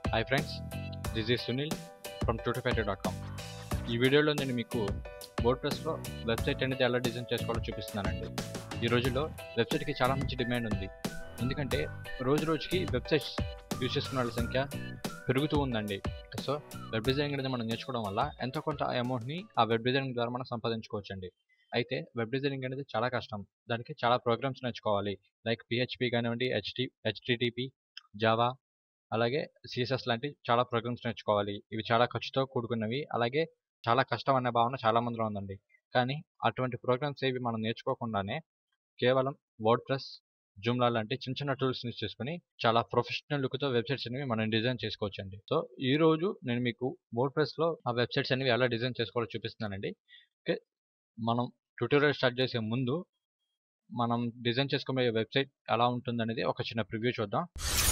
Hi friends this is Sunil from tutopeta dot com ఈ వీడియోలో నేను మీకు వర్డ్ ప్రెస్లో వెబ్సైట్ అనేది ఎలా డిజైన్ చేసుకోవాలో చూపిస్తున్నానండి ఈ రోజుల్లో వెబ్సైట్కి చాలా మంచి డిమాండ్ ఉంది ఎందుకంటే రోజు రోజుకి వెబ్సైట్స్ యూజ్ చేసుకున్న వాళ్ళ సంఖ్య పెరుగుతూ ఉందండి సో వెబ్ డిజైనింగ్ అనేది మనం నేర్చుకోవడం వల్ల ఎంతో కొంత అమౌంట్ని ఆ వెబ్ డిజైనింగ్ ద్వారా మనం సంపాదించుకోవచ్చండి అయితే వెబ్ డిజైనింగ్ అనేది చాలా కష్టం దానికి చాలా ప్రోగ్రామ్స్ నేర్చుకోవాలి లైక్ పిహెచ్పి కానివ్వండి హెచ్టి హెచ్టిటిపి జావా అలాగే సిఎస్ఎస్ లాంటి చాలా ప్రోగ్రామ్స్ నేర్చుకోవాలి ఇవి చాలా ఖర్చుతో కూడుకున్నవి అలాగే చాలా కష్టం అనే భావన చాలా మందిలో ఉందండి కానీ అటువంటి ప్రోగ్రామ్స్ ఏవి మనం నేర్చుకోకుండానే కేవలం వర్డ్ ప్రెస్ జూమ్లా లాంటి చిన్న చిన్న టూల్స్ యూస్ చేసుకుని చాలా ప్రొఫెషనల్ లుక్తో వెబ్సైట్స్ అనేవి మనం డిజైన్ చేసుకోవచ్చండి సో ఈ రోజు నేను మీకు వర్డ్ ప్రెస్లో ఆ వెబ్సైట్స్ అనేవి ఎలా డిజైన్ చేసుకోవాలో చూపిస్తున్నానండి ఓకే మనం ట్యూటోరియల్ స్టార్ట్ చేసే ముందు మనం డిజైన్ చేసుకోబోయే వెబ్సైట్ ఎలా ఉంటుందనేది ఒక చిన్న ప్రివ్యూ చూద్దాం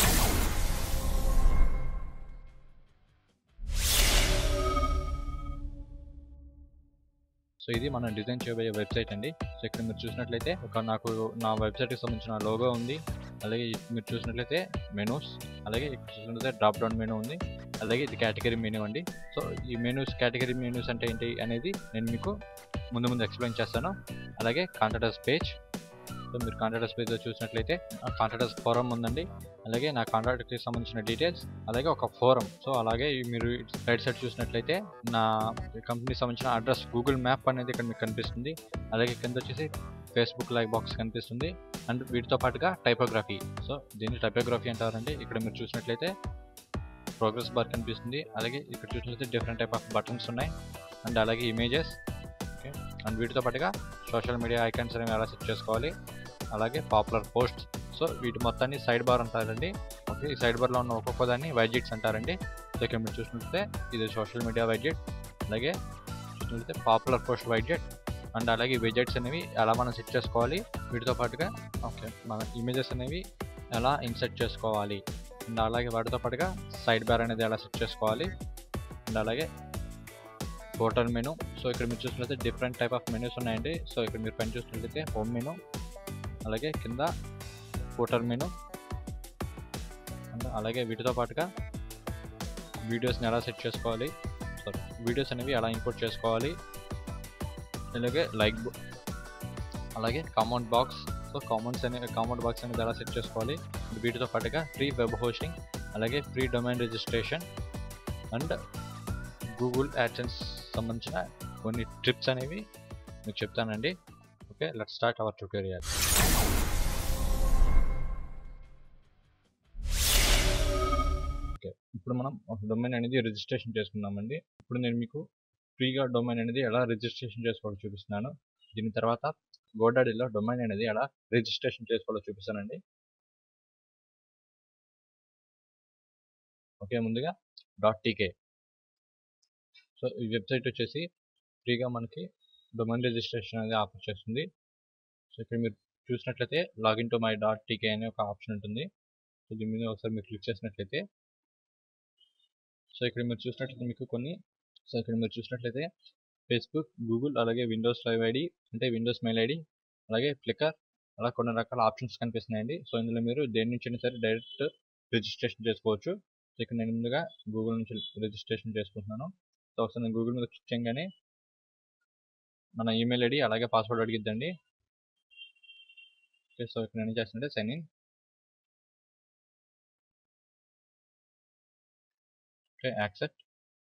సో ఇది మనం డిజైన్ చేయబోయే వెబ్సైట్ అండి సో ఇక్కడ మీరు చూసినట్లయితే ఒక నాకు నా వెబ్సైట్కి సంబంధించిన లోగో ఉంది అలాగే మీరు చూసినట్లయితే మెనూస్ అలాగే ఇక్కడ చూసినట్లయితే డ్రాప్ డౌన్ మెనూ ఉంది అలాగే ఇది కేటగిరీ మెనూ అండి సో ఈ మెనూస్ కేటగిరీ మెనూస్ అంటే ఏంటి అనేది నేను మీకు ముందు ముందు ఎక్స్ప్లెయిన్ చేస్తాను అలాగే కాంటాక్టర్స్ పేజ్ సో మీరు కాంటాక్టర్స్ పేజ్లో చూసినట్లయితే కాంటాక్టర్స్ ఫోరం ఉందండి అలాగే నా కాంటాక్ట్కి సంబంధించిన డీటెయిల్స్ అలాగే ఒక ఫోరం సో అలాగే మీరు రైట్ సైడ్ చూసినట్లయితే నా కంపెనీకి సంబంధించిన అడ్రస్ గూగుల్ మ్యాప్ అనేది ఇక్కడ మీకు కనిపిస్తుంది అలాగే కింద వచ్చేసి ఫేస్బుక్ లైక్ బాక్స్ కనిపిస్తుంది అండ్ వీటితో పాటుగా టైపోగ్రఫీ సో దీన్ని టైపోగ్రఫీ అంటారండి ఇక్కడ మీరు చూసినట్లయితే ప్రోగ్రెస్ బార్ కనిపిస్తుంది అలాగే ఇక్కడ చూసినట్లయితే డిఫరెంట్ టైప్ ఆఫ్ బటన్స్ ఉన్నాయి అండ్ అలాగే ఇమేజెస్ ఓకే అండ్ వీటితో పాటుగా సోషల్ మీడియా ఐకాన్స్ అనేవి ఎలా సెట్ చేసుకోవాలి అలాగే పాపులర్ పోస్ట్ సో వీటి మొత్తాన్ని సైడ్ బార్ అంటారండి ఓకే ఈ సైడ్ బార్లో ఉన్న ఒక్కొక్క దాన్ని వైజెట్స్ అంటారండి సో ఇక్కడ మీరు చూసినట్లయితే ఇది సోషల్ మీడియా వైజెట్ అలాగే చూసినట్లయితే పాపులర్ పోస్ట్ వైజెట్ అండ్ అలాగే విజెట్స్ అనేవి ఎలా మనం సెట్ చేసుకోవాలి వీటితో పాటుగా ఓకే మన ఇమేజెస్ అనేవి ఎలా ఇన్సర్ట్ చేసుకోవాలి అండ్ అలాగే వాటితో పాటుగా సైడ్ బార్ అనేది ఎలా సెట్ చేసుకోవాలి అండ్ అలాగే టోటల్ మెనూ సో ఇక్కడ మీరు చూసినట్లయితే డిఫరెంట్ టైప్ ఆఫ్ మెనూస్ ఉన్నాయండి సో ఇక్కడ మీరు పని చూసినట్లయితే హోమ్ మెనూ అలాగే కింద ఫోటర్ మెనూ అండ్ అలాగే వీటితో పాటుగా వీడియోస్ని ఎలా సెట్ చేసుకోవాలి సారీ వీడియోస్ అనేవి ఎలా ఇంపోర్ట్ చేసుకోవాలి అలాగే లైక్ అలాగే కామెంట్ బాక్స్ సో కామెంట్స్ అనే కామెంట్ బాక్స్ అనేది ఎలా సెట్ చేసుకోవాలి వీటితో పాటుగా ఫ్రీ వెబ్ హోస్టింగ్ అలాగే free domain registration and Google AdSense సంబంధించిన కొన్ని ట్రిప్స్ అనేవి మీకు చెప్తానండి okay let start our tutorial okay ఇప్పుడు మనం ఒక డొమైన్ అనేది రిజిస్ట్రేషన్ చేసుకున్నామండి ఇప్పుడు నేను మీకు ఫ్రీగా డొమైన్ అనేది ఎలా రిజిస్ట్రేషన్ చేసుకోవాలో చూపిస్తున్నాను దీని తర్వాత గోడాడీలో డొమైన్ అనేది ఎలా రిజిస్ట్రేషన్ చేసుకోవాలో చూపిస్తానండి ఓకే ముందుగా డాట్ టీకే సో ఈ వెబ్సైట్ వచ్చేసి ఫ్రీగా మనకి డొమైన్ రిజిస్ట్రేషన్ అనేది ఆఫర్ చేస్తుంది సో ఇక్కడ మీరు చూసినట్లయితే login to my dot TK అనే ఒక ఆప్షన్ ఉంటుంది సో దీని మీద ఒకసారి మీరు క్లిక్ చేసినట్లయితే సో ఇక్కడ మీరు చూసినట్లయితే మీకు కొన్ని సో ఇక్కడ మీరు చూసినట్లయితే ఫేస్బుక్ గూగుల్ అలాగే విండోస్ లైవ్ ఐడి అంటే విండోస్ మెయిల్ ఐడి అలాగే ఫ్లికర్ అలా కొన్ని రకాల ఆప్షన్స్ కనిపిస్తున్నాయండి సో ఇందులో మీరు దేని నుంచి అయినా సరే డైరెక్ట్ రిజిస్ట్రేషన్ చేసుకోవచ్చు సో ఇక్కడ నేను ముందుగా గూగుల్ నుంచి రిజిస్ట్రేషన్ చేసుకుంటున్నాను సో ఒకసారి నేను గూగుల్ మీద క్లిక్ చేయగానే మన ఈమెయిల్ ఐడి అలాగే పాస్వర్డ్ అడిగిద్దండి ఓకే సో ఇక్కడ నేను చేస్తుంటే sign in okay accept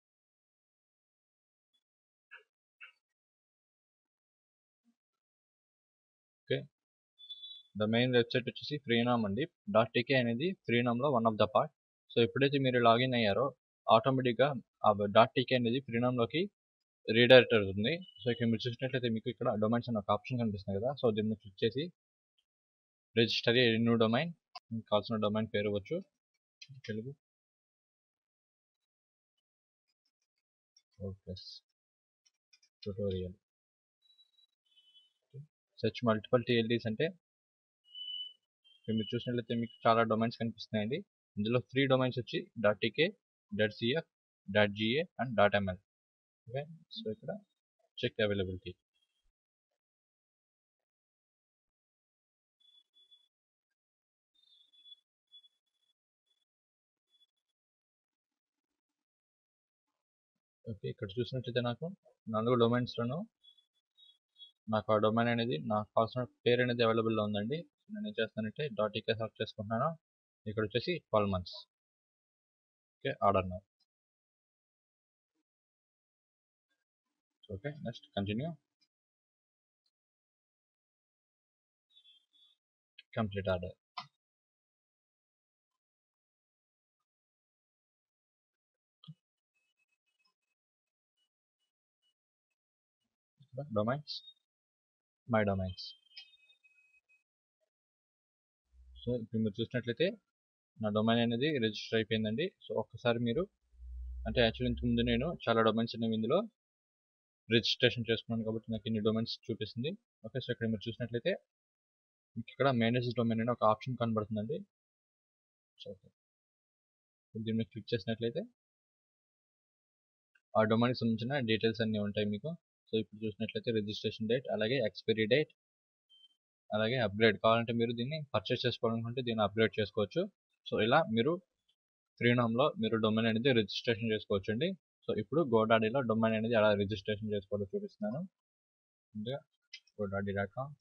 okay the main website వచ్చేసి ఫ్రీనామ్ అండి డాట్ టీకే అనేది ఫ్రీనామ్లో one of the part so ఎప్పుడైతే మీరు లాగిన్ అయ్యారో ఆటోమేటిక్గా ఆ డాట్ టీకే అనేది ఫ్రీనామ్లోకి రీడైరెక్ట్ అవుతుంది సో ఇక్కడ మీరు చూసినట్లయితే మీకు ఇక్కడ డొమైన్స్ అనే ఒక ఆప్షన్ కనిపిస్తుంది కదా సో దీన్ని క్లిక్ చేసి రిజిస్టర్ న్యూ డొమైన్ మీకు కావాల్సిన డొమైన్ పేరు ఇవ్వచ్చు Telugu plus tutorial search multiple TLDs అంటే మీరు చూసినట్లయితే మీకు చాలా డొమైన్స్ కనిపిస్తున్నాయండి ఇందులో త్రీ డొమైన్స్ వచ్చి dot TK dot CF dot GA and dot ML okay so ఇక్కడ చెక్ అవైలబిలిటీ ఓకే ఇక్కడ చూసినట్లయితే నాకు నాలుగు డొమైన్స్లోను నాకు ఆ డొమైన్ అనేది నాకు కావాల్సిన పేరు అనేది అవైలబుల్లో ఉందండి నేను ఏం చేస్తానంటే డాట్ ఈకే సెలెక్ట్ చేసుకుంటున్నాను ఇక్కడ వచ్చేసి ట్వెల్వ్ మంత్స్ ఓకే ఆర్డర్ నా okay next continue complete order domains my domains so ఇప్పుడు మీరు చూసినట్లయితే నా డొమైన్ అనేది రిజిస్టర్ అయిపోయిందండి సో ఒక్కసారి మీరు అంటే యాక్చువల్లీ ఇంతకు ముందు నేను చాలా డొమైన్స్ అనేవి ఇందులో రిజిస్ట్రేషన్ చేసుకున్నాను కాబట్టి నాకు ఇన్ని డొమైన్స్ చూపిస్తుంది ఓకే సో ఇక్కడ మీరు చూసినట్లయితే మీకు ఇక్కడ మేనేజ్ డొమైన్ అనే ఒక ఆప్షన్ కనబడుతుందండి సో ఓకే దీని మీద క్లిక్ చేసినట్లయితే ఆ డొమైన్కి సంబంధించిన డీటెయిల్స్ అన్నీ ఉంటాయి మీకు సో ఇప్పుడు చూసినట్లయితే రిజిస్ట్రేషన్ డేట్ అలాగే ఎక్స్పైరీ డేట్ అలాగే అప్గ్రేడ్ కావాలంటే మీరు దీన్ని పర్చేస్ చేసుకోవాలనుకుంటే దీన్ని అప్గ్రేడ్ చేసుకోవచ్చు సో ఇలా మీరు ఫ్రీనామ్లో మీరు డొమైన్ అనేది రిజిస్ట్రేషన్ చేసుకోవచ్చు అండి సో ఇప్పుడు గోడాడీలో డొమైన్ అనేది ఎలా రిజిస్ట్రేషన్ చేసుకోవాలో చూపిస్తున్నాను ముందుగా గోడాడీ డాట్ కామ్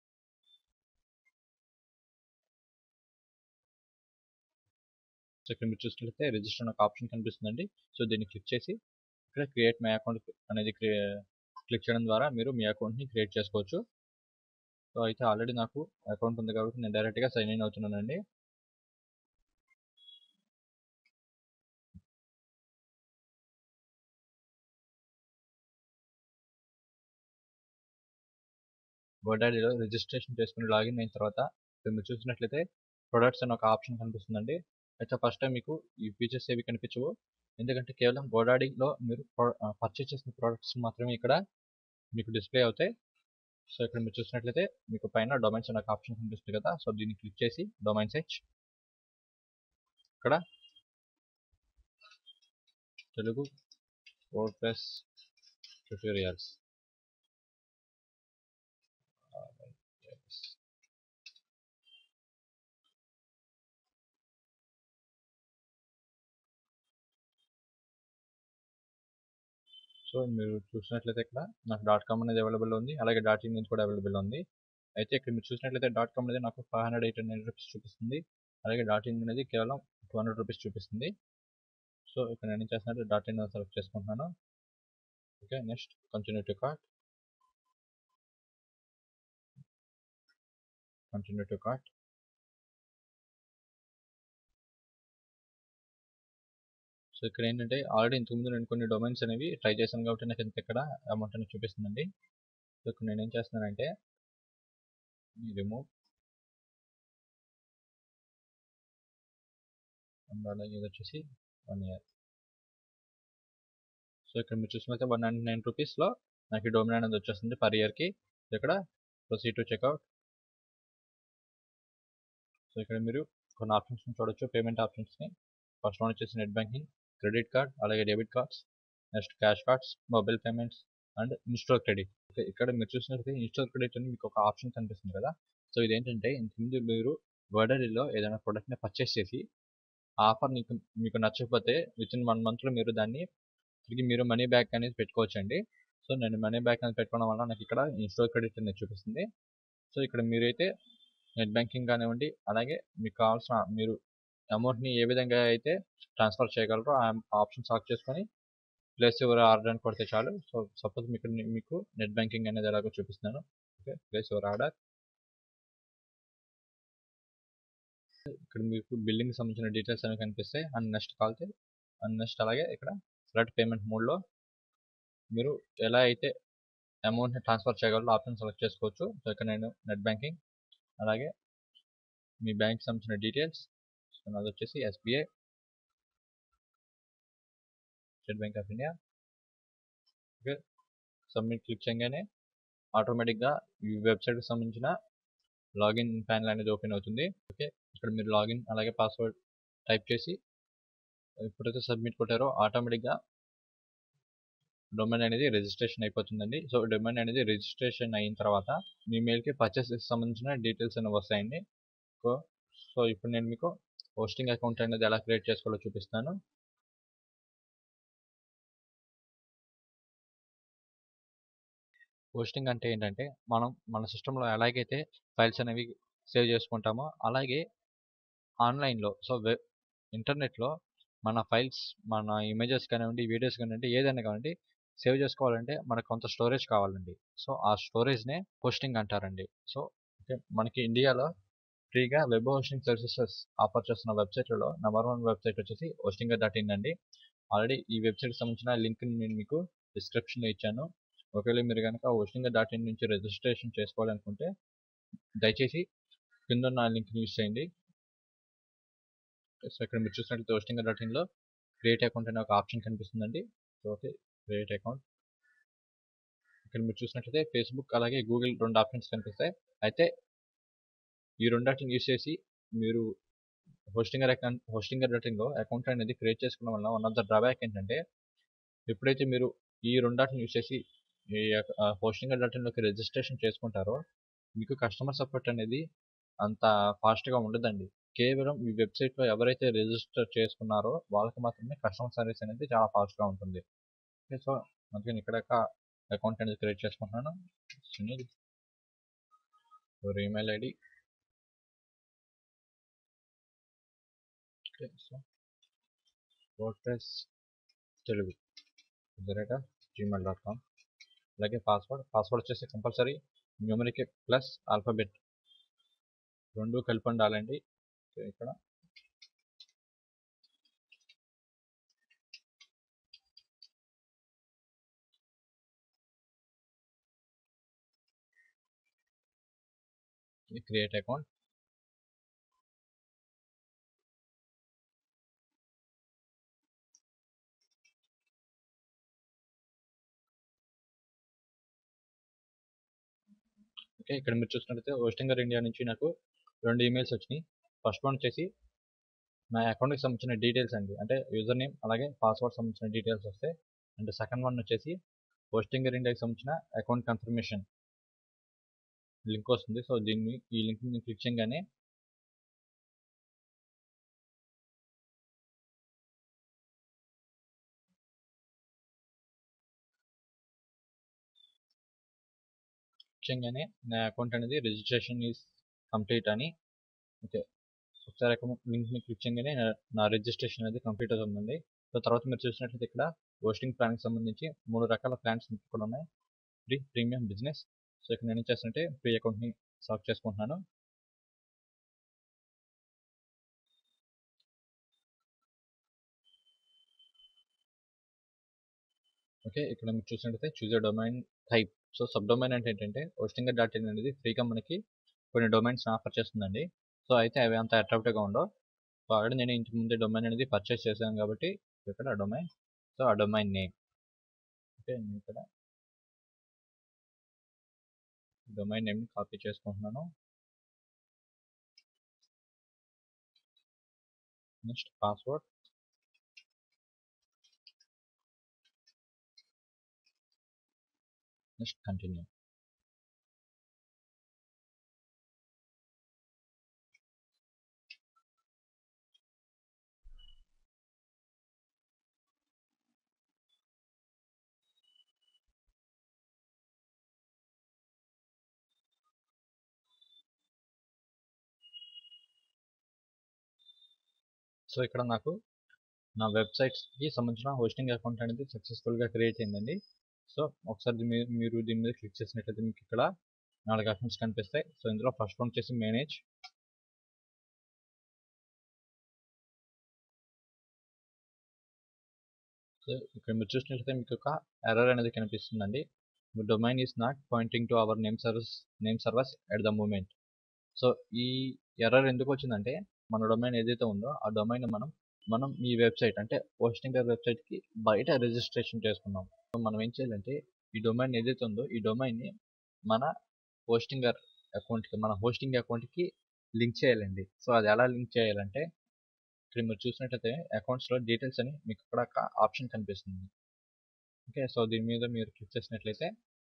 సో ఇక్కడ మీరు చూసినట్లయితే రిజిస్టర్ ఒక ఆప్షన్ కనిపిస్తుందండి సో దీన్ని క్లిక్ చేసి ఇక్కడ క్రియేట్ మై అకౌంట్ అనేది క్లిక్ చేయడం ద్వారా మీరు మీ అకౌంట్ని క్రియేట్ చేసుకోవచ్చు సో అయితే ఆల్రెడీ నాకు అకౌంట్ ఉంది కాబట్టి నేను డైరెక్ట్గా సైన్ ఇన్ అవుతున్నానండి గోడాడీలో రిజిస్ట్రేషన్ చేసుకుని లాగిన్ అయిన తర్వాత ఇక్కడ మీరు చూసినట్లయితే ప్రొడక్ట్స్ అనే ఒక ఆప్షన్ కనిపిస్తుందండి అయితే ఫస్ట్ టైం మీకు ఈ ఫీచర్స్ ఏవి కనిపించవు ఎందుకంటే కేవలం గోడాడీలో మీరు పర్చేస్ చేసిన ప్రోడక్ట్స్ మాత్రమే ఇక్కడ మీకు డిస్ప్లే అవుతాయి సో ఇక్కడ మీరు చూసినట్లయితే మీకు పైన డొమైన్స్ అనే ఆప్షన్ కనిపిస్తుంది కదా సో దీన్ని క్లిక్ చేసి డొమైన్ సెర్చ్ ఇక్కడ Telugu word plus tutorials so మీరు చూసినట్లయితే ఇక్కడ నాకు డాట్ కామ్ అనేది అవైలబుల్ ఉంది అలాగే డాట్ ఇన్ కూడా అవైలబుల్ ఉంది అయితే ఇక్కడ మీరు చూసినట్లయితే డాట్ కామ్ అనేది నాకు five hundred eight hundred rupees చూపిస్తుంది అలాగే డాట్ ఇన్ అనేది కేవలం టూ హండ్రెడ్ రూపీస్ చూపిస్తుంది సో ఇక్కడ నేను ఏం చేస్తున్నట్టు డాట్ ఇన్ సెలెక్ట్ చేసుకుంటున్నాను okay next continue to cart continue to cart so ఇక్కడ ఏంటంటే ఆల్రెడీ ఇంతకుముందు నేను కొన్ని డొమైన్స్ అనేవి ట్రై చేశాను కాబట్టి నాకు ఇంత ఇక్కడ అమౌంట్ అనేది చూపిస్తుందండి సో ఇక్కడ నేను ఏం చేస్తున్నానంటే రిమూవ్ అలాగే ఇది వచ్చేసి వన్ ఇయర్ సో ఇక్కడ మీరు చూసినట్లయితే వన్ నైంటీ నైన్ రూపీస్లో నాకు ఈ డొమైన్ అనేది వచ్చేస్తుంది పర్ ఇయర్కి ఇక్కడ ప్రొసీడ్ టు చెక్అవుట్ సో ఇక్కడ మీరు కొన్ని ఆప్షన్స్ని చూడొచ్చు పేమెంట్ ఆప్షన్స్ని ఫస్ట్ వన్ వచ్చేసి నెట్ బ్యాంకింగ్ క్రెడిట్ కార్డ్ అలాగే debit cards next cash cards mobile payments and install credit okay ఇక్కడ మీరు చూసినట్లయితే ఇన్స్టాల్ క్రెడిట్ అని మీకు ఒక ఆప్షన్ కనిపిస్తుంది కదా సో ఇదేంటంటే ఇంతకుముందు మీరు వర్డరీలో ఏదైనా ప్రోడక్ట్ని పర్చేస్ చేసి ఆఫర్ మీకు మీకు నచ్చకపోతే విత్ ఇన్ వన్ మంత్లో మీరు దాన్ని తిరిగి మీరు మనీ బ్యాక్ అనేది పెట్టుకోవచ్చు అండి సో నేను మనీ బ్యాక్ అనేది పెట్టుకోవడం వల్ల నాకు ఇక్కడ ఇన్స్టాల్ క్రెడిట్ అనేది చూపిస్తుంది సో ఇక్కడ మీరైతే నెట్ బ్యాంకింగ్ కానివ్వండి అలాగే మీకు కావాల్సిన మీరు అమౌంట్ని ఏ విధంగా అయితే ట్రాన్స్ఫర్ చేయగలరో ఆ ఆప్షన్ సెలెక్ట్ చేసుకొని ప్లేస్ యువర్ ఆర్డర్ అని కొడితే చాలు సో సపోజ్ మీకు మీకు నెట్ బ్యాంకింగ్ అనేది ఎలాగో చూపిస్తున్నాను ఓకే ప్లేస్ యువర్ ఆర్డర్ ఇక్కడ మీకు బిల్లింగ్ సంబంధించిన డీటెయిల్స్ అనేవి కనిపిస్తాయి అండ్ నెక్స్ట్ కాల్తే అండ్ నెక్స్ట్ అలాగే ఇక్కడ సెలెక్ట్ పేమెంట్ మోడ్లో మీరు ఎలా అయితే అమౌంట్ని ట్రాన్స్ఫర్ చేయగలరో ఆప్షన్ సెలెక్ట్ చేసుకోవచ్చు సో ఇక్కడ నేను నెట్ బ్యాంకింగ్ అలాగే మీ బ్యాంక్ సంబంధించిన డీటెయిల్స్ సో నాది వచ్చేసి SBI State Bank of India okay submit click చేయగానే ఆటోమేటిక్గా ఈ వెబ్సైట్కి సంబంధించిన లాగిన్ ప్యానల్ అనేది ఓపెన్ అవుతుంది ఓకే ఇక్కడ మీరు లాగిన్ అలాగే పాస్వర్డ్ టైప్ చేసి ఎప్పుడైతే సబ్మిట్ కొట్టారో ఆటోమేటిక్గా డొమైన్ అనేది రిజిస్ట్రేషన్ అయిపోతుందండి సో డొమైన్ అనేది రిజిస్ట్రేషన్ అయిన తర్వాత మీ మెయిల్కి పర్చేస్ సంబంధించిన డీటెయిల్స్ అనేవి వస్తాయండి సో సో ఇప్పుడు నేను మీకు హోస్టింగ్ అకౌంట్ అనేది ఎలా క్రియేట్ చేసుకోవాలో చూపిస్తాను హోస్టింగ్ అంటే ఏంటంటే మనం మన సిస్టంలో ఎలాగైతే ఫైల్స్ అనేవి సేవ్ చేసుకుంటామో అలాగే ఆన్లైన్లో సో వెబ్ ఇంటర్నెట్లో మన ఫైల్స్ మన ఇమేజెస్ కానివ్వండి వీడియోస్ కానివ్వండి ఏదైనా కానివ్వండి సేవ్ చేసుకోవాలంటే మనకు కొంత స్టోరేజ్ కావాలండి సో ఆ స్టోరేజ్నే హోస్టింగ్ అంటారండి సో ఓకే మనకి ఇండియాలో ఫ్రీగా వెబ్ హోస్టింగ్ సర్వీసెస్ ఆఫర్ చేస్తున్న వెబ్సైట్లలో నెంబర్ వన్ వెబ్సైట్ వచ్చేసి హోస్టింగ్ డాట్ ఇన్ అండి ఆల్రెడీ ఈ వెబ్సైట్కి సంబంధించిన లింక్ నేను మీకు డిస్క్రిప్షన్లో ఇచ్చాను ఒకవేళ మీరు కనుక హోస్టింగ్ డాట్ ఇన్ నుంచి రిజిస్ట్రేషన్ చేసుకోవాలనుకుంటే దయచేసి కింద ఉన్న లింక్ని యూజ్ చేయండి సో ఇక్కడ మీరు చూసినట్లయితే హోస్టింగ్ డాట్ ఇన్లో క్రియేట్ అకౌంట్ అనే ఒక ఆప్షన్ కనిపిస్తుందండి సో ఓకే క్రియేట్ అకౌంట్ ఇక్కడ మీరు చూసినట్లయితే ఫేస్బుక్ అలాగే గూగుల్ రెండు ఆప్షన్స్ కనిపిస్తాయి అయితే ఈ రెండాటిని యూస్ చేసి మీరు హోస్టింగర్ అకౌంట్ హోస్టింగర్ డాట్ ఇన్లో అకౌంట్ అనేది క్రియేట్ చేసుకోవడం వల్ల వన్ ఆఫ్ ద డ్రాబ్యాక్ ఏంటంటే ఎప్పుడైతే మీరు ఈ రెండాటిని యూస్ చేసి ఈ హోస్టింగర్ డాట్ ఇన్లోకి రిజిస్ట్రేషన్ చేసుకుంటారో మీకు కస్టమర్ సపోర్ట్ అనేది అంత ఫాస్ట్గా ఉండదండి కేవలం ఈ వెబ్సైట్లో ఎవరైతే రిజిస్టర్ చేసుకున్నారో వాళ్ళకి మాత్రమే కస్టమర్ సర్వీస్ అనేది చాలా ఫాస్ట్గా ఉంటుంది ఓకే సో అందుకని ఇక్కడ అకౌంట్ అనేది క్రియేట్ చేసుకుంటున్నాను Sunil your email ID okay so WordPress Telugu the rate of Gmail dot com అలాగే పాస్వర్డ్ పాస్వర్డ్ వచ్చేసి కంపల్సరీ న్యూమరిక్ ప్లస్ ఆల్ఫాబెట్ రెండు కలిపి ఉండాలండి ఇక్కడ క్రియేట్ అకౌంట్ ఓకే ఇక్కడ మీరు చూసినట్లయితే హోస్టింగర్ ఇండియా నుంచి నాకు రెండు ఈమెయిల్స్ వచ్చినాయి ఫస్ట్ వన్ వచ్చేసి నా అకౌంట్కి సంబంధించిన డీటెయిల్స్ అండి అంటే యూజర్ నేమ్ అలాగే పాస్వర్డ్ సంబంధించిన డీటెయిల్స్ వస్తాయి అండ్ సెకండ్ వన్ వచ్చేసి హోస్టింగర్ ఇండియాకి సంబంధించిన అకౌంట్ కన్ఫర్మేషన్ లింక్ వస్తుంది సో దీన్ని ఈ లింక్ నేను క్లిక్ చేయగానే చేయగానే నా అకౌంట్ అనేది రిజిస్ట్రేషన్ ఈజ్ కంప్లీట్ అని ఓకే ఒకసారి అకౌంట్ లింక్ని క్లిక్ చేయగానే నా రిజిస్ట్రేషన్ అనేది కంప్లీట్ అవుతుందండి సో తర్వాత మీరు చూసినట్లయితే ఇక్కడ హోస్టింగ్ ప్లాన్కి సంబంధించి మూడు రకాల ప్లాన్స్ ఇక్కడ ఉన్నాయి ఫ్రీ ప్రీమియం బిజినెస్ సో ఇక్కడ నేను ఏం చేస్తుంటే ఫ్రీ అకౌంట్ని సెలెక్ట్ చేసుకుంటున్నాను ఓకే ఇక్కడ మీరు చూసినట్లయితే choose domain type so sub domain అంటే ఏంటంటే హోస్టింగర్ డాట్ ఇన్ అనేది ఫ్రీగా మనకి కొన్ని డొమైన్స్ ఆఫర్ చేస్తుందండి సో అయితే అవి అంత అట్రాక్టివ్గా ఉండవు సో ఆల్రెడీ నేను ఇంటి ముందే డొమైన్ అనేది పర్చేస్ చేశాను కాబట్టి ఇక్కడ డొమైన్ సో ఆ డొమైన్ నేమ్ ఓకే నేను ఇక్కడ డొమైన్ నేమ్ని కాపీ చేసుకుంటున్నాను next password next continue so ఇక్కడ నాకు నా వెబ్సైట్స్కి సంబంధించిన హోస్టింగ్ అకౌంట్ అనేది సక్సెస్ఫుల్గా క్రియేట్ అయిందండి సో ఒకసారి మీరు మీరు దీని మీద క్లిక్ చేసినట్లయితే మీకు ఇక్కడ నాలుగు ఆప్షన్స్ కనిపిస్తాయి సో ఇందులో ఫస్ట్ వన్ వచ్చేసి మేనేజ్ సో ఇక్కడ మీరు చూసినట్లయితే మీకు ఒక ఎర్రర్ అనేది కనిపిస్తుందండి domain is not pointing to our name service name service at the moment so ఈ ఎర్రర్ ఎందుకు వచ్చిందంటే మన డొమైన్ ఏదైతే ఉందో ఆ డొమైన్ మనం మనం ఈ వెబ్సైట్ అంటే హోస్టింగ్ వెబ్సైట్కి బయట రిజిస్ట్రేషన్ చేసుకున్నాం సో మనం ఏం చేయాలంటే ఈ డొమైన్ ఏదైతే ఉందో ఈ డొమైన్ని మన హోస్టింగర్ అకౌంట్కి మన హోస్టింగ్ అకౌంట్కి లింక్ చేయాలండి సో అది ఎలా లింక్ చేయాలంటే ఇక్కడ మీరు చూసినట్లయితే అకౌంట్స్లో డీటెయిల్స్ అని మీకు ఇక్కడ ఒక ఆప్షన్ కనిపిస్తుంది ఓకే సో దీని మీద మీరు క్లిక్ చేసినట్లయితే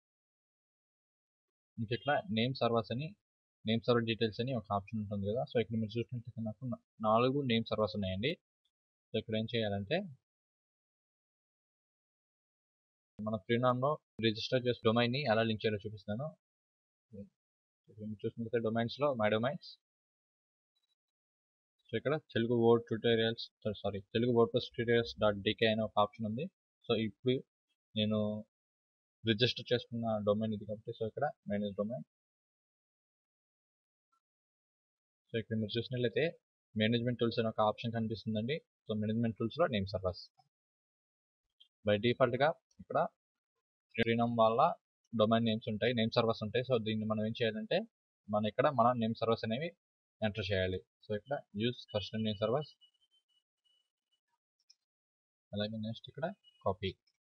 మీకు ఇట్లా నేమ్ సర్వర్స్ అని నేమ్ సర్వర్ డీటెయిల్స్ అని ఒక ఆప్షన్ ఉంటుంది కదా సో ఇక్కడ మీరు చూసినట్లయితే నాకు నాలుగు నేమ్ సర్వర్స్ ఉన్నాయండి సో ఇక్కడ ఏం చేయాలంటే మన ఫ్రీనామ్లో రిజిస్టర్ చేసిన డొమైన్ని ఎలా లింక్ చేయాలో చూపిస్తాను ఇప్పుడు మీరు చూసినట్లయితే డొమైన్స్లో మై డొమైన్స్ సో ఇక్కడ Telugu word tutorials sorry Telugu word plus tutorials dot TK అనే ఒక ఆప్షన్ ఉంది సో ఇప్పుడు నేను రిజిస్టర్ చేసుకున్న డొమైన్ ఇది కాబట్టి సో ఇక్కడ మేనేజ్ డొమైన్ సో ఇక్కడ మీరు చూసినట్లయితే మేనేజ్మెంట్ టూల్స్ అనే ఒక ఆప్షన్ కనిపిస్తుందండి సో మేనేజ్మెంట్ టూల్స్లో నేమ్ సర్వర్స్ బై డిఫాల్ట్గా ఇక్కడ శ్రీనామ్ వాళ్ళ డొమైన్ నేమ్స్ ఉంటాయి నేమ్ సర్వర్స్ ఉంటాయి సో దీన్ని మనం ఏం చేయాలంటే మన ఇక్కడ మన నేమ్ సర్వర్స్ అనేవి ఎంటర్ చేయాలి సో ఇక్కడ యూస్ ఫస్ట్ నేమ్ సర్వర్స్ అలాగే నెక్స్ట్ ఇక్కడ copy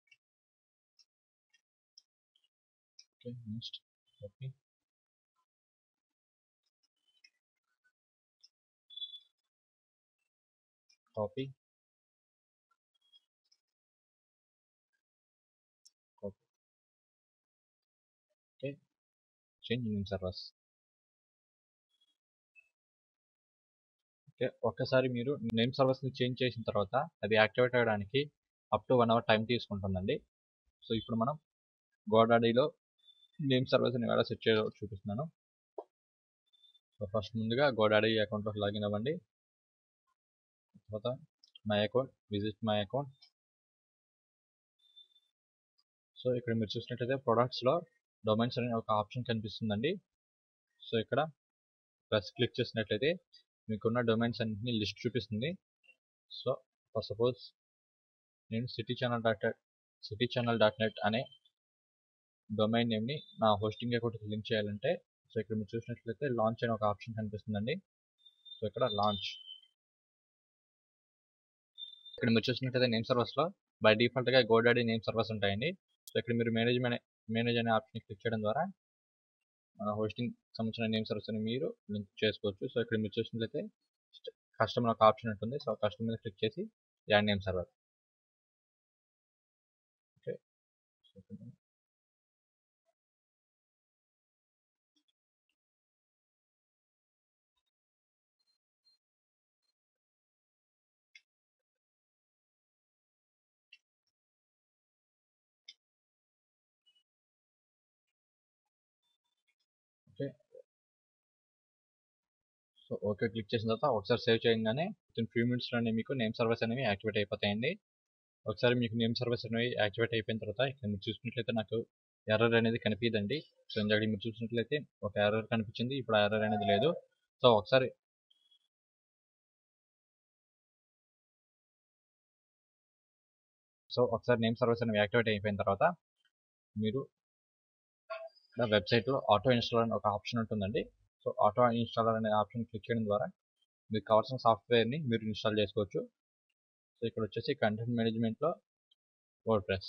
okay next copy copy copy okay change name servers okay ఒక్కసారి మీరు నేమ్ సర్వర్స్ని చేంజ్ చేసిన తర్వాత అది యాక్టివేట్ అవ్వడానికి up to one hour time తీసుకుంటుందండి సో ఇప్పుడు మనం గోడాడీలో నేమ్ సర్వర్స్ని ఎలా సెట్ చేయాలో చూపిస్తున్నాను సో ఫస్ట్ ముందుగా గోడాడీ అకౌంట్లోకి లాగిన్ అవ్వండి తర్వాత my account visit my account so ఇక్కడ మీరు చూసినట్లయితే ప్రొడక్ట్స్లో డొమైన్స్ అనే ఒక ఆప్షన్ కనిపిస్తుందండి సో ఇక్కడ ప్లస్ క్లిక్ చేసినట్లయితే మీకున్న డొమైన్స్ అన్నింటినీ లిస్ట్ చూపిస్తుంది సో ఫర్ సపోజ్ నేను city channel dot city channel dot net అనే డొమైన్ నేమ్ని నా హోస్టింగ్ అకౌంట్కి లింక్ చేయాలంటే సో ఇక్కడ మీరు చూసినట్లయితే లాంచ్ అనే ఒక ఆప్షన్ కనిపిస్తుందండి సో ఇక్కడ లాంచ్ ఇక్కడ మీరు చూసినట్లయితే నేమ్ సర్వర్స్లో బై డిఫాల్ట్గా గోడాడీ నేమ్ సర్వర్స్ ఉంటాయండి సో ఇక్కడ మీరు మేనేజ్ మేనేజ్ అనే ఆప్షన్ క్లిక్ చేయడం ద్వారా మన హోస్టింగ్ సంబంధించిన నేమ్ సర్వర్స్ అని మీరు లింక్ చేసుకోవచ్చు సో ఇక్కడ మీరు చూసినట్లయితే కస్టమర్ ఒక ఆప్షన్ ఉంటుంది సో కస్టమర్ మీద క్లిక్ చేసి add name server okay okay so okay click చేసిన తర్వాత ఒకసారి సేవ్ చేయగానే వితిన్ ఫ్యూ మినిట్స్లోనే మీకు నేమ్ సర్వీస్ అనేవి యాక్టివేట్ అయిపోతాయండి ఒకసారి మీకు నేమ్ సర్వీస్ అనేవి యాక్టివేట్ అయిపోయిన తర్వాత ఇక్కడ మీరు చూసినట్లయితే నాకు ఎర్రర్ అనేది కనిపించదండి సో ఇందాక మీరు చూసినట్లయితే ఒక ఎర్రర్ కనిపించింది ఇప్పుడు ఎర్రర్ అనేది లేదు సో ఒకసారి సో ఒకసారి నేమ్ సర్వీస్ అనేవి యాక్టివేట్ అయిపోయిన తర్వాత మీరు ఇక్కడ వెబ్సైట్లో ఆటో ఇన్స్టాలర్ అనే ఒక ఆప్షన్ ఉంటుందండి సో ఆటో ఇన్స్టాలర్ అనే ఆప్షన్ క్లిక్ చేయడం ద్వారా మీకు కావాల్సిన సాఫ్ట్వేర్ని మీరు ఇన్స్టాల్ చేసుకోవచ్చు సో ఇక్కడ వచ్చేసి కంటెంట్ మేనేజ్మెంట్లో వర్డ్ ప్రెస్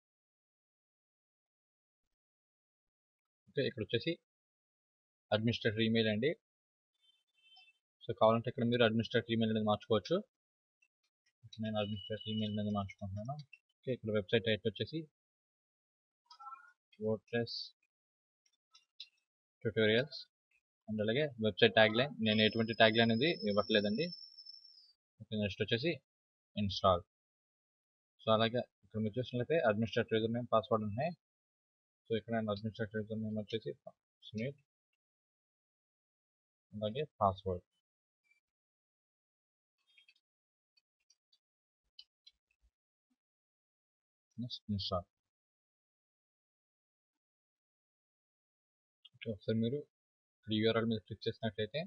ఓకే ఇక్కడ వచ్చేసి అడ్మినిస్ట్రేటర్ ఈమెయిల్ అండి సో కావాలంటే ఇక్కడ మీరు అడ్మినిస్ట్రేటర్ ఈమెయిల్ అనేది మార్చుకోవచ్చు నేను అడ్మినిస్ట్రేటర్ ఈమెయిల్ అనేది మార్చుకుంటున్నాను ఓకే ఇక్కడ వెబ్సైట్ టైటిల్ వచ్చేసి వర్డ్ ప్రెస్ ట్యూటోరియల్స్ అండ్ అలాగే వెబ్సైట్ ట్యాగ్ లైన్ నేను ఎటువంటి ట్యాగ్ లైన్ అనేది ఇవ్వట్లేదండి ఓకే నెక్స్ట్ వచ్చేసి ఇన్స్టాల్ సో అలాగే ఇక్కడ మీరు చూసినట్లయితే అడ్మినిస్ట్రేటర్ యూజర్ నేమ్ పాస్వర్డ్ ఉన్నాయి సో ఇక్కడ నేను అడ్మినిస్ట్రేటర్ యూజర్ నేమ్ వచ్చేసి సునీల్ అలాగే పాస్వర్డ్ నెక్స్ట్ ఇన్స్టాల్ ఓకే ఒకసారి మీరు ఇక్కడ యూఆర్ఎల్ మీద క్లిక్ చేసినట్లయితే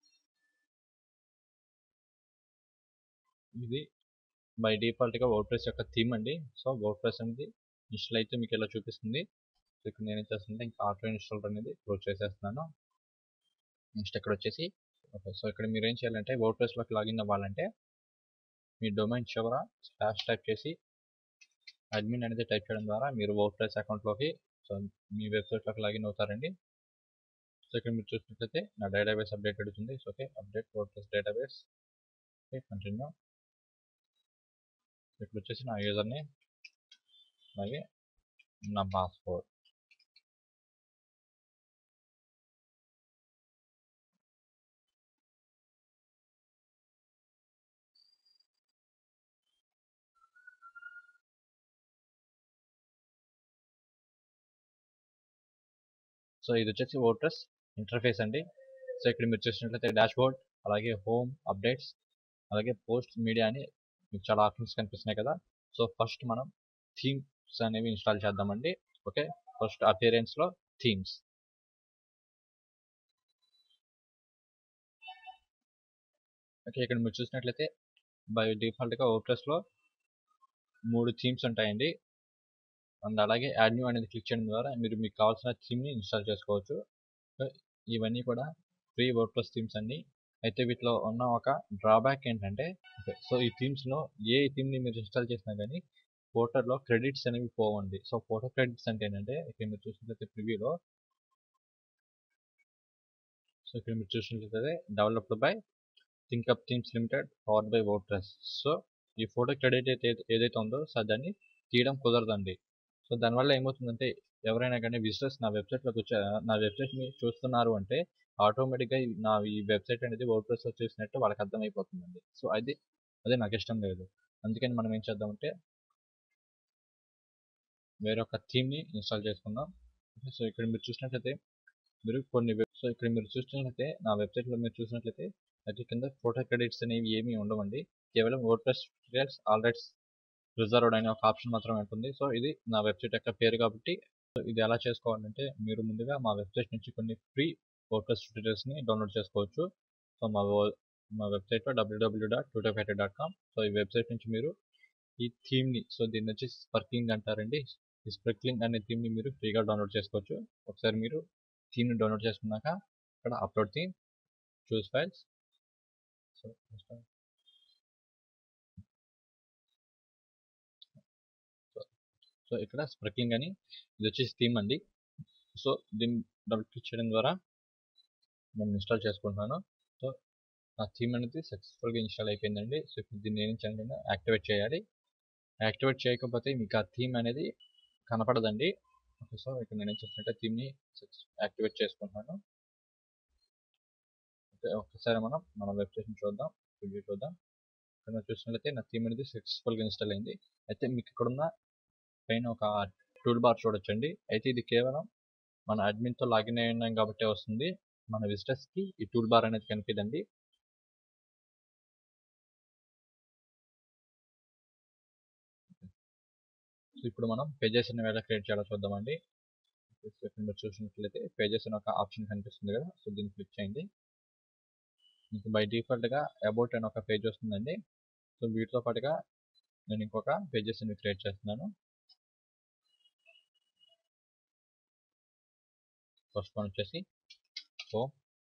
ఇది బై డిఫాల్ట్గా వర్డ్ ప్రెస్ యొక్క థీమ్ అండి సో వర్డ్ ప్రెస్ అనేది ఇన్స్టాల్ అయితే మీకు ఇలా చూపిస్తుంది సో ఇక్కడ నేను ఏం చేస్తుంటే ఇంకా ఆటో ఇన్స్టాల్ అనేది క్లోజ్ చేసేస్తున్నాను నెక్స్ట్ ఇక్కడ వచ్చేసి ఓకే సో ఇక్కడ మీరు ఏం చేయాలంటే వర్డ్ ప్రెస్లోకి లాగిన్ అవ్వాలంటే మీ డొమైన్ చివర స్లాష్ టైప్ చేసి అడ్మిన్ అనేది టైప్ చేయడం ద్వారా మీరు వర్డ్ ప్రెస్ అకౌంట్లోకి సో మీ వెబ్సైట్లోకి లాగిన్ అవుతారండి సో ఇక్కడ మీరు చూసినట్లయితే నా డేటాబేస్ అప్డేట్ అడుగుతుంది so okay update word plus database okay continue ఇక్కడ వచ్చేసి నా యూజర్ని అలాగే నా పాస్వర్డ్ సో ఇది వచ్చేసి వర్డ్ప్రెస్ ఇంటర్ఫేస్ అండి సో ఇక్కడ మీరు చూసినట్లయితే డాష్ బోర్డ్ అలాగే హోమ్ అప్డేట్స్ అలాగే పోస్ట్ మీడియా అని మీకు చాలా ఆప్షన్స్ కనిపిస్తున్నాయి కదా సో ఫస్ట్ మనం థీమ్స్ అనేవి ఇన్స్టాల్ చేద్దామండి ఓకే ఫస్ట్ అపియరెన్స్లో థీమ్స్ ఓకే ఇక్కడ మీరు చూసినట్లయితే బై డిఫాల్ట్గా వర్డ్ప్రెస్లో మూడు థీమ్స్ ఉంటాయండి అండ్ అలాగే యాడ్ న్యూ అనేది క్లిక్ చేయడం ద్వారా మీరు మీకు కావాల్సిన థీమ్ని ఇన్స్టాల్ చేసుకోవచ్చు సో ఇవన్నీ కూడా ఫ్రీ వర్డ్ప్రెస్ థీమ్స్ అండి అయితే వీటిలో ఉన్న ఒక డ్రాబ్యాక్ ఏంటంటే ఓకే సో ఈ థీమ్స్లో ఏ థీమ్ని మీరు ఇన్స్టాల్ చేసినా కానీ పోర్టర్లో క్రెడిట్స్ అనేవి పోవండి సో ఫోటో క్రెడిట్స్ అంటే ఏంటంటే ఇక్కడ మీరు చూసినట్లయితే ప్రివ్యూలో సో ఇక్కడ మీరు చూసినట్లయితే developed by think up themes limited powered by WordPress so ఈ ఫోటో క్రెడిట్ అయితే ఏదైతే ఉందో సో దాన్ని తీయడం కుదరదండి సో దానివల్ల ఏమవుతుందంటే ఎవరైనా కానీ విజిటర్స్ నా వెబ్సైట్లోకి వచ్చా నా వెబ్సైట్ని చూస్తున్నారు అంటే ఆటోమేటిక్గా నా ఈ వెబ్సైట్ అనేది వర్డ్ప్రెస్లో చూసినట్టు వాళ్ళకి అర్థమైపోతుందండి సో అది అదే నాకు ఇష్టం లేదు అందుకని మనం ఏం చేద్దామంటే వేరొక థీమ్ని ఇన్స్టాల్ చేసుకుందాం సో ఇక్కడ మీరు చూసినట్లయితే మీరు కొన్ని వెబ్ సో ఇక్కడ మీరు చూసినట్లయితే నా వెబ్సైట్లో మీరు చూసినట్లయితే అది కింద ఫోటో క్రెడిట్స్ అనేవి ఏమీ ఉండవండి కేవలం వర్డ్ప్రెస్ ట్యూటోరియల్స్ ఆల్రెడీ రిజర్వ్డ్ అనే ఒక ఆప్షన్ మాత్రమే ఉంటుంది సో ఇది నా వెబ్సైట్ యొక్క పేరు కాబట్టి సో ఇది ఎలా చేసుకోవాలంటే మీరు ముందుగా మా వెబ్సైట్ నుంచి కొన్ని ఫ్రీ వర్డ్ప్రెస్ ట్యూటోరియల్స్ని డౌన్లోడ్ చేసుకోవచ్చు సో మా మా వెబ్సైట్లో WWW dot tutofighter dot com so ఈ వెబ్సైట్ నుంచి మీరు ఈ థీమ్ని సో దీన్ని వచ్చి స్పర్కింగ్ అంటారండి ఈ స్ప్రిక్లింగ్ అనే థీమ్ని మీరు ఫ్రీగా డౌన్లోడ్ చేసుకోవచ్చు ఒకసారి మీరు థీమ్ని డౌన్లోడ్ చేసుకున్నాక ఇక్కడ upload theme choose files so so ఇక్కడ స్ప్రిక్లింగ్ అని ఇది వచ్చేసి థీమ్ అండి సో దీన్ని డబుల్ క్లిక్ చేయడం ద్వారా నేను ఇన్స్టాల్ చేసుకుంటున్నాను సో నా థీమ్ అనేది సక్సెస్ఫుల్గా ఇన్స్టాల్ అయిపోయిందండి సో ఇప్పుడు దీన్ని ఏం చేయాలంటే యాక్టివేట్ చేయాలి యాక్టివేట్ చేయకపోతే మీకు ఆ థీమ్ అనేది కనపడదండి ఓకే సో ఇక్కడ నేను ఏం చేస్తున్నట్టే థీమ్ని యాక్టివేట్ చేసుకుంటున్నాను ఓకే ఒకసారి మనం మన వెబ్సైట్ని చూద్దాం రివ్యూ చూద్దాం ఇక్కడ చూసినట్లయితే నా థీమ్ అనేది సక్సెస్ఫుల్గా ఇన్స్టాల్ అయింది అయితే మీకు ఇక్కడున్న పైన ఒక టూల్ బార్ చూడొచ్చండి అయితే ఇది కేవలం మన అడ్మిన్తో లాగిన్ అయి ఉన్నాం కాబట్టి వస్తుంది మన విజిటర్స్కి ఈ టూల్ బార్ అనేది కనిపిదండి సో ఇప్పుడు మనం పేజెస్ అనేవి ఎలా క్రియేట్ చేయాలో చూద్దామండి మీరు చూసినట్లయితే పేజెస్ అనే ఒక ఆప్షన్ కనిపిస్తుంది కదా సో దీన్ని క్లిక్ చేయండి మీకు బై డిఫాల్ట్గా అబౌట్ అని ఒక పేజ్ వస్తుందండి సో వీటితో పాటుగా నేను ఇంకొక పేజెస్ అనేవి క్రియేట్ చేస్తున్నాను ఫస్ట్ వన్ వచ్చేసి హోమ్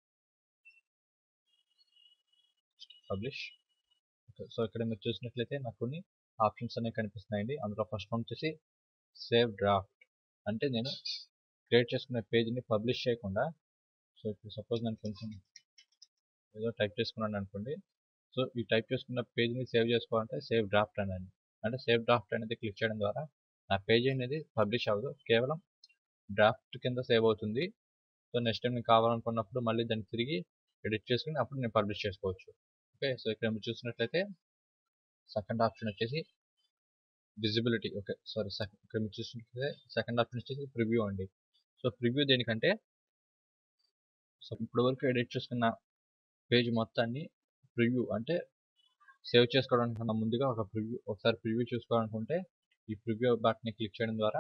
పబ్లిష్ సో ఇక్కడ మీరు చూసినట్లయితే నాకు కొన్ని ఆప్షన్స్ అనేవి కనిపిస్తున్నాయండి అందులో ఫస్ట్ వన్ వచ్చేసి సేవ్ డ్రాఫ్ట్ అంటే నేను క్రియేట్ చేసుకున్న పేజ్ని పబ్లిష్ చేయకుండా సో ఇప్పుడు సపోజ్ నేను కొంచెం ఏదో టైప్ చేసుకున్నాను అనుకోండి సో ఈ టైప్ చేసుకున్న పేజ్ని సేవ్ చేసుకోవాలంటే సేవ్ డ్రాఫ్ట్ అనండి అంటే సేవ్ డ్రాఫ్ట్ అనేది క్లిక్ చేయడం ద్వారా నా పేజ్ అనేది పబ్లిష్ అవ్వదు కేవలం డ్రాఫ్ట్ కింద సేవ్ అవుతుంది సో నెక్స్ట్ టైం నేను కావాలనుకున్నప్పుడు మళ్ళీ దాన్ని తిరిగి ఎడిట్ చేసుకుని అప్పుడు నేను పబ్లిష్ చేసుకోవచ్చు ఓకే సో ఇక్కడ మీరు చూసినట్లయితే సెకండ్ ఆప్షన్ వచ్చేసి విజిబిలిటీ ఓకే సారీ ఇక్కడ మీరు చూసినట్లయితే సెకండ్ ఆప్షన్ వచ్చేసి ప్రివ్యూ అండి సో ప్రివ్యూ దేనికంటే సో ఇప్పటి వరకు ఎడిట్ చేసుకున్న పేజ్ మొత్తాన్ని ప్రివ్యూ అంటే సేవ్ చేసుకోవడానికి ముందుగా ఒక ప్రివ్యూ ఒకసారి ప్రివ్యూ చూసుకోవాలనుకుంటే ఈ ప్రివ్యూ బటన్ని క్లిక్ చేయడం ద్వారా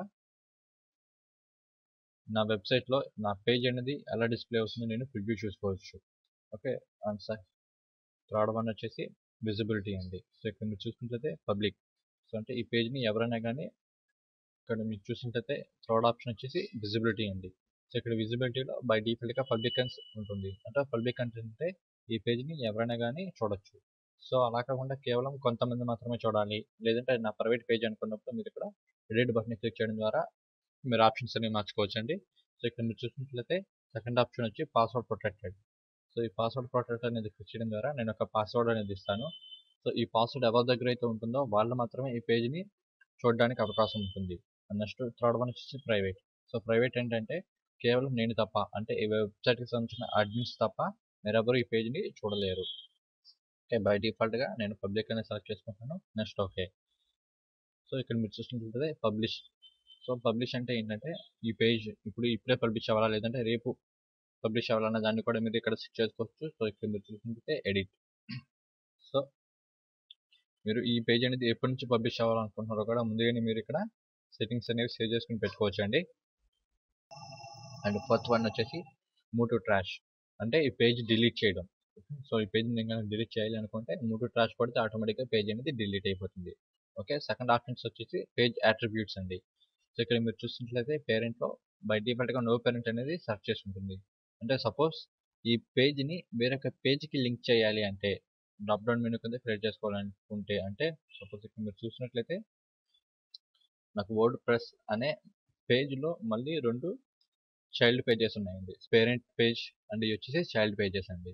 నా వెబ్సైట్లో నా పేజ్ అనేది ఎలా డిస్ప్లే అవుతుందో నేను ప్రివ్యూ చూసుకోవచ్చు okay and sir third one వచ్చేసి విజిబిలిటీ అండి సో ఇక్కడ మీరు చూసుకుంటే పబ్లిక్ సో అంటే ఈ పేజ్ని ఎవరైనా కానీ ఇక్కడ మీరు చూసినట్లయితే థర్డ్ ఆప్షన్ వచ్చేసి విజిబిలిటీ అండి సో ఇక్కడ విజిబిలిటీలో బై డిఫాల్ట్గా పబ్లిక్ అని ఉంటుంది అంటే పబ్లిక్ అంటే ఈ పేజ్ని ఎవరైనా కానీ చూడొచ్చు సో అలా కాకుండా కేవలం కొంతమంది మాత్రమే చూడాలి లేదంటే నా ప్రైవేట్ పేజ్ అనుకున్నప్పుడు మీరు ఇక్కడ ఎడిట్ బటన్ క్లిక్ చేయడం ద్వారా మీరు ఆప్షన్స్ అనేవి మార్చుకోవచ్చు అండి సో ఇక్కడ మీరు చూసినట్లయితే సెకండ్ ఆప్షన్ వచ్చి పాస్వర్డ్ ప్రొటెక్టెడ్ సో ఈ పాస్వర్డ్ ప్రొటెక్ట్ అనేది క్లిక్ చేయడం ద్వారా నేను ఒక పాస్వర్డ్ అనేది ఇస్తాను సో ఈ పాస్వర్డ్ ఎవరి దగ్గర అయితే ఉంటుందో వాళ్ళు మాత్రమే ఈ పేజ్ని చూడడానికి అవకాశం ఉంటుంది నెక్స్ట్ థర్డ్ వన్ వచ్చేసి ప్రైవేట్ సో ప్రైవేట్ ఏంటంటే కేవలం నేను తప్ప అంటే ఈ వెబ్సైట్కి సంబంధించిన అడ్మిన్స్ తప్ప మీరెవరు ఈ పేజ్ని చూడలేరు ఓకే బై డిఫాల్ట్గా నేను పబ్లిక్ అనేది సెలెక్ట్ చేసుకుంటాను నెక్స్ట్ ఓకే సో ఇక్కడ మీరు చూసినట్లయితే పబ్లిష్ సో పబ్లిష్ అంటే ఏంటంటే ఈ పేజ్ ఇప్పుడు ఇప్పుడే పబ్లిష్ అవ్వాలా లేదంటే రేపు పబ్లిష్ అవ్వాలన్న దాన్ని కూడా మీరు ఇక్కడ సెట్ చేసుకోవచ్చు సో ఇక్కడ మీరు చూసుకుంటే ఎడిట్ సో మీరు ఈ పేజ్ అనేది ఎప్పటి నుంచి పబ్లిష్ అవ్వాలనుకుంటున్నారో కూడా ముందుగానే మీరు ఇక్కడ సెట్టింగ్స్ అనేవి సేవ్ చేసుకుని పెట్టుకోవచ్చు అండి అండ్ ఫస్ట్ వన్ వచ్చేసి మూవ్ టు ట్రాష్ అంటే ఈ పేజ్ డిలీట్ చేయడం సో ఈ పేజ్ నేను డిలీట్ చేయాలి అనుకుంటే మూవ్ టు ట్రాష్ పడితే ఆటోమేటిక్గా పేజ్ అనేది డిలీట్ అయిపోతుంది ఓకే సెకండ్ ఆప్షన్స్ వచ్చేసి పేజ్ అట్రిబ్యూట్స్ అండి సో ఇక్కడ మీరు చూసినట్లయితే పేరెంట్లో బై డిఫాల్ట్గా నో పేరెంట్ అనేది సెర్చ్ చేసి ఉంటుంది అంటే సపోజ్ ఈ పేజ్ని వేరొక పేజ్కి లింక్ చేయాలి అంటే డ్రాప్ డౌన్ మెనూ కింద క్రియేట్ చేసుకోవాలనుకుంటే అంటే సపోజ్ ఇక్కడ మీరు చూసినట్లయితే నాకు వర్డ్ ప్రెస్ అనే పేజ్లో మళ్ళీ రెండు చైల్డ్ పేజెస్ ఉన్నాయండి పేరెంట్ పేజ్ అండ్ ఇవి వచ్చేసి చైల్డ్ పేజెస్ అండి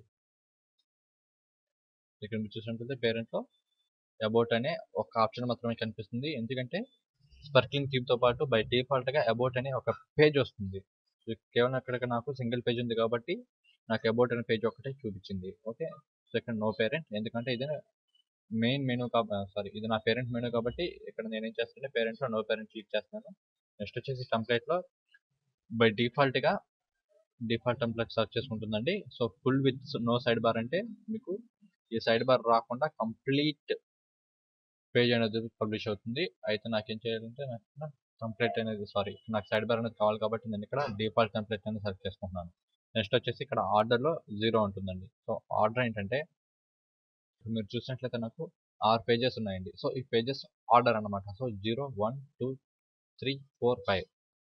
ఇక్కడ మీరు చూసినట్లయితే పేరెంట్లో అబౌట్ అనే ఒక ఆప్షన్ మాత్రమే కనిపిస్తుంది ఎందుకంటే స్పర్క్లింగ్ థీమ్తో పాటు బై డిఫాల్ట్గా అబౌట్ అనే ఒక పేజ్ వస్తుంది కేవలం అక్కడ నాకు సింగిల్ పేజ్ ఉంది కాబట్టి నాకు అబౌట్ అనే పేజ్ ఒకటే చూపించింది ఓకే సో ఇక్కడ నో పేరెంట్ ఎందుకంటే ఇది మెయిన్ మెనూ సారీ ఇది నా పేరెంట్ మెనూ కాబట్టి ఇక్కడ నేను ఏం చేస్తానంటే పేరెంట్లో నో పేరెంట్ క్లిక్ చేస్తాను నెక్స్ట్ వచ్చేసి టెంప్లెట్లో బై డిఫాల్ట్గా డిఫాల్ట్ టెంప్లెట్ సర్చ్ చేసుకుంటుందండి so full with no side bar అంటే మీకు ఈ సైడ్ బార్ రాకుండా కంప్లీట్ పేజ్ అనేది పబ్లిష్ అవుతుంది అయితే నాకేం చేయాలంటే నాకు టెంప్లెట్ అనేది సారీ నాకు సైడ్ బార్ అనేది కావాలి కాబట్టి నేను ఇక్కడ డిఫాల్ట్ టెంప్లెట్ అనేది సెర్చ్ చేసుకుంటున్నాను నెక్స్ట్ వచ్చేసి ఇక్కడ ఆర్డర్లో జీరో ఉంటుందండి సో ఆర్డర్ ఏంటంటే మీరు చూసినట్లయితే నాకు ఆరు పేజెస్ ఉన్నాయండి సో ఈ పేజెస్ ఆర్డర్ అనమాట so zero one two three four five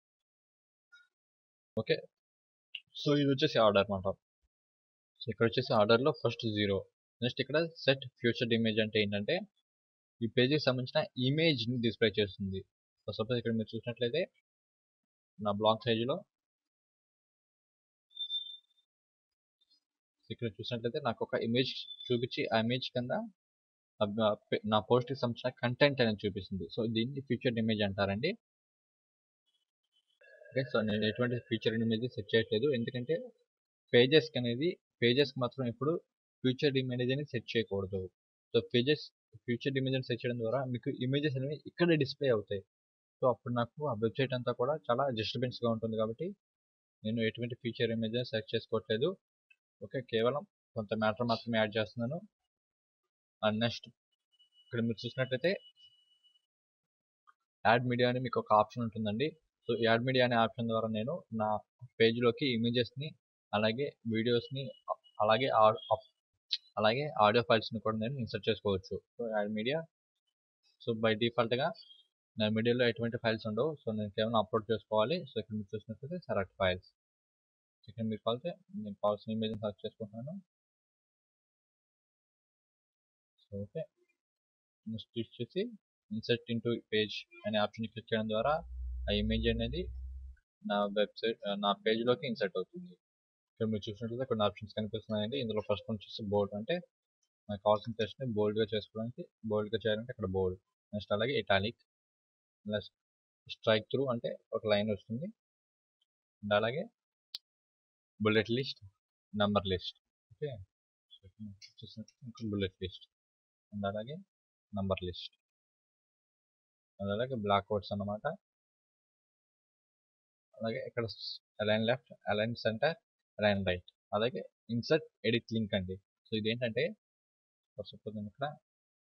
okay so ఇది వచ్చేసి ఆర్డర్ అనమాట సో ఇక్కడ వచ్చేసి ఆర్డర్లో ఫస్ట్ జీరో నెక్స్ట్ ఇక్కడ సెట్ ఫ్యూచర్ ఇమేజ్ అంటే ఏంటంటే ఈ పేజీకి సంబంధించిన ఇమేజ్ని డిస్ప్లే చేస్తుంది సో సపోజ్ ఇక్కడ మీరు చూసినట్లయితే నా బ్లాగ్ సైజులో ఇక్కడ చూసినట్లయితే నాకు ఒక ఇమేజ్ చూపించి ఆ ఇమేజ్ కింద నా పోస్ట్కి సంబంధించిన కంటెంట్ అనేది చూపిస్తుంది సో దీన్ని ఫ్యూచర్ ఇమేజ్ అంటారండి ఓకే సో నేను ఎటువంటి ఫ్యూచర్ ఇమేజ్ సెట్ చేయట్లేదు ఎందుకంటే పేజెస్కి అనేది పేజెస్కి మాత్రం ఇప్పుడు ఫ్యూచర్ ఇమేజ్ అనేది సెట్ చేయకూడదు సో పేజెస్ ఫ్యూచర్ ఇమేజ్ అని సెట్ చేయడం ద్వారా మీకు ఇమేజెస్ అనేవి ఇక్కడే డిస్ప్లే అవుతాయి సో అప్పుడు నాకు ఆ వెబ్సైట్ అంతా కూడా చాలా డిస్టర్బెన్స్గా ఉంటుంది కాబట్టి నేను ఎటువంటి ఫ్యూచర్ ఇమేజ్ సెర్చ్ చేసుకోవట్లేదు ఓకే కేవలం కొంత మ్యాటర్ మాత్రమే యాడ్ చేస్తున్నాను అండ్ నెక్స్ట్ ఇక్కడ మీరు చూసినట్లయితే యాడ్ మీడియా అని మీకు ఒక ఆప్షన్ ఉంటుందండి సో యాడ్ మీడియా అనే ఆప్షన్ ద్వారా నేను నా పేజ్లోకి ఇమేజెస్ని అలాగే వీడియోస్ని అలాగే అలాగే ఆడియో ఫైల్స్ని కూడా నేను ఇన్సర్ట్ చేసుకోవచ్చు so add media so by డిఫాల్ట్గా నా మీడియాలో ఎటువంటి ఫైల్స్ ఉండవు సో నేను కేవలం అప్లోడ్ చేసుకోవాలి సో ఇక్కడ మీరు చూసినట్లయితే సెలెక్ట్ ఫైల్స్ ఇక్కడ మీరు కావాల్సి నేను కావాల్సిన ఇమేజ్ సెలెక్ట్ చేసుకుంటున్నాను సో ఓకే నెక్స్ట్ వచ్చేసి ఇన్సర్ట్ ఇంటూ పేజ్ అనే ఆప్షన్ క్లిక్ చేయడం ద్వారా ఆ ఇమేజ్ అనేది నా వెబ్సైట్ నా పేజ్లోకి ఇన్సర్ట్ అవుతుంది ఇక్కడ మీరు చూసినట్లయితే కొన్ని ఆప్షన్స్ కనిపిస్తున్నాయండి ఇందులో ఫస్ట్ వన్ వచ్చేసి బోల్డ్ అంటే నాకు కావాల్సిన టెస్ట్ని బోల్డ్గా చేసుకోవడానికి బోల్డ్గా చేయాలంటే ఇక్కడ బోల్డ్ నెక్స్ట్ అలాగే ఇటాలిక్ నెక్స్ట్ స్ట్రైక్ త్రూ అంటే ఒక లైన్ వస్తుంది అండ్ అలాగే bullet list number list okay bullet list and అలాగే నంబర్ లిస్ట్ అండ్ అలాగే బ్లాక్ కోడ్స్ అన్నమాట అలాగే ఇక్కడ align left align center align right అలాగే ఇన్సర్ట్ ఎడిట్ లింక్ అండి సో ఇదేంటంటే సపోజ్ నేను ఇక్కడ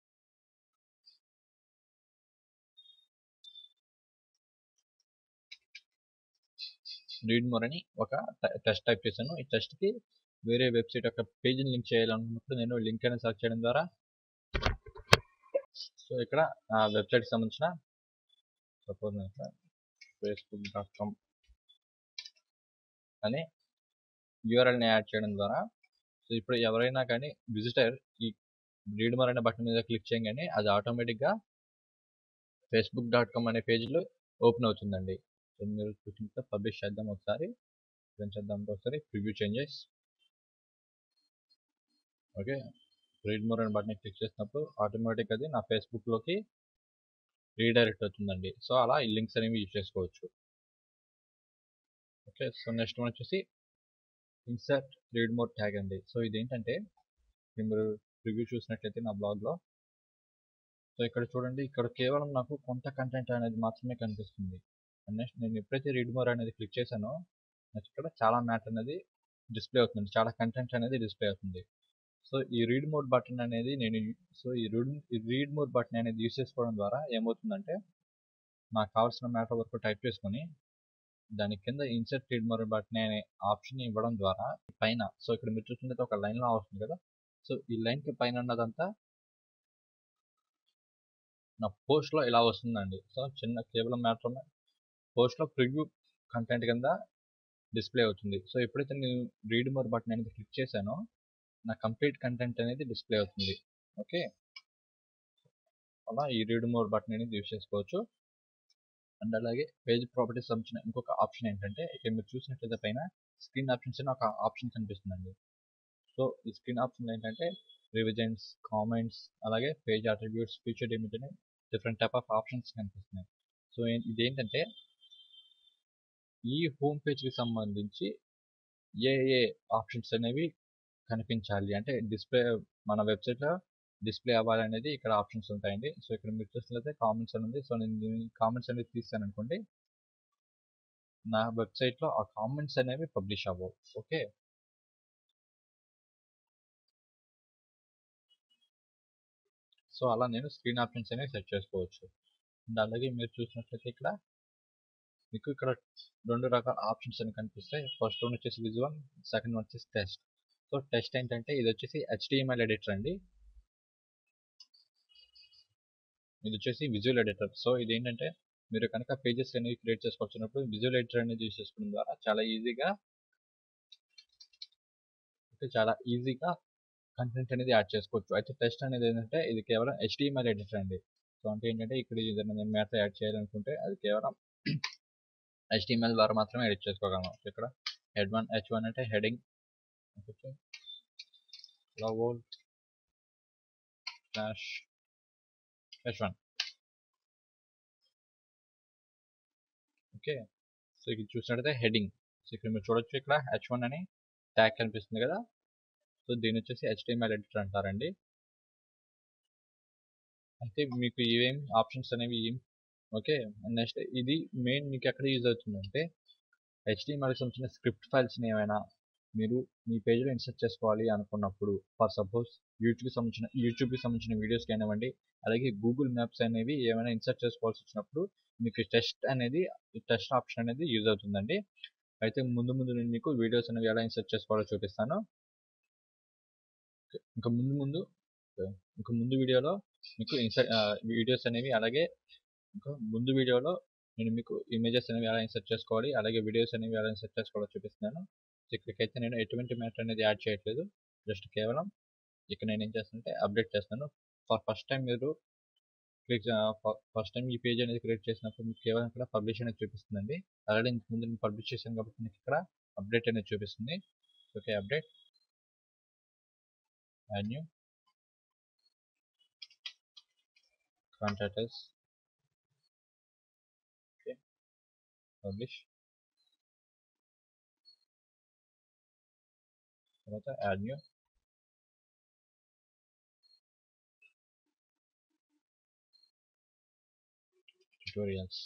రీడ్ మోర్ అని ఒక టెస్ట్ టైప్ చేశాను ఈ టెస్ట్కి వేరే వెబ్సైట్ యొక్క పేజ్ని లింక్ చేయాలనుకున్నప్పుడు నేను లింక్ అనేది సెర్చ్ చేయడం ద్వారా సో ఇక్కడ ఆ వెబ్సైట్కి సంబంధించిన సపోజ్ నేను ఇక్కడ ఫేస్బుక్ డాట్ కామ్ అని యూఆర్ఎల్ని యాడ్ చేయడం ద్వారా సో ఇప్పుడు ఎవరైనా కానీ విజిటర్ ఈ రీడ్ మోర్ అనే బటన్ మీద క్లిక్ చేయగానే అది ఆటోమేటిక్గా ఫేస్బుక్ డాట్ కామ్ అనే పేజ్లో ఓపెన్ అవుతుందండి సో మీరు చూసినట్టు పబ్లిష్ చేద్దాం ఒకసారి రన్ చేద్దాం ఒకసారి preview changes okay read more అనే బటన్ క్లిక్ చేసినప్పుడు ఆటోమేటిక్ అది నా ఫేస్బుక్లోకి రీడైరెక్ట్ అవుతుందండి సో అలా ఈ లింక్స్ అనేవి యూజ్ చేసుకోవచ్చు ఓకే సో నెక్స్ట్ వన్ వచ్చేసి ఇన్సర్ట్ రీడ్ మోర్ ట్యాగ్ అండి సో ఇదేంటంటే మీరు రివ్యూ చూసినట్లయితే నా బ్లాగ్లో సో ఇక్కడ చూడండి ఇక్కడ కేవలం నాకు కొంత కంటెంట్ అనేది మాత్రమే కనిపిస్తుంది నెక్స్ట్ నేను ఎప్పుడైతే రీడ్ మోర్ అనేది క్లిక్ చేశానో నెక్స్ట్ ఇక్కడ చాలా మ్యాట్ అనేది డిస్ప్లే అవుతుంది చాలా కంటెంట్ అనేది డిస్ప్లే అవుతుంది సో ఈ రీడ్ మోడ్ బటన్ అనేది నేను సో ఈ రీడ్ ఈ రీడ్ మోడ్ బటన్ అనేది యూస్ చేసుకోవడం ద్వారా ఏమవుతుందంటే నాకు కావాల్సిన మ్యాటర్ వరకు టైప్ చేసుకొని దాని కింద ఇన్సర్ట్ రీడ్ మోర్ బటన్ అనే ఆప్షన్ ఇవ్వడం ద్వారా పైన సో ఇక్కడ మీరు చూసినట్లయితే ఒక లైన్లో వస్తుంది కదా సో ఈ లైన్కి పైన ఉన్నదంతా నా పోస్ట్లో ఇలా వస్తుందండి సో చిన్న కేవలం మ్యాటర్ పోస్ట్లో ప్రివ్యూ కంటెంట్ కింద డిస్ప్లే అవుతుంది సో ఎప్పుడైతే నేను రీడ్ మోర్ బటన్ అనేది క్లిక్ చేశానో నా కంప్లీట్ కంటెంట్ అనేది డిస్ప్లే అవుతుంది ఓకే అలా ఈ రీడ్ మోర్ బటన్ అనేది యూస్ చేసుకోవచ్చు అండ్ అలాగే పేజ్ ప్రాపర్టీస్ సంబంధించిన ఇంకొక ఆప్షన్ ఏంటంటే ఇక్కడ మీరు చూసినట్లయితే పైన స్క్రీన్ ఆప్షన్స్ అని ఒక ఆప్షన్ కనిపిస్తుందండి సో ఈ స్క్రీన్ ఆప్షన్ ఏంటంటే రివిజన్స్ కామెంట్స్ అలాగే పేజ్ అట్రిబ్యూట్స్ ఫీచర్ ఇమేజ్ అని డిఫరెంట్ టైప్ ఆఫ్ ఆప్షన్స్ కనిపిస్తున్నాయి సో ఇదేంటంటే ఈ హోమ్ పేజ్కి సంబంధించి ఏ ఏ ఆప్షన్స్ అనేవి కనిపించాలి అంటే డిస్ప్లే మన వెబ్సైట్లో డిస్ప్లే అవ్వాలనేది ఇక్కడ ఆప్షన్స్ ఉంటాయండి సో ఇక్కడ మీరు చూసినట్లయితే కామెంట్స్ అని ఉంది సో నేను కామెంట్స్ అనేది తీసాను అనుకోండి నా వెబ్సైట్లో ఆ కామెంట్స్ అనేవి పబ్లిష్ అవ్వవు ఓకే సో అలా నేను స్క్రీన్ ఆప్షన్స్ అనేవి సెట్ చేసుకోవచ్చు అండ్ అలాగే మీరు చూసినట్లయితే ఇక్కడ మీకు ఇక్కడ రెండు రకాల ఆప్షన్స్ అని కనిపిస్తాయి ఫస్ట్ వన్ వచ్చేసి విజువల్ సెకండ్ వన్ వచ్చేసి టెస్ట్ సో టెస్ట్ ఏంటంటే ఇది వచ్చేసి హెచ్డిఎంఎల్ ఎడిటర్ అండి ఇది వచ్చేసి విజువల్ ఎడిటర్ సో ఇది ఏంటంటే మీరు కనుక పేజెస్ అనేవి క్రియేట్ చేసుకోవాల్సినప్పుడు విజువల్ ఎడిటర్ అనేది యూస్ చేసుకోవడం ద్వారా చాలా ఈజీగా చాలా ఈజీగా కంటెంట్ అనేది యాడ్ చేసుకోవచ్చు అయితే టెస్ట్ అనేది ఏంటంటే ఇది కేవలం హెచ్డిఎంఎల్ ఎడిటర్ అండి సో అంటే ఏంటంటే ఇక్కడ ఏదైనా నేను మ్యాటర్ యాడ్ చేయాలనుకుంటే అది కేవలం హెచ్డిఎంఎల్ ద్వారా మాత్రమే ఎడిట్ చేసుకోగలను ఇక్కడ హెడ్ వన్ హెచ్ వన్ అంటే heading level slash H one okay so ఇక్కడ చూసినట్టయితే హెడింగ్ సో ఇక్కడ మీరు చూడొచ్చు ఇక్కడ హెచ్ వన్ అని ట్యాగ్ కనిపిస్తుంది కదా సో దీని వచ్చేసి హెచ్డిఎంఎల్ ఎడిటర్ అంటారండి అయితే మీకు ఏమేం ఆప్షన్స్ అనేవి ఏం ఓకే నెక్స్ట్ ఇది మెయిన్ మీకు ఎక్కడ యూజ్ అవుతుందంటే హెచ్డిఎంఎల్కి సంబంధించిన స్క్రిప్ట్ ఫైల్స్ని ఏమైనా మీరు మీ పేజ్లో ఇన్సర్ట్ చేసుకోవాలి అనుకున్నప్పుడు ఫర్ సపోజ్ యూట్యూబ్కి సంబంధించిన యూట్యూబ్కి సంబంధించిన వీడియోస్ కానివ్వండి అలాగే గూగుల్ మ్యాప్స్ అనేవి ఏమైనా ఇన్సర్ట్ చేసుకోవాల్సి వచ్చినప్పుడు మీకు టెస్ట్ అనేది టెస్ట్ ఆప్షన్ అనేది యూజ్ అవుతుందండి అయితే ముందు ముందు నేను మీకు వీడియోస్ అనేవి ఎలా ఇన్సర్ట్ చేసుకోవాలో చూపిస్తాను ఇంకా ముందు ముందు ఇంకా ముందు వీడియోలో మీకు ఇన్సర్ట్ వీడియోస్ అనేవి అలాగే ఇంకా ముందు వీడియోలో నేను మీకు ఇమేజెస్ అనేవి ఎలా ఇన్సర్ట్ చేసుకోవాలి అలాగే వీడియోస్ అనేవి ఎలా ఇన్సర్ట్ చేసుకోవాలో చూపిస్తున్నాను ఇక్కడికైతే నేను ఎటువంటి మ్యాటర్ అనేది యాడ్ చేయట్లేదు జస్ట్ కేవలం ఇక్కడ నేను ఏం చేస్తానంటే అప్డేట్ చేస్తాను ఫర్ ఫస్ట్ టైం మీరు క్లిక్ ఫస్ట్ టైం ఈ పేజ్ అనేది క్రియేట్ చేసినప్పుడు మీకు కేవలం ఇక్కడ పబ్లిష్ అనేది చూపిస్తుందండి ఆల్రెడీ ఇంతకు ముందు నేను పబ్లిష్ చేశాను కాబట్టి మీకు ఇక్కడ అప్డేట్ అనేది చూపిస్తుంది okay update add new contact us okay publish తర్వాత add new tutorials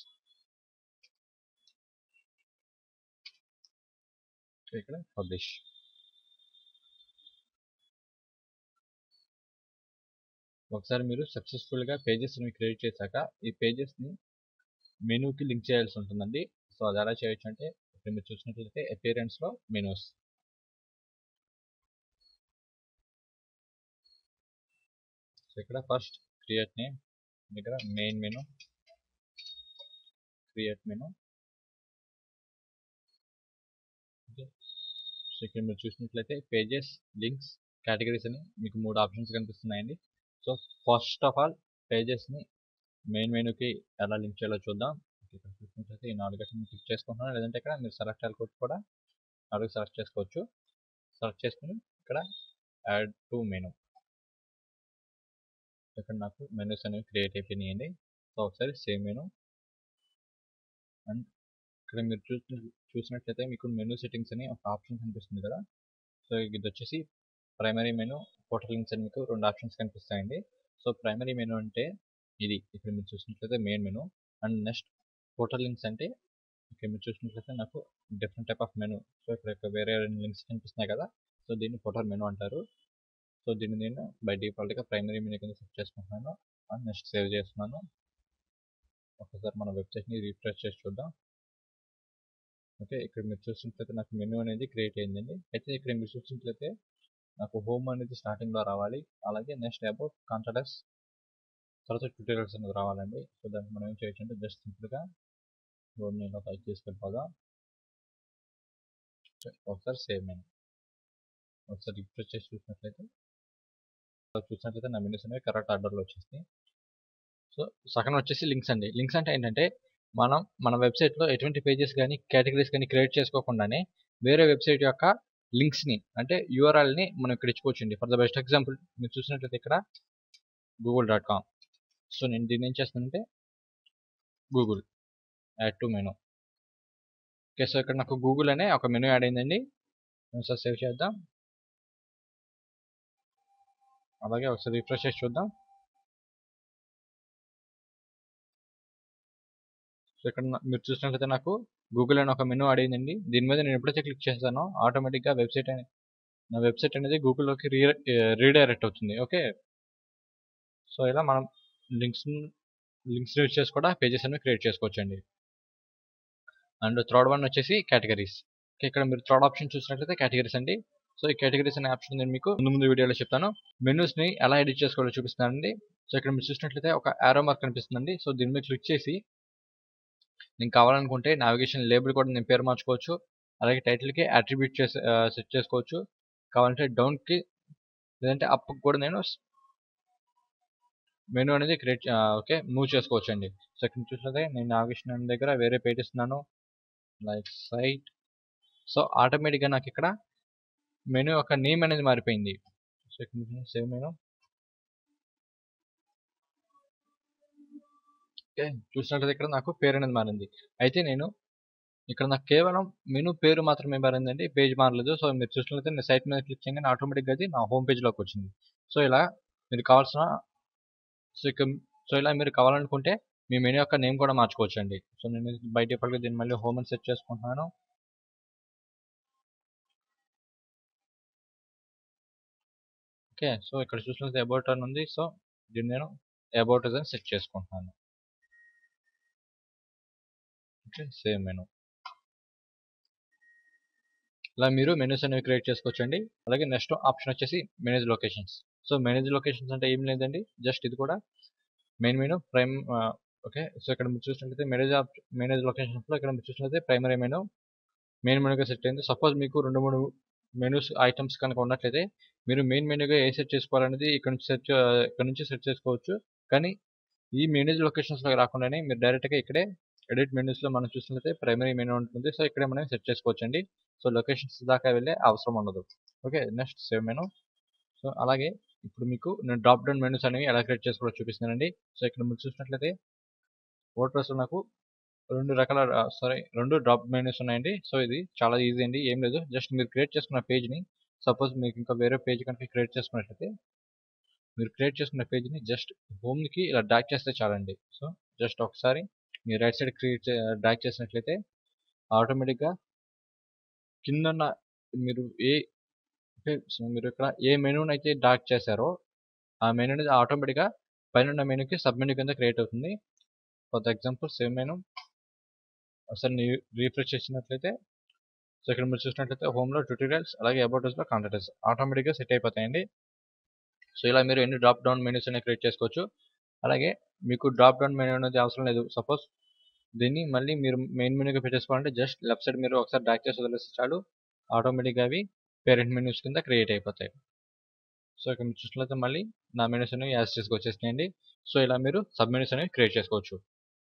ఇక్కడ పబ్లిష్ ఒకసారి మీరు సక్సెస్ఫుల్గా పేజెస్ని క్రియేట్ చేశాక ఈ పేజెస్ని మెనూకి లింక్ చేయాల్సి ఉంటుందండి సో అది ఎలా చేయొచ్చు అంటే ఇప్పుడు మీరు చూసినట్లయితే అపియరెన్స్లో మెనూస్ సో ఇక్కడ ఫస్ట్ క్రియేట్ నేమ్ దగ్గర main menu create menu so ఇక్కడ మీరు చూసినట్లయితే పేజెస్ లింక్స్ కేటగిరీస్ అని మీకు మూడు ఆప్షన్స్ కనిపిస్తున్నాయండి సో ఫస్ట్ ఆఫ్ ఆల్ పేజెస్ని మెయిన్ మెనూకి ఎలా లింక్ చేయాలో చూద్దాం ఇక్కడ చూసినట్లయితే ఈ నాలుగు నేను క్లిక్ చేసుకుంటున్నాను లేదంటే ఇక్కడ మీరు సెలెక్ట్ అనుకోవచ్చు కూడా నాలుగు సెలెక్ట్ చేసుకోవచ్చు సెలెక్ట్ చేసుకుని ఇక్కడ యాడ్ టు మెనూ ఇక్కడ నాకు మెనూస్ అనేవి క్రియేట్ అయిపోయినాయండి సో ఒకసారి సేమ్ మెనూ అండ్ ఇక్కడ మీరు చూసి చూసినట్లయితే మీకు మెనూ సెట్టింగ్స్ అని ఒక ఆప్షన్ కనిపిస్తుంది కదా సో ఇది వచ్చేసి ప్రైమరీ మెనూ పోర్టల్ లింక్స్ అని మీకు రెండు ఆప్షన్స్ కనిపిస్తాయండి సో ప్రైమరీ మెనూ అంటే ఇది ఇక్కడ మీరు చూసినట్లయితే main menu and next portal links అంటే ఓకే మీరు చూసినట్లయితే నాకు different type of menu so ఇక్కడ యొక్క వేరే లింక్స్ కనిపిస్తున్నాయి కదా సో దీన్ని ఫోటో మెనూ అంటారు సో దీన్ని నేను బై డిఫాల్ట్గా ప్రైమరీ మెనూ కింద సెట్ చేసుకుంటున్నాను అండ్ నెక్స్ట్ సేవ్ చేస్తున్నాను ఒకసారి మన వెబ్సైట్ని రీఫ్రెష్ చేసి చూద్దాం ఓకే ఇక్కడ మీరు చూసినట్లయితే నాకు మెనూ అనేది క్రియేట్ అయిందండి అయితే ఇక్కడ మీరు చూసినట్లయితే నాకు హోమ్ అనేది స్టార్టింగ్లో రావాలి అలాగే నెక్స్ట్ అబౌట్ కాంటాక్ట్స్ తర్వాత ట్యూటోరియల్స్ అనేది రావాలండి సో దానికి మనం ఏం చేయొచ్చు అంటే జస్ట్ సింపుల్గా రోడ్ నేను టైప్ తీసుకెళ్ళిపోదాం ఒకసారి సేవ్ మెనూ ఒకసారి రిఫ్రెష్ చేసి చూసినట్లయితే చూసినట్లయితే నా మెనూస్ అనేవి కరెక్ట్ ఆర్డర్లో వచ్చేస్తాయి సో సగం వచ్చేసి లింక్స్ అండి లింక్స్ అంటే ఏంటంటే మనం మన వెబ్సైట్లో ఎటువంటి పేజెస్ కానీ కేటగిరీస్ కానీ క్రియేట్ చేసుకోకుండానే వేరే వెబ్సైట్ యొక్క లింక్స్ని అంటే యూఆర్ఎల్ని మనం ఇక్కడ ఇచ్చుకోవచ్చండి ఫర్ ద బెస్ట్ ఎగ్జాంపుల్ మీరు చూసినట్లయితే ఇక్కడ గూగుల్ డాట్ కామ్ సో నేను దీన్ని ఏం చేస్తానంటే Google add to menu okay so ఇక్కడ నాకు గూగుల్ అనే ఒక మెనూ యాడ్ అయిందండి ఒకసారి సేవ్ చేద్దాం అలాగే ఒకసారి రిఫ్రెష్ చేసి చూద్దాం సో ఇక్కడ మీరు చూసినట్లయితే నాకు గూగుల్ అని ఒక మెనూ అడిగిందండి దీని మీద నేను ఎప్పుడైతే క్లిక్ చేస్తానో ఆటోమేటిక్గా వెబ్సైట్ అనేది నా వెబ్సైట్ అనేది గూగుల్లోకి రీ రీడైరెక్ట్ అవుతుంది ఓకే సో ఇలా మనం లింక్స్ లింక్స్ యూజ్ చేసి కూడా పేజెస్ అనేవి క్రియేట్ చేసుకోవచ్చు అండి అండ్ థర్డ్ వన్ వచ్చేసి కేటగిరీస్ ఇక్కడ మీరు థర్డ్ ఆప్షన్ చూసినట్లయితే కేటగిరీస్ అండి సో ఈ కేటగిరీస్ అనే ఆప్షన్ నేను మీకు ముందు ముందు వీడియోలో చెప్తాను మెనూస్ని ఎలా ఎడిట్ చేసుకోవాలో చూపిస్తానండి సో ఇక్కడ మీరు చూసినట్లయితే ఒక ఆరో మార్క్ కనిపిస్తుందండి సో దీని మీద క్లిక్ చేసి నేను కావాలనుకుంటే నావిగేషన్ లేబుల్ కూడా నేను పేరు మార్చుకోవచ్చు అలాగే టైటిల్కి అట్రిబ్యూట్ చేసి సెట్ చేసుకోవచ్చు కావాలంటే డౌన్కి లేదంటే అప్కి కూడా నేను మెనూ అనేది క్రియేట్ ఓకే మూవ్ చేసుకోవచ్చు అండి సో ఇక్కడ చూసినట్లయితే నేను నావిగేషన్ దగ్గర వేరే పేజ్ ఇస్తున్నాను లైక్ సైట్ సో ఆటోమేటిక్గా నాకు ఇక్కడ మెనూ యొక్క నేమ్ అనేది మారిపోయింది సో ఇక్కడ సేవ్ మెనూ ఓకే చూసినట్లయితే ఇక్కడ నాకు పేరు అనేది మారింది అయితే నేను ఇక్కడ నాకు కేవలం మెనూ పేరు మాత్రమే మారిందండి పేజ్ మారలేదు సో మీరు చూసినట్లయితే నేను సైట్ మీద క్లిక్ చేయగానే ఆటోమేటిక్గా అది నా హోమ్ పేజ్లోకి వచ్చింది సో ఇలా మీరు కావాల్సిన సో ఇక సో ఇలా మీరు కావాలనుకుంటే మీ మెనూ యొక్క నేమ్ కూడా మార్చుకోవచ్చు అండి సో నేను బయట డిఫాల్ట్గా దీన్ని మళ్ళీ హోమ్ అని సెట్ చేసుకుంటున్నాను ఓకే సో ఇక్కడ చూసినట్లయితే అబౌట్ అని ఉంది సో దీన్ని నేను అబౌట్ అని సెట్ చేసుకుంటున్నాను ఓకే సేమ్ మెనూ ఇలా మీరు మెనూస్ అనేవి క్రియేట్ చేసుకోవచ్చు అండి అలాగే నెక్స్ట్ ఆప్షన్ వచ్చేసి manage locations so manage locations అంటే ఏం లేదండి జస్ట్ ఇది కూడా main menu prime okay so ఇక్కడ మీరు చూసినట్లయితే మేనేజ్ మేనేజ్ లొకేషన్స్లో ఇక్కడ మీరు చూసినట్లయితే ప్రైమరీ మెనూ మెయిన్ మెనూగా సెట్ అయింది సపోజ్ మీకు రెండు మూడు మెనూస్ ఐటమ్స్ కనుక ఉన్నట్లయితే మీరు మెయిన్ మెనూగా ఏ సెట్ చేసుకోవాలనేది ఇక్కడ నుంచి సెట్ ఇక్కడ నుంచి సెట్ చేసుకోవచ్చు కానీ ఈ మేనేజ్ లొకేషన్స్లో రాకుండానే మీరు డైరెక్ట్గా ఇక్కడే ఎడిట్ మెనూస్లో మనం చూసినట్లయితే ప్రైమరీ మెనూ ఉంటుంది సో ఇక్కడే మనం సెట్ చేసుకోవచ్చు అండి సో లొకేషన్స్ దాకా వెళ్ళే అవసరం ఉండదు okay next save menu so అలాగే ఇప్పుడు మీకు నేను డ్రాప్ డౌన్ మెనూస్ అనేవి ఎలా క్రియేట్ చేసుకోవాలో చూపిస్తున్నానండి సో ఇక్కడ మీరు చూసినట్లయితే వర్డ్ప్రెస్లో నాకు రెండు రకాల సారీ రెండు డ్రాప్ మెనూస్ ఉన్నాయండి సో ఇది చాలా ఈజీ అండి ఏం లేదు జస్ట్ మీరు క్రియేట్ చేసుకున్న పేజ్ని సపోజ్ మీకు ఇంకా వేరే పేజ్ కనుక క్రియేట్ చేసుకున్నట్లయితే మీరు క్రియేట్ చేసుకున్న పేజ్ని జస్ట్ హోమ్కి ఇలా డ్రాక్ చేస్తే చాలండి సో జస్ట్ ఒకసారి మీరు రైట్ సైడ్ క్రియేట్ డ్రాక్ చేసినట్లయితే ఆటోమేటిక్గా కింద మీరు ఏ మీరు ఇక్కడ ఏ మెనూని అయితే డార్క్ చేశారో ఆ మెనూ అనేది ఆటోమేటిక్గా పైన ఉన్న మెనూకి సబ్ మెనూ కింద క్రియేట్ అవుతుంది ఫర్ ఎగ్జాంపుల్ సేమ్ మెనూ ఒకసారి రీఫ్రెష్ చేసినట్లయితే సో ఇక్కడ మీరు చూసినట్లయితే హోమ్లో ట్యూటోరియల్స్ అలాగే అబౌటర్స్లో కాంటాక్టర్స్ ఆటోమేటిక్గా సెట్ అయిపోతాయండి సో ఇలా మీరు ఎన్ని డ్రాప్ డౌన్ మెనూస్ అనేవి క్రియేట్ చేసుకోవచ్చు అలాగే మీకు డ్రాప్ డౌన్ మెనూ అనేది అవసరం లేదు సపోజ్ దీన్ని మళ్ళీ మీరు మెయిన్ మెనూగా పెట్టేసుకోవాలంటే జస్ట్ లెఫ్ట్ సైడ్ మీరు ఒకసారి డ్రాక్ చేసి వదిలేస్తే చాలు ఆటోమేటిక్గా అవి పేరెంట్ మెనూస్ కింద క్రియేట్ అయిపోతాయి సో ఇక్కడ మీరు చూసినట్లయితే మళ్ళీ నా మెనూస్ అనేవి యాజ్ చేసుకు వచ్చేసినాయండి సో ఇలా మీరు సబ్ మెనూస్ అనేవి క్రియేట్ చేసుకోవచ్చు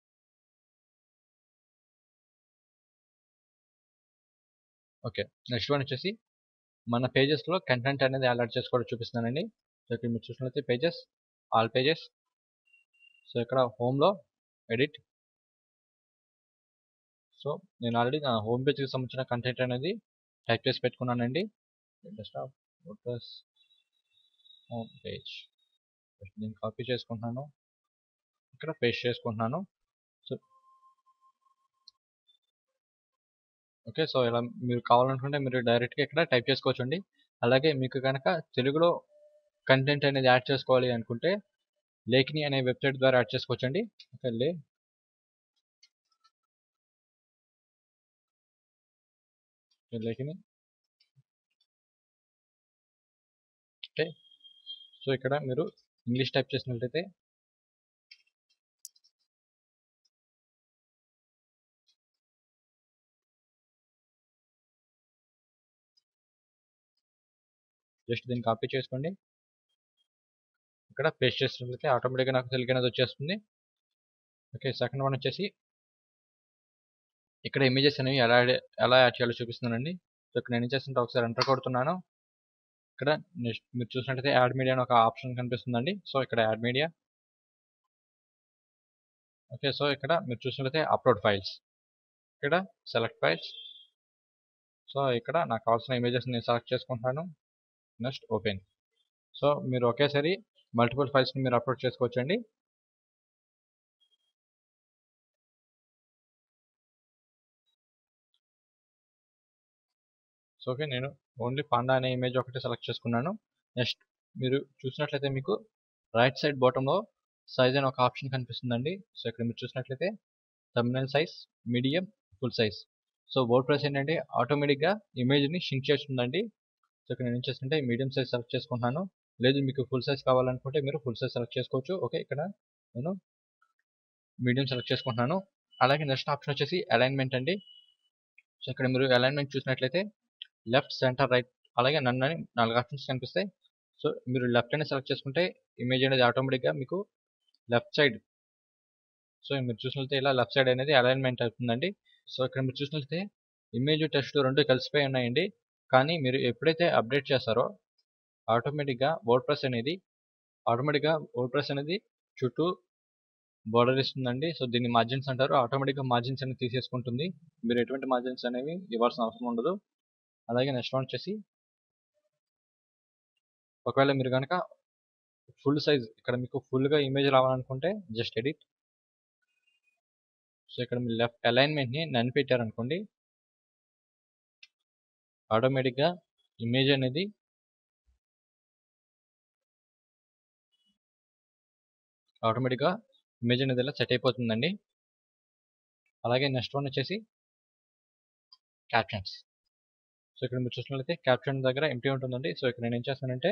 ఓకే నెక్స్ట్ వన్ వచ్చేసి మన పేజెస్లో కంటెంట్ అనేది అలర్ట్ చేసుకోవడం చూపిస్తున్నానండి సో ఇక్కడ మీరు చూసినట్లయితే పేజెస్ ఆల్ పేజెస్ సో ఇక్కడ హోమ్లో ఎడిట్ సో నేను ఆల్రెడీ నా హోమ్ పేజ్కి సంబంధించిన కంటెంట్ అనేది టైప్ చేసి పెట్టుకున్నానండి డెస్క్టాప్ వర్డ్ప్రెస్ హోమ్ పేజ్ నేను కాపీ చేసుకుంటున్నాను ఇక్కడ పేస్ట్ చేసుకుంటున్నాను సో ఓకే సో ఇలా మీరు కావాలనుకుంటే మీరు డైరెక్ట్గా ఇక్కడ టైప్ చేసుకోవచ్చండి అలాగే మీకు కనుక తెలుగులో కంటెంట్ అనేది యాడ్ చేసుకోవాలి అనుకుంటే లేఖిని అనే వెబ్సైట్ ద్వారా యాడ్ చేసుకోవచ్చండి ఓకే లే లేఖిని ఓకే సో ఇక్కడ మీరు ఇంగ్లీష్ టైప్ చేసినట్లయితే జస్ట్ దీన్ని కాపీ చేసుకోండి ఇక్కడ పేస్ట్ చేసినట్లయితే ఆటోమేటిక్గా నాకు తెలుగు అనేది వచ్చేస్తుంది ఓకే సెకండ్ వన్ వచ్చేసి ఇక్కడ ఇమేజెస్ అనేవి ఎలా ఎలా యాడ్ చేయాలో చూపిస్తున్నానండి సో ఇక్కడ నేను ఏం చేస్తుంటే ఒకసారి ఎంటర్ కొడుతున్నాను ఇక్కడ నెక్స్ట్ మీరు చూసినట్లయితే యాడ్ మీడియా అని ఒక ఆప్షన్ కనిపిస్తుందండి సో ఇక్కడ యాడ్ మీడియా ఓకే సో ఇక్కడ మీరు చూసినట్లయితే అప్లోడ్ ఫైల్స్ ఇక్కడ సెలెక్ట్ ఫైల్స్ సో ఇక్కడ నాకు కావాల్సిన ఇమేజెస్ నేను సెలెక్ట్ చేసుకుంటాను నెక్స్ట్ ఓపెన్ సో మీరు ఒకేసారి మల్టిపుల్ ఫైల్స్ని మీరు అప్లోడ్ చేసుకోవచ్చండి సో ఓకే నేను ఓన్లీ పాండా అనే ఇమేజ్ ఒకటి సెలెక్ట్ చేసుకున్నాను నెక్స్ట్ మీరు చూసినట్లయితే మీకు రైట్ సైడ్ బాటంలో సైజ్ అని ఒక ఆప్షన్ కనిపిస్తుందండి సో ఇక్కడ మీరు చూసినట్లయితే terminal size medium full size so WordPress ఏంటంటే ఆటోమేటిక్గా ఇమేజ్ని షింక్ చేస్తుందండి సో ఇక్కడ నేను ఏం చేస్తుంటే మీడియం సైజ్ సెలెక్ట్ చేసుకుంటున్నాను లేదు మీకు ఫుల్ సైజ్ కావాలనుకుంటే మీరు ఫుల్ సైజ్ సెలెక్ట్ చేసుకోవచ్చు ఓకే ఇక్కడ నేను మీడియం సెలెక్ట్ చేసుకుంటున్నాను అలాగే నెక్స్ట్ ఆప్షన్ వచ్చేసి అలైన్మెంట్ అండి సో ఇక్కడ మీరు అలైన్మెంట్ చూసినట్లయితే లెఫ్ట్ సెంటర్ రైట్ అలాగే నన్ను అని నాలుగు ఆప్షన్స్ కనిపిస్తాయి సో మీరు లెఫ్ట్ అనేది సెలెక్ట్ చేసుకుంటే ఇమేజ్ అనేది ఆటోమేటిక్గా మీకు లెఫ్ట్ సైడ్ సో మీరు చూసినట్లయితే ఇలా లెఫ్ట్ సైడ్ అనేది అలైన్మెంట్ అవుతుందండి సో ఇక్కడ మీరు చూసినట్లయితే ఇమేజ్ టెక్స్ట్ రెండు కలిసిపోయి ఉన్నాయండి కానీ మీరు ఎప్పుడైతే అప్డేట్ చేస్తారో ఆటోమేటిక్గా వర్డ్ ప్రెస్ అనేది ఆటోమేటిక్గా వర్డ్ ప్రెస్ అనేది చుట్టూ బోర్డర్ ఇస్తుందండి సో దీన్ని మార్జిన్స్ అంటారు ఆటోమేటిక్గా మార్జిన్స్ అనేది తీసేసుకుంటుంది మీరు ఎటువంటి మార్జిన్స్ అనేవి ఇవ్వాల్సిన అవసరం ఉండదు అలాగే నెక్స్ట్ వన్ వచ్చేసి ఒకవేళ మీరు కనుక ఫుల్ సైజ్ ఇక్కడ మీకు ఫుల్గా ఇమేజ్ రావాలనుకుంటే జస్ట్ ఎడిట్ సో ఇక్కడ మీరు లెఫ్ట్ అలైన్మెంట్ని నన్ను పెట్టారనుకోండి ఆటోమేటిక్గా ఇమేజ్ అనేది ఆటోమేటిక్గా ఇమేజ్ అనేది ఇలా సెట్ అయిపోతుందండి అలాగే నెక్స్ట్ వన్ వచ్చేసి క్యాప్షన్స్ సో ఇక్కడ మీరు చూసినట్లయితే క్యాప్షన్ దగ్గర ఎంటీ ఉంటుందండి సో ఇక్కడ నేను ఏం చేస్తానంటే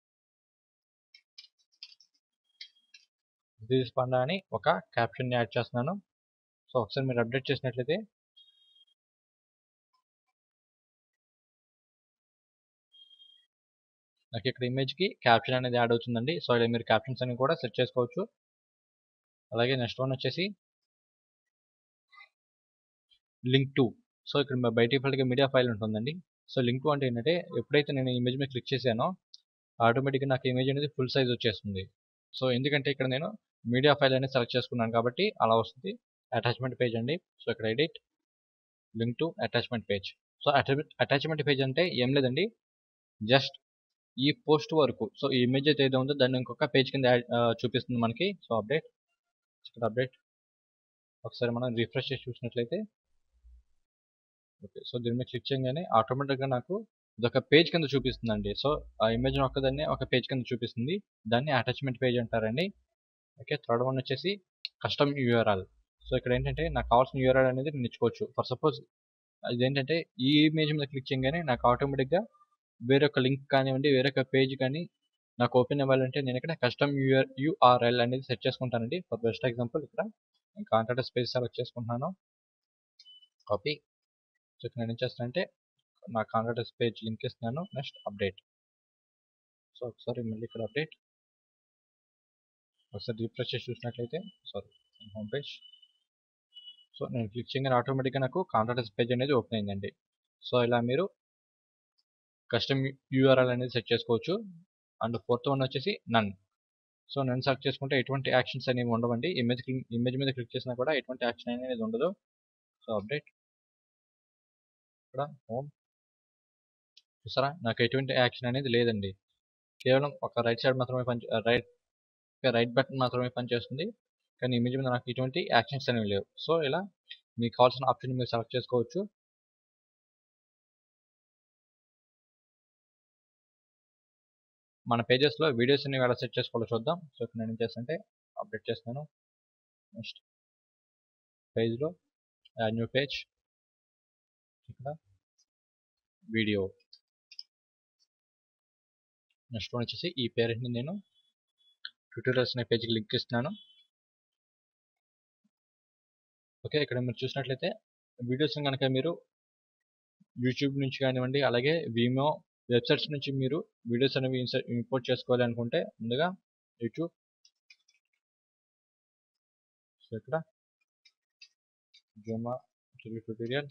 దిస్ పండా అని ఒక క్యాప్షన్ని యాడ్ చేస్తున్నాను సో ఒకసారి మీరు అప్డేట్ చేసినట్లయితే నాకు ఇక్కడ ఇమేజ్కి క్యాప్షన్ అనేది యాడ్ అవుతుందండి సో ఇలా మీరు క్యాప్షన్స్ అని కూడా సెట్ చేసుకోవచ్చు అలాగే నెక్స్ట్ వన్ వచ్చేసి లింక్ టు సో ఇక్కడ బై డిఫాల్ట్గా మీడియా ఫైల్ ఉంటుందండి సో లింక్ టు అంటే ఏంటంటే ఎప్పుడైతే నేను ఇమేజ్ మీద క్లిక్ చేశానో ఆటోమేటిక్గా నాకు ఇమేజ్ అనేది ఫుల్ సైజ్ వచ్చేస్తుంది సో ఎందుకంటే ఇక్కడ నేను మీడియా ఫైల్ అనేది సెలెక్ట్ చేసుకున్నాను కాబట్టి అలా వస్తుంది అటాచ్మెంట్ పేజ్ అండి సో ఇక్కడ edit link to attachment page so attachment page అంటే ఏం లేదండి జస్ట్ ఈ పోస్ట్ వరకు సో ఈ ఇమేజ్ అయితే ఏదో ఉందో దాన్ని ఇంకొక పేజ్ కింద చూపిస్తుంది మనకి సో అప్డేట్ ఇక్కడ అప్డేట్ ఒకసారి మనం రిఫ్రెష్ చేసి చూసినట్లయితే ఓకే సో దీని మీద క్లిక్ చేయగానే ఆటోమేటిక్గా నాకు ఇదొక పేజ్ కింద చూపిస్తుందండి సో ఆ ఇమేజ్ ఒక్కదాన్ని ఒక పేజ్ కింద చూపిస్తుంది దాన్ని అటాచ్మెంట్ పేజ్ అంటారండి ఓకే థర్డ్ వన్ వచ్చేసి కస్టమ్ యూఆర్ఎల్ సో ఇక్కడ ఏంటంటే నాకు కావాల్సిన యూఆర్ఎల్ అనేది నేను ఇచ్చుకోవచ్చు ఫర్ సపోజ్ ఇదేంటంటే ఈ ఇమేజ్ మీద క్లిక్ చేయగానే నాకు ఆటోమేటిక్గా వేరొక లింక్ కానివ్వండి వేరొక పేజ్ కానీ నాకు ఓపెన్ అవ్వాలంటే నేను ఇక్కడ కస్టమ్ యూఆర్ యూఆర్ఎల్ అనేది సెట్ చేసుకుంటానండి ఫర్ బెస్ట్ ఎగ్జాంపుల్ ఇక్కడ నేను కాంటాక్ట్ స్పేస్ సెలెక్ట్ చేసుకుంటున్నాను కాపీ సో ఇక్కడ నేను ఏం చేస్తానంటే నా కాంటాక్ట్ పేజ్ లింక్ ఇస్తున్నాను నెక్స్ట్ అప్డేట్ సో ఒకసారి మళ్ళీ ఇక్కడ అప్డేట్ ఒకసారి రిఫ్రెష్ చేసి చూసినట్లయితే సారీ హోమ్ పేజ్ సో నేను క్లిక్ చేయగానే ఆటోమేటిక్గా నాకు కాంటాక్ట్ పేజ్ అనేది ఓపెన్ అయిందండి సో ఇలా మీరు కస్టమ్ యూఆర్ఎల్ అనేది సెట్ చేసుకోవచ్చు అండ్ ఫోర్త్ వన్ వచ్చేసి నన్ సో నన్ను సెలెక్ట్ చేసుకుంటే ఎటువంటి యాక్షన్స్ అనేవి ఉండవండి ఇమేజ్ ఇమేజ్ మీద క్లిక్ చేసినా కూడా ఎటువంటి యాక్షన్ అనేది ఉండదు సో అప్డేట్ ఇక్కడ హోమ్ చూసారా నాకు ఎటువంటి యాక్షన్ అనేది లేదండి కేవలం ఒక రైట్ సైడ్ మాత్రమే పని రైట్ రైట్ బటన్ మాత్రమే పనిచేస్తుంది కానీ ఇమేజ్ మీద నాకు ఎటువంటి యాక్షన్స్ అనేవి లేవు సో ఇలా మీకు కావాల్సిన ఆప్షన్ మీరు సెలెక్ట్ చేసుకోవచ్చు మన పేజెస్లో వీడియోస్ అన్ని ఎలా సెట్ చేసుకోవాలో చూద్దాం సో ఇక్కడ నేను ఏం చేస్తానంటే అప్డేట్ చేస్తాను నెక్స్ట్ పేజ్లో న్యూ పేజ్ ఇక్కడ వీడియో నెక్స్ట్ వన్ వచ్చేసి ఈ పేరెంట్ని నేను ట్యూటోరియల్స్ అనే పేజ్కి లింక్ ఇస్తున్నాను ఓకే ఇక్కడ మీరు చూసినట్లయితే వీడియోస్ కనుక మీరు యూట్యూబ్ నుంచి కానివ్వండి అలాగే వీమో వెబ్సైట్స్ నుంచి మీరు వీడియోస్ అనేవి ఇంపోర్ట్ చేసుకోవాలి అనుకుంటే ముందుగా యూట్యూబ్ సో ఇక్కడ జూమా తెలుగు ట్యూటోరియల్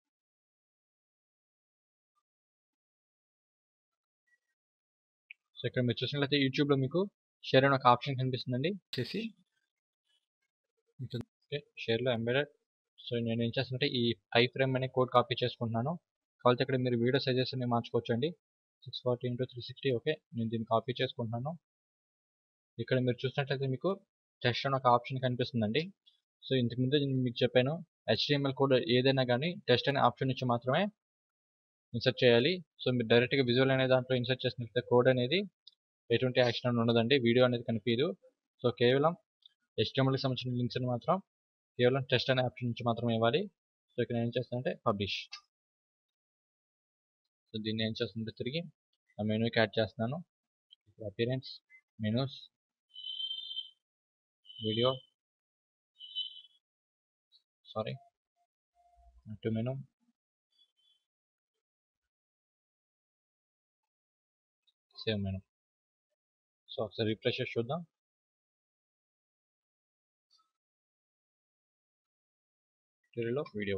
సో ఇక్కడ మీరు చూసినట్లయితే యూట్యూబ్లో మీకు షేర్ అనే ఒక ఆప్షన్ కనిపిస్తుందండి చేసి ఓకే షేర్లో ఎంబెడెడ్ సో నేను ఏం చేస్తానంటే ఈ ఐ ఫ్రేమ్ అనే కోడ్ కాపీ చేసుకుంటున్నాను కావాలంటే ఇక్కడ మీరు వీడియో సైజెస్ అన్ని మార్చుకోవచ్చు అండి six forty into three sixty okay నేను దీన్ని కాపీ చేసుకుంటున్నాను ఇక్కడ మీరు చూసినట్లయితే మీకు టెస్ట్ అని ఒక ఆప్షన్ కనిపిస్తుందండి సో ఇంతకుముందు నేను మీకు చెప్పాను హెచ్డిఎంఎల్ కోడ్ ఏదైనా కానీ టెస్ట్ అనే ఆప్షన్ నుంచి మాత్రమే ఇన్సర్ట్ చేయాలి సో మీరు డైరెక్ట్గా విజువల్ అనే దాంట్లో ఇన్సర్ట్ చేసినట్లయితే కోడ్ అనేది ఎటువంటి యాక్షన్ అని ఉండదండి వీడియో అనేది కనిపించదు సో కేవలం హెచ్డిఎంఎల్కి సంబంధించిన లింక్స్ మాత్రం కేవలం టెస్ట్ అనే ఆప్షన్ నుంచి మాత్రమే ఇవ్వాలి సో ఇక్కడ నేను ఏం చేస్తానంటే పబ్లిష్ సో దీన్ని ఏం చేస్తుంటే తిరిగి ఆ మెనూకి యాడ్ చేస్తున్నాను appearance menus video sorry to menu save menu so ఒకసారి రిఫ్రెష్ చేసి చూద్దాం ట్యూటోరియల్లో వీడియో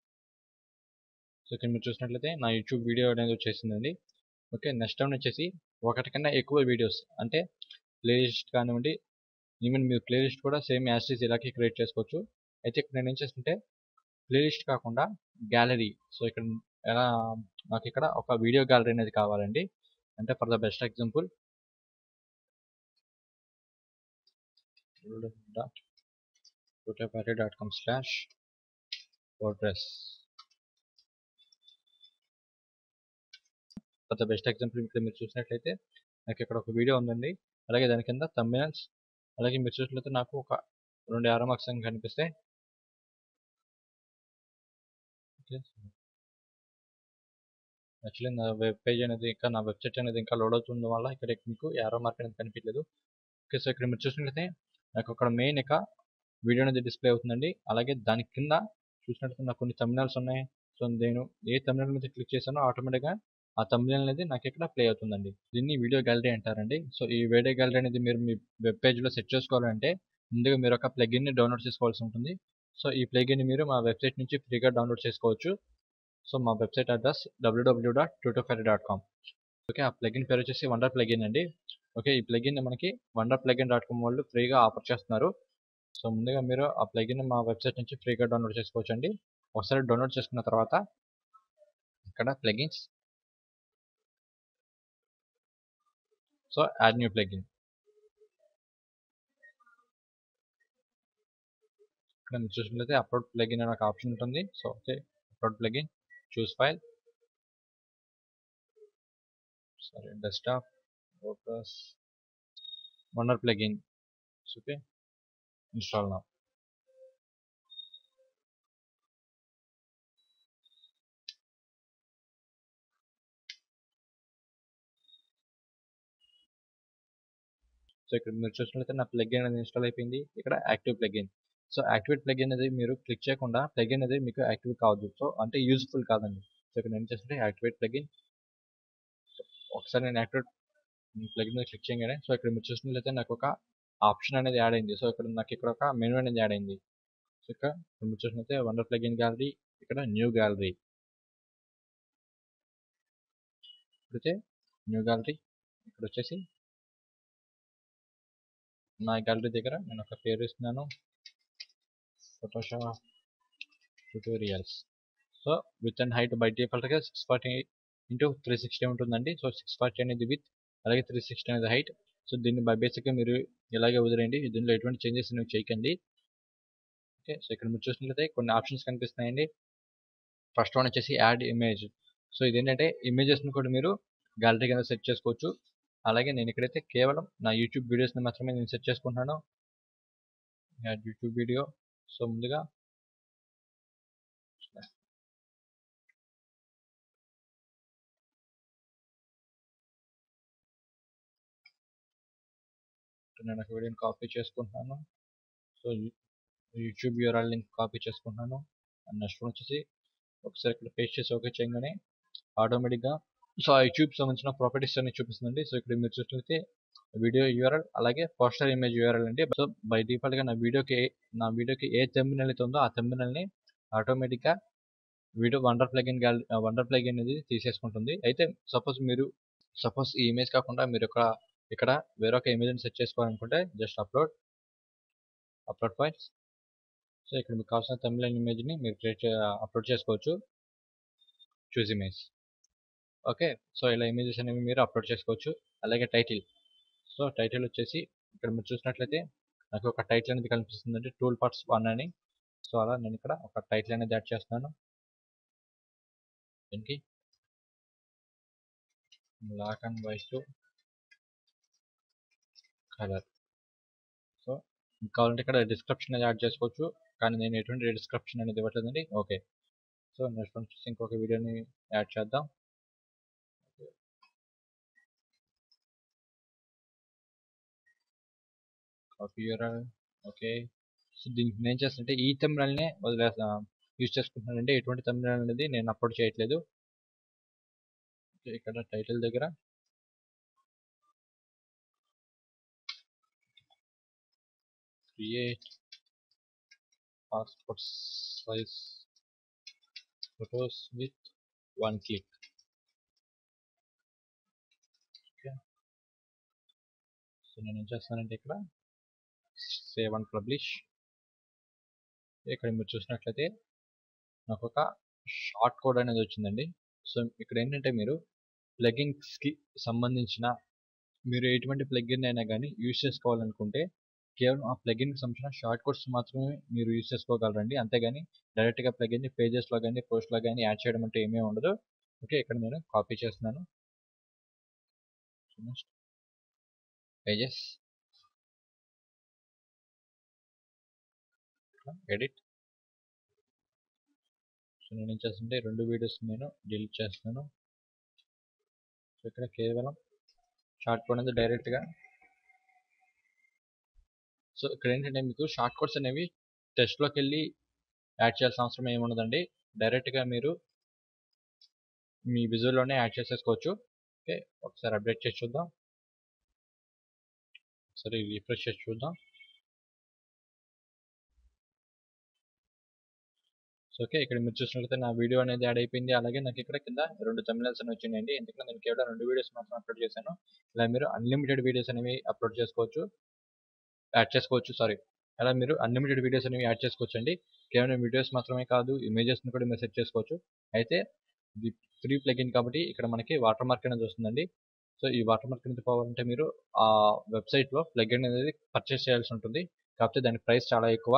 సో ఇక్కడ మీరు చూసినట్లయితే నా యూట్యూబ్ వీడియో అనేది వచ్చేసిందండి ఓకే నెక్స్ట్ టైం వచ్చేసి ఒకటి కన్నా ఎక్కువ వీడియోస్ అంటే ప్లేలిస్ట్ కానివ్వండి ఈవెన్ మీరు ప్లేలిస్ట్ కూడా సేమ్ యాస్టీస్ ఇలాగే క్రియేట్ చేసుకోవచ్చు అయితే ఇక్కడ నేను ఏం చేస్తుంటే ప్లేలిస్ట్ కాకుండా గ్యాలరీ సో ఇక్కడ ఎలా నాకు ఇక్కడ ఒక వీడియో గ్యాలరీ అనేది కావాలండి అంటే for the best example dot com slash WordPress for the best example ఇక్కడ మీరు చూసినట్లయితే నాకు ఇక్కడ ఒక వీడియో ఉందండి అలాగే దాని కింద తమ్మినల్స్ అలాగే మీరు చూసినట్లయితే నాకు ఒక రెండు ఆరో మార్క్స్ కనిపిస్తాయి యాక్చువల్లీ నా వెబ్ పేజ్ అనేది ఇంకా నా వెబ్సైట్ అనేది ఇంకా లోడ్ అవుతుంది వల్ల ఇక్కడ మీకు యారో మార్క్ అనేది కనిపించలేదు ఓకే సో ఇక్కడ మీరు చూసినట్లయితే నాకు అక్కడ మెయిన్ ఇక వీడియో అనేది డిస్ప్లే అవుతుందండి అలాగే దాని కింద చూసినట్లయితే నాకు కొన్ని తమిళనాల్స్ ఉన్నాయి సో నేను ఏ తమిళనాడు మీద క్లిక్ చేశానో ఆటోమేటిక్గా ఆ తమిళనాడు అనేది నాకు ఇక్కడ ప్లే అవుతుందండి దీన్ని వీడియో గ్యాలరీ అంటారండి సో ఈ వీడియో గ్యాలరీ అనేది మీరు మీ వెబ్ పేజ్లో సెట్ చేసుకోవాలంటే ముందుగా మీరు ఒక ప్లగిన్ని డౌన్లోడ్ చేసుకోవాల్సి ఉంటుంది సో ఈ ప్లగిన్ని మీరు మా వెబ్సైట్ నుంచి ఫ్రీగా డౌన్లోడ్ చేసుకోవచ్చు సో మా వెబ్సైట్ అడ్రస్ డబ్ల్యూడబ్ల్యూ డాట్ ట్యూటోఫైర్ డాట్ కామ్ ఓకే ఆ ప్లగిన్ పేరు వచ్చేసి వండర్ ప్లగిన్ అండి ఓకే ఈ ప్లగిన్ మనకి వండర్ ప్లగిన్ డాట్ కామ్ వాళ్ళు ఫ్రీగా ఆఫర్ చేస్తున్నారు సో ముందుగా మీరు ఆ ప్లగిన్ మా వెబ్సైట్ నుంచి ఫ్రీగా డౌన్లోడ్ చేసుకోవచ్చు అండి ఒకసారి డౌన్లోడ్ చేసుకున్న తర్వాత ఇక్కడ plugins so add new plugin ఇక్కడ మీరు చూసినట్లయితే అప్లోడ్ ప్లగిన్ అనే ఒక ఆప్షన్ ఉంటుంది so okay upload plugin choose file sorry desktop WordPress Wonder Plugin okay install నా సో ఇక్కడ మీరు చూసినట్లయితే నా ప్లగిన్ అనేది ఇన్స్టాల్ అయిపోయింది ఇక్కడ active plugin so activate plugin అనేది మీరు క్లిక్ చేయకుండా ప్లగిన్ అనేది మీకు యాక్టివ్ కావద్దు సో అంటే యూజ్ఫుల్ కాదండి సో ఇక్కడ నేను చేస్తుంటే యాక్టివేట్ ప్లగిన్ ఒకసారి నేను యాక్టివేట్ ప్లగిన్ మీద క్లిక్ చేయగానే సో ఇక్కడ మీరు చూసినట్లయితే నాకు ఒక ఆప్షన్ అనేది యాడ్ అయింది సో ఇక్కడ నాకు ఇక్కడ ఒక మెనూ అనేది యాడ్ అయింది సో ఇక్కడ మీరు చూసినట్లయితే వండర్ ప్లగిన్ గ్యాలరీ ఇక్కడ న్యూ గ్యాలరీ ఇప్పుడైతే న్యూ గ్యాలరీ ఇక్కడ వచ్చేసి నా గ్యాలరీ దగ్గర నేను ఒక పేరు ఇస్తున్నాను Photoshop tutorials so width and height by డిఫాల్ట్గా six forty into three sixty ఉంటుందండి సో సిక్స్ ఫార్టీ అనేది విత్ అలాగే త్రీ సిక్స్టీ అనేది హైట్ సో దీన్ని బై బేసిక్గా మీరు ఇలాగే వదిలేయండి దీనిలో ఎటువంటి చేంజెస్ అనేవి చేయకండి ఓకే సో ఇక్కడ మీరు చూసినట్లయితే కొన్ని ఆప్షన్స్ కనిపిస్తున్నాయండి ఫస్ట్ వన్ వచ్చేసి యాడ్ ఇమేజ్ సో ఇదేంటంటే ఇమేజెస్ని కూడా మీరు గ్యాలరీ కింద సెట్ చేసుకోవచ్చు అలాగే నేను ఇక్కడైతే కేవలం నా యూట్యూబ్ వీడియోస్ని మాత్రమే నేను సెట్ చేసుకుంటున్నాను యాడ్ యూట్యూబ్ వీడియో సో ముందుగా నేను ఒక వీడియోని కాపీ చేసుకుంటున్నాను so YouTube URL link copy చేసుకుంటున్నాను అండ్ నెక్స్ట్ వచ్చేసి ఒకసారి ఇక్కడ పేస్ట్ చేసి ఓకే చేయగానే ఆటోమేటిక్గా సో ఆ యూట్యూబ్ సంబంధించిన ప్రాపర్టీస్ అన్ని చూపిస్తుందండి సో ఇక్కడ మీరు చూసినట్లయితే వీడియో యూఆర్ఎల్ అలాగే పోస్టర్ ఇమేజ్ యూఆర్ఎల్ అండి సో బై డిఫాల్ట్గా నా వీడియోకి నా వీడియోకి ఏ తెమ్మినల్ అయితే ఉందో ఆ తెమ్మినల్ని ఆటోమేటిక్గా వీడియో వండర్ ప్లగిన్ గ్యాల వండర్ ప్లగిన్ అనేది తీసేసుకుంటుంది అయితే సపోజ్ మీరు సపోజ్ ఈ ఇమేజ్ కాకుండా మీరు ఒక ఇక్కడ వేరొక ఇమేజ్ని సెట్ చేసుకోవాలనుకుంటే just upload upload files so ఇక్కడ మీకు కావాల్సిన తమిళ ఇమేజ్ని మీరు క్రియేట్ అప్లోడ్ చేసుకోవచ్చు చూస్ ఇమేజ్ ఓకే సో ఇలా ఇమేజెస్ అనేవి మీరు అప్లోడ్ చేసుకోవచ్చు అలాగే టైటిల్ సో టైటిల్ వచ్చేసి ఇక్కడ మీరు చూసినట్లయితే నాకు ఒక టైటిల్ అనేది కనిపిస్తుందండి టూల్ పార్ట్స్ వన్ అని సో అలా నేను ఇక్కడ ఒక టైటిల్ అనేది యాడ్ చేస్తున్నాను దీనికి black and white colour so కావాలంటే ఇక్కడ డిస్క్రిప్షన్ అనేది యాడ్ చేసుకోవచ్చు కానీ నేను ఎటువంటి డిస్క్రిప్షన్ అనేది ఇవ్వట్లేదండి ఓకే సో నెక్స్ట్ వచ్చేసి ఇంకొక వీడియోని యాడ్ చేద్దాం కాపీ ఓకే సో దీనికి నేను చేస్తుంటే ఈ తమిళనే వదిలేస్తా యూజ్ చేసుకుంటున్నానంటే ఎటువంటి తమిళ అనేది నేను అప్లోడ్ చేయట్లేదు ఇక్కడ టైటిల్ దగ్గర create passport size photos with one click okay so నేను ఏం చేస్తానంటే ఇక్కడ సేవ్ అండ్ పబ్లిష్ ఇక్కడ మీరు చూసినట్లయితే నాకు ఒక షార్ట్ కోడ్ అనేది వచ్చిందండి సో ఇక్కడ ఏంటంటే మీరు ప్లగిన్స్కి సంబంధించిన మీరు ఎటువంటి ప్లగిన్ అయినా కానీ యూజ్ చేసుకోవాలనుకుంటే కేవలం ఆ ప్లగిన్కి సంబంధించిన షార్ట్ కోడ్స్ మాత్రమే మీరు యూజ్ చేసుకోగలరండి అంతేగాని డైరెక్ట్గా ప్లగిన్ని పేజెస్లో కానీ పోస్ట్లో కానీ యాడ్ చేయడం అంటే ఏమీ ఉండదు ఓకే ఇక్కడ నేను కాపీ చేస్తున్నాను పేజెస్ ఎడిట్ సో నేను ఏం చేస్తుంటే రెండు వీడియోస్ నేను డిలీట్ చేస్తున్నాను సో ఇక్కడ కేవలం షార్ట్ కోడ్ అనేది డైరెక్ట్గా సో ఇక్కడ ఏంటంటే మీకు షార్ట్ కోడ్స్ అనేవి టెస్ట్లోకి వెళ్ళి యాడ్ చేయాల్సిన అవసరం ఏమి ఉండదండి డైరెక్ట్గా మీరు మీ విజువల్లోనే యాడ్ చేసేసుకోవచ్చు ఓకే ఒకసారి అప్డేట్ చేసి చూద్దాం ఒకసారి రిఫ్రెష్ చేసి చూద్దాం సో ఓకే ఇక్కడ మీరు చూసినట్లయితే నా వీడియో అనేది యాడ్ అయిపోయింది అలాగే నాకు ఇక్కడ కింద రెండు తమిళస్ అని వచ్చినాయండి ఎందుకంటే నేను కేవలం రెండు వీడియోస్ మాత్రం అప్లోడ్ చేశాను ఇలా మీరు అన్లిమిటెడ్ వీడియోస్ అనేవి అప్లోడ్ చేసుకోవచ్చు యాడ్ చేసుకోవచ్చు సారీ అలా మీరు అన్లిమిటెడ్ వీడియోస్ అనేవి యాడ్ చేసుకోవచ్చు అండి కేవలం వీడియోస్ మాత్రమే కాదు ఇమేజెస్ని కూడా మీరు సెట్ చేసుకోవచ్చు అయితే ఇది ఫ్రీ ప్లగిన్ కాబట్టి ఇక్కడ మనకి వాటర్ మార్క్ అనేది వస్తుందండి సో ఈ వాటర్ మార్క్ అనేది పోవాలంటే మీరు ఆ వెబ్సైట్లో ప్లగిన్ అనేది పర్చేస్ చేయాల్సి ఉంటుంది కాకపోతే దాని ప్రైస్ చాలా ఎక్కువ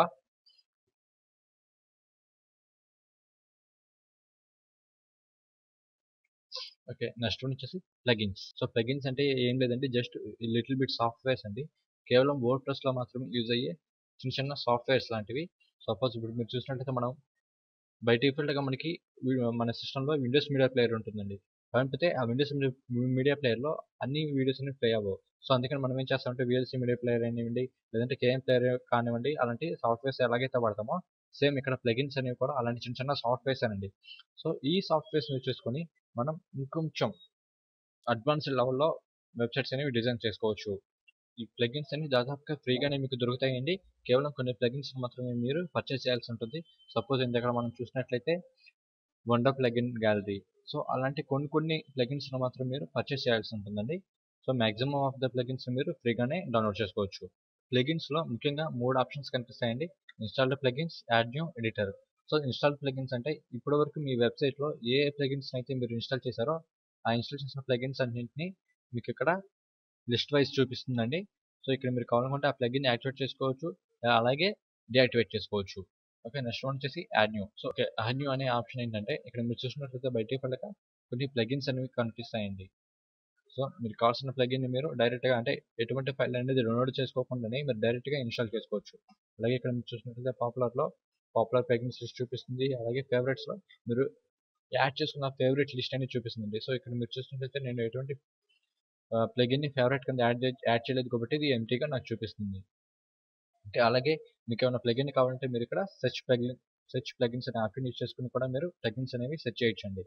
ఓకే నెక్స్ట్ వన్ వచ్చేసి ప్లగిన్స్ సో ప్లగిన్స్ అంటే ఏం లేదండి జస్ట్ లిటిల్ బిట్ సాఫ్ట్వేర్స్ అండి కేవలం వర్డ్ ప్రెస్లో మాత్రమే యూజ్ అయ్యే చిన్న చిన్న సాఫ్ట్వేర్స్ లాంటివి సపోజ్ ఇప్పుడు మీరు చూసినట్లయితే మనం బై డిఫాల్ట్గా మనకి మన సిస్టంలో విండోస్ మీడియా ప్లేయర్ ఉంటుందండి కాకపోతే ఆ విండోస్ మీడియా ప్లేయర్లో అన్ని వీడియోస్ అనేవి ప్లే అవ్వవు సో అందుకని మనం ఏం చేస్తామంటే విఎల్సీ మీడియా ప్లేయర్ అనివ్వండి లేదంటే కేఎం ప్లేయర్ కానివ్వండి అలాంటి సాఫ్ట్వేర్స్ ఎలాగైతే వాడతామో సేమ్ ఇక్కడ ప్లగిన్స్ అనేవి కూడా అలాంటి చిన్న చిన్న సాఫ్ట్వేర్స్ అనండి సో ఈ సాఫ్ట్వేర్స్ యూజ్ చేసుకొని మనం ఇంకొంచెం అడ్వాన్స్డ్ లెవెల్లో వెబ్సైట్స్ అనేవి డిజైన్ చేసుకోవచ్చు ఈ ప్లగిన్స్ అనేవి దాదాపుగా ఫ్రీగానే మీకు దొరుకుతాయండి కేవలం కొన్ని ప్లగిన్స్ మాత్రమే మీరు పర్చేస్ చేయాల్సి ఉంటుంది సపోజ్ ఇంత మనం చూసినట్లయితే వండర్ ప్లగిన్ గ్యాలరీ సో అలాంటి కొన్ని కొన్ని ప్లగిన్స్ మాత్రం మీరు పర్చేస్ చేయాల్సి ఉంటుందండి so maximum of the plugins మీరు ఫ్రీగానే డౌన్లోడ్ చేసుకోవచ్చు ప్లగిన్స్లో ముఖ్యంగా మూడు ఆప్షన్స్ కనిపిస్తాయండి installed plugins add new editor so install plugins అంటే ఇప్పటివరకు మీ వెబ్సైట్లో ఏ ఏ ప్లగిన్స్ అయితే మీరు ఇన్స్టాల్ చేశారో ఆ ఇన్స్టాల్ చేసిన ప్లగిన్స్ అన్నింటినీ మీకు ఇక్కడ లిస్ట్ వైజ్ చూపిస్తుందండి సో ఇక్కడ మీరు కావాలనుకుంటే ఆ ప్లగిన్ యాక్టివేట్ చేసుకోవచ్చు అలాగే డియాక్టివేట్ చేసుకోవచ్చు ఓకే నెక్స్ట్ వన్ వచ్చేసి add new so okay add new అనే ఆప్షన్ ఏంటంటే ఇక్కడ మీరు చూసినట్లయితే బయట పడక కొన్ని ప్లగిన్స్ అనేవి కనిపిస్తాయండి సో మీకు కావాల్సిన ప్లగిన్ని మీరు డైరెక్ట్గా అంటే ఎటువంటి ఫైల్ అనేది డౌన్లోడ్ చేసుకోకుండానే మీరు డైరెక్ట్గా ఇన్స్టాల్ చేసుకోవచ్చు అలాగే ఇక్కడ మీరు చూసినట్లయితే పాపులర్లో పాపులర్ ప్లగిన్స్ లిస్ట్ చూపిస్తుంది అలాగే ఫేవరెట్స్లో మీరు యాడ్ చేసుకున్న ఫేవరెట్ లిస్ట్ అనేది చూపిస్తుంది సో ఇక్కడ మీరు చూసినట్లయితే నేను ఎటువంటి ప్లగిన్ని ఫేవరెట్ కింద యాడ్ యాడ్ చేయలేదు కాబట్టి ఇది ఎంటీగా నాకు చూపిస్తుంది ఓకే అలాగే మీకు ఏమైనా ప్లగిన్ కావాలంటే మీరు ఇక్కడ సెర్చ్ ప్లగిన్ సెర్చ్ ప్లగిన్స్ అనే ఆప్షన్ యూజ్ చేసుకుని కూడా మీరు ప్లగిన్స్ అనేవి సెర్చ్ చేయొచ్చండి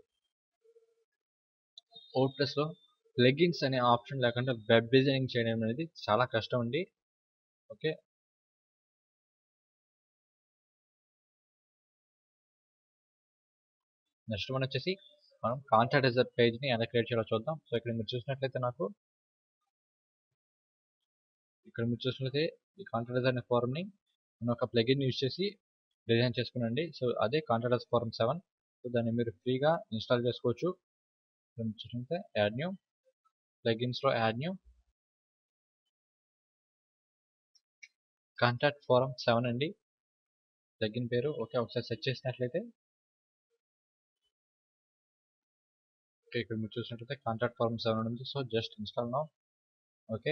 ఓట్ ప్లస్లో ప్లగిన్స్ అనే ఆప్షన్ లేకుండా వెబ్ డిజైనింగ్ చేయడం అనేది చాలా కష్టం అండి ఓకే నెక్స్ట్ వన్ వచ్చేసి మనం కాంటాక్ట్ పేజ్ని ఎలా క్రియేట్ చేయాలో చూద్దాం సో ఇక్కడ మీరు చూసినట్లయితే నాకు ఇక్కడ మీరు చూసినట్లయితే ఈ కాంటాక్ట్ అనే ఫార్మ్ని నేను ఒక ప్లగిన్ యూజ్ చేసి డిజైన్ చేసుకున్నాండి సో అదే కాంటాక్ట్ ఫార్మ్ సెవెన్ సో దాన్ని మీరు ఫ్రీగా ఇన్స్టాల్ చేసుకోవచ్చు ఇక్కడ మీరు చూసినట్లయితే యాడ్ న్యూ ప్లగిన్స్లో add new contact form seven అండి ప్లగిన్ పేరు ఓకే ఒకసారి సెర్చ్ చేసినట్లయితే ఓకే ఇక్కడ మీరు చూసినట్లయితే కాంటాక్ట్ ఫారం సెవెన్ ఉంది so just install now okay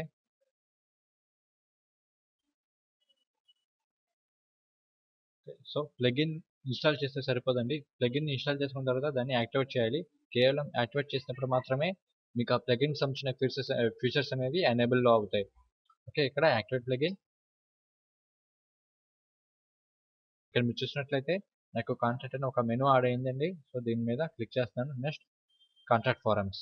so plugin install చేస్తే సరిపోదండి ప్లగిన్ ఇన్స్టాల్ చేసుకున్న తర్వాత దాన్ని యాక్టివేట్ చేయాలి కేవలం యాక్టివేట్ చేసినప్పుడు మాత్రమే మీకు ఆ ప్లగిన్ సంబంధించిన ఫీచర్స్ ఫీచర్స్ అనేవి ఎనేబుల్లో అవుతాయి ఓకే ఇక్కడ యాక్టివేట్ ప్లగిన్ ఇక్కడ మీరు చూసినట్లయితే నాకు కాంటాక్ట్ అని ఒక మెనూ యాడ్ అయిందండి సో దీని మీద క్లిక్ చేస్తున్నాను next contact forms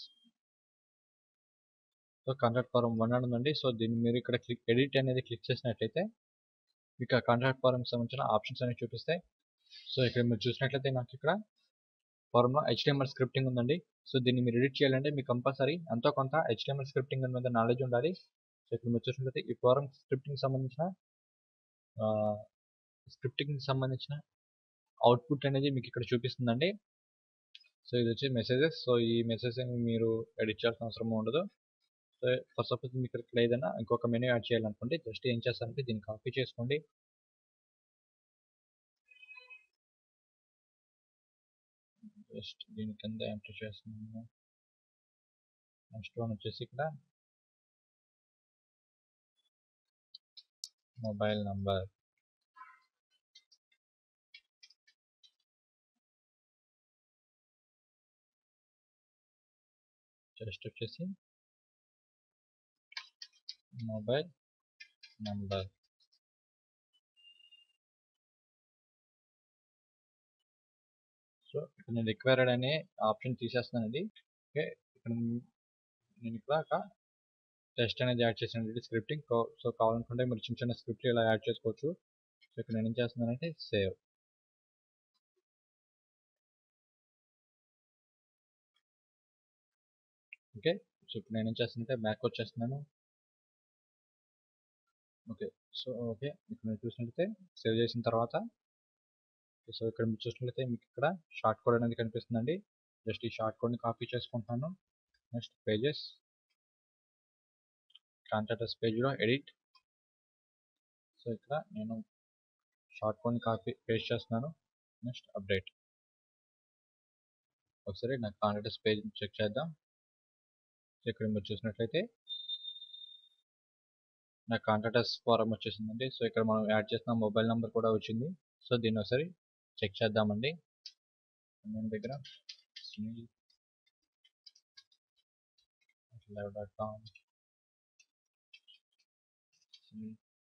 so contact form one అని ఉందండి సో దీన్ని మీరు ఇక్కడ క్లిక్ ఎడిట్ అనేది క్లిక్ చేసినట్లయితే మీకు ఆ కాంటాక్ట్ ఫారం సంబంధించిన ఆప్షన్స్ అనేవి చూపిస్తాయి సో ఇక్కడ మీరు చూసినట్లయితే నాకు ఇక్కడ ఫారంలో హెచ్టిఎంఎల్ స్క్రిప్టింగ్ ఉందండి సో దీన్ని మీరు ఎడిట్ చేయాలంటే మీకు కంపల్సరీ ఎంతో కొంత హెచ్టిఎంఎల్ స్క్రిప్టింగ్ మీద నాలెడ్జ్ ఉండాలి సో ఇక్కడ మీరు చూసినట్లయితే ఈ ఫారం స్క్రిప్టింగ్ సంబంధించిన స్క్రిప్టింగ్ సంబంధించిన అవుట్పుట్ అనేది మీకు ఇక్కడ చూపిస్తుందండి సో ఇది వచ్చి మెసేజెస్ సో ఈ మెసేజ్ మీరు ఎడిట్ చేయాల్సిన అవసరం ఉండదు సో ఫర్ సపోజ్ మీకు ఇక్కడ ఏదైనా ఇంకొక మెనూ యాడ్ చేయాలనుకోండి జస్ట్ ఏం చేస్తారంటే దీన్ని కాపీ చేసుకోండి జస్ట్ దీని కింద ఎంటర్ చేస్తున్నాను నెక్స్ట్ వన్ వచ్చేసి ఇక్కడ మొబైల్ నంబర్ జస్ట్ వచ్చేసి మొబైల్ నంబర్ సో ఇక్కడ నేను రిక్వైర్డ్ అనే ఆప్షన్ తీసేస్తున్నానండి ఓకే ఇక్కడ నేను ఇక్కడ ఒక టెస్ట్ అనేది యాడ్ చేసాను స్క్రిప్టింగ్ సో కావాలనుకుంటే మీరు చిన్న చిన్న స్క్రిప్ట్ ఇలా యాడ్ చేసుకోవచ్చు సో ఇక్కడ నేను ఏం చేస్తున్నానంటే సేవ్ ఓకే సో ఇప్పుడు నేను ఏం చేస్తానంటే బ్యాక్ వచ్చేస్తున్నాను ఓకే సో ఓకే ఇక్కడ మీరు చూసినట్లయితే సేవ్ చేసిన తర్వాత సో ఇక్కడ మీరు చూసినట్లయితే మీకు ఇక్కడ షార్ట్ కోడ్ అనేది కనిపిస్తుందండి జస్ట్ ఈ షార్ట్ కోడ్ని కాపీ చేసుకుంటున్నాను నెక్స్ట్ పేజెస్ కాంటాక్టర్స్ పేజ్లో ఎడిట్ సో ఇక్కడ నేను షార్ట్ కోడ్ని కాపీ పేస్ట్ చేస్తున్నాను నెక్స్ట్ అప్డేట్ ఒకసారి నా కాంటాక్టర్స్ పేజ్ చెక్ చేద్దాం సో ఇక్కడ మీరు చూసినట్లయితే నా కాంటాక్టర్స్ ఫారం వచ్చేసిందండి సో ఇక్కడ మనం యాడ్ చేసిన మొబైల్ నెంబర్ కూడా వచ్చింది సో దీన్ని ఒకసారి చెక్ చేద్దామండి మన దగ్గర Sunil live dot com Sunil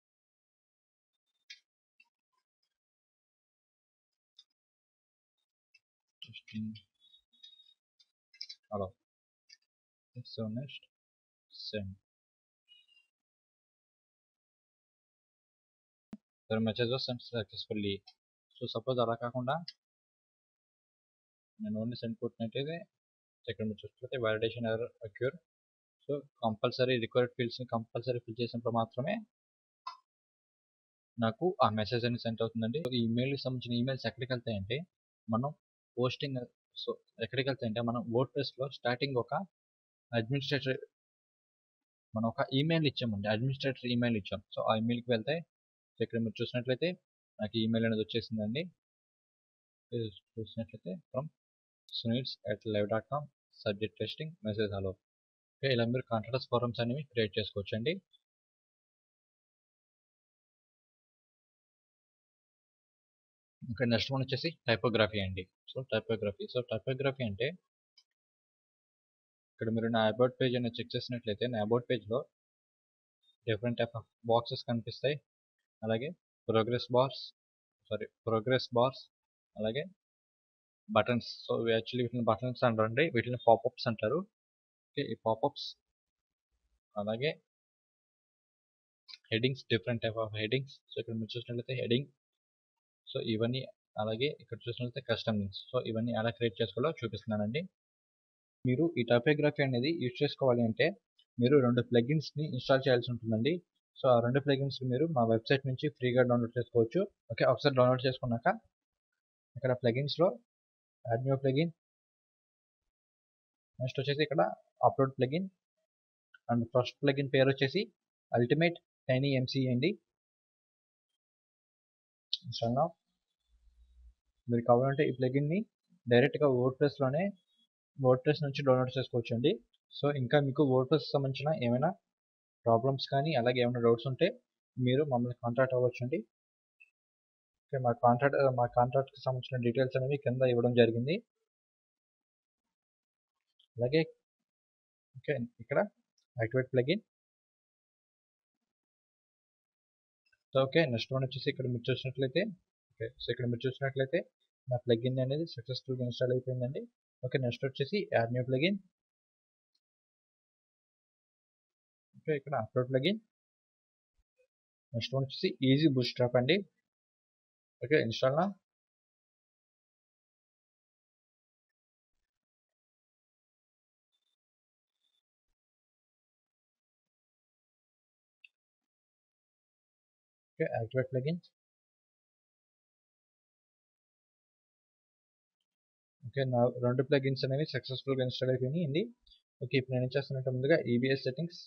testing hello so next send the message was sent successfully so suppose అలా కాకుండా నేను ఓన్లీ సెండ్ కొట్టినట్టయితే ఇక్కడ మీరు చూసుకుంటే validation error occur so compulsory required ఫీల్డ్స్ని కంపల్సరీ ఫిల్ చేసినప్పుడు మాత్రమే నాకు ఆ మెసేజ్ అనేది సెండ్ అవుతుందండి ఈ ఈమెయిల్కి సంబంధించిన ఈమెయిల్స్ ఎక్కడికి వెళ్తాయంటే మనం పోస్టింగ్ సో ఎక్కడికి వెళ్తాయంటే మనం వర్డ్ ప్రెస్లో స్టార్టింగ్ ఒక అడ్మినిస్ట్రేటర్ మనం ఒక ఈమెయిల్ ఇచ్చామండి అడ్మినిస్ట్రేటర్ ఈమెయిల్ ఇచ్చాం సో ఆ ఈమెయిల్కి వెళ్తే సో ఇక్కడ మీరు చూసినట్లయితే నాకు ఈమెయిల్ అనేది వచ్చేసిందండి చూసినట్లయితే from Sunils at live dot com subject testing message hello okay ఇలా మీరు కాంట్రాక్టర్స్ ఫారమ్స్ అనేవి క్రియేట్ చేసుకోవచ్చండి ఇంకా నెక్స్ట్ వన్ వచ్చేసి టైపోగ్రఫీ అండి సో టైపోగ్రఫీ సో టైపోగ్రఫీ అంటే ఇక్కడ మీరు నా అబౌట్ పేజ్ అనేది చెక్ చేసినట్లయితే నా అబౌట్ పేజ్లో డిఫరెంట్ టైప్ ఆఫ్ బాక్సెస్ కనిపిస్తాయి అలాగే progress bars sorry progress bars అలాగే బటన్స్ సో యాక్చువల్లీ వీటిని బటన్స్ అంటారండి వీటిని పాపప్స్ అంటారు ఓకే ఈ పాపప్స్ అలాగే headings different type of headings so ఇక్కడ మీరు చూసినట్లయితే హెడ్డింగ్ సో ఇవన్నీ అలాగే ఇక్కడ చూసినట్లయితే కస్టమ్ లింక్స్ సో ఇవన్నీ ఎలా క్రియేట్ చేసుకోవాలో చూపిస్తున్నానండి మీరు ఈ టైపోగ్రఫీ అనేది యూజ్ చేసుకోవాలి అంటే మీరు రెండు ప్లగిన్స్ని ఇన్స్టాల్ చేయాల్సి ఉంటుందండి సో ఆ రెండు ప్లగిన్స్ మీరు మా వెబ్సైట్ నుంచి ఫ్రీగా డౌన్లోడ్ చేసుకోవచ్చు ఓకే ఒకసారి డౌన్లోడ్ చేసుకున్నాక ఇక్కడ ప్లగిన్స్లో యాడ్ న్యూ ప్లగిన్ నెక్స్ట్ వచ్చేసి ఇక్కడ upload plugin and first plugin పేరు వచ్చేసి అల్టిమేట్ టైనీ ఎంసీ అండి ఇన్స్టాల్ నా మీరు కావాలంటే ఈ ప్లగిన్ని డైరెక్ట్గా వర్డ్ ప్రెస్లోనే వర్డ్ ప్రెస్ నుంచి డౌన్లోడ్ చేసుకోవచ్చు అండి సో ఇంకా మీకు వర్డ్ ప్రెస్ సంబంధించిన ఏమైనా ప్రాబ్లమ్స్ కానీ అలాగే ఏమైనా డౌట్స్ ఉంటే మీరు మమ్మల్ని కాంటాక్ట్ అవ్వచ్చు అండి ఓకే మా కాంటాక్ట్ మా కాంటాక్ట్కి సంబంధించిన డీటెయిల్స్ అనేవి కింద ఇవ్వడం జరిగింది అలాగే ఓకే ఇక్కడ activate plugin so okay next one వచ్చేసి ఇక్కడ మీరు చూసినట్లయితే ఓకే సో ఇక్కడ మీరు చూసినట్లయితే నా ప్లగిన్ అనేది సక్సెస్ఫుల్గా ఇన్స్టాల్ అయిపోయిందండి ఓకే నెక్స్ట్ వచ్చేసి యాడ్ న్యూ ప్లగిన్ ఓకే ఇక్కడ upload plugin next one easy ఈజీ బూస్ట్ స్ట్రాప్ అండి ఓకే ఇన్స్టాల్ నా ఓకే యాక్టివేట్ ప్లగిన్ ఓకే నా రెండు ప్లగిన్స్ అనేవి సక్సెస్ఫుల్గా ఇన్స్టాల్ అయిపోయినాయి ఓకే ఇప్పుడు నేను ఏం చేస్తున్నట్టు ముందుగా ఈబిఎస్ సెట్టింగ్స్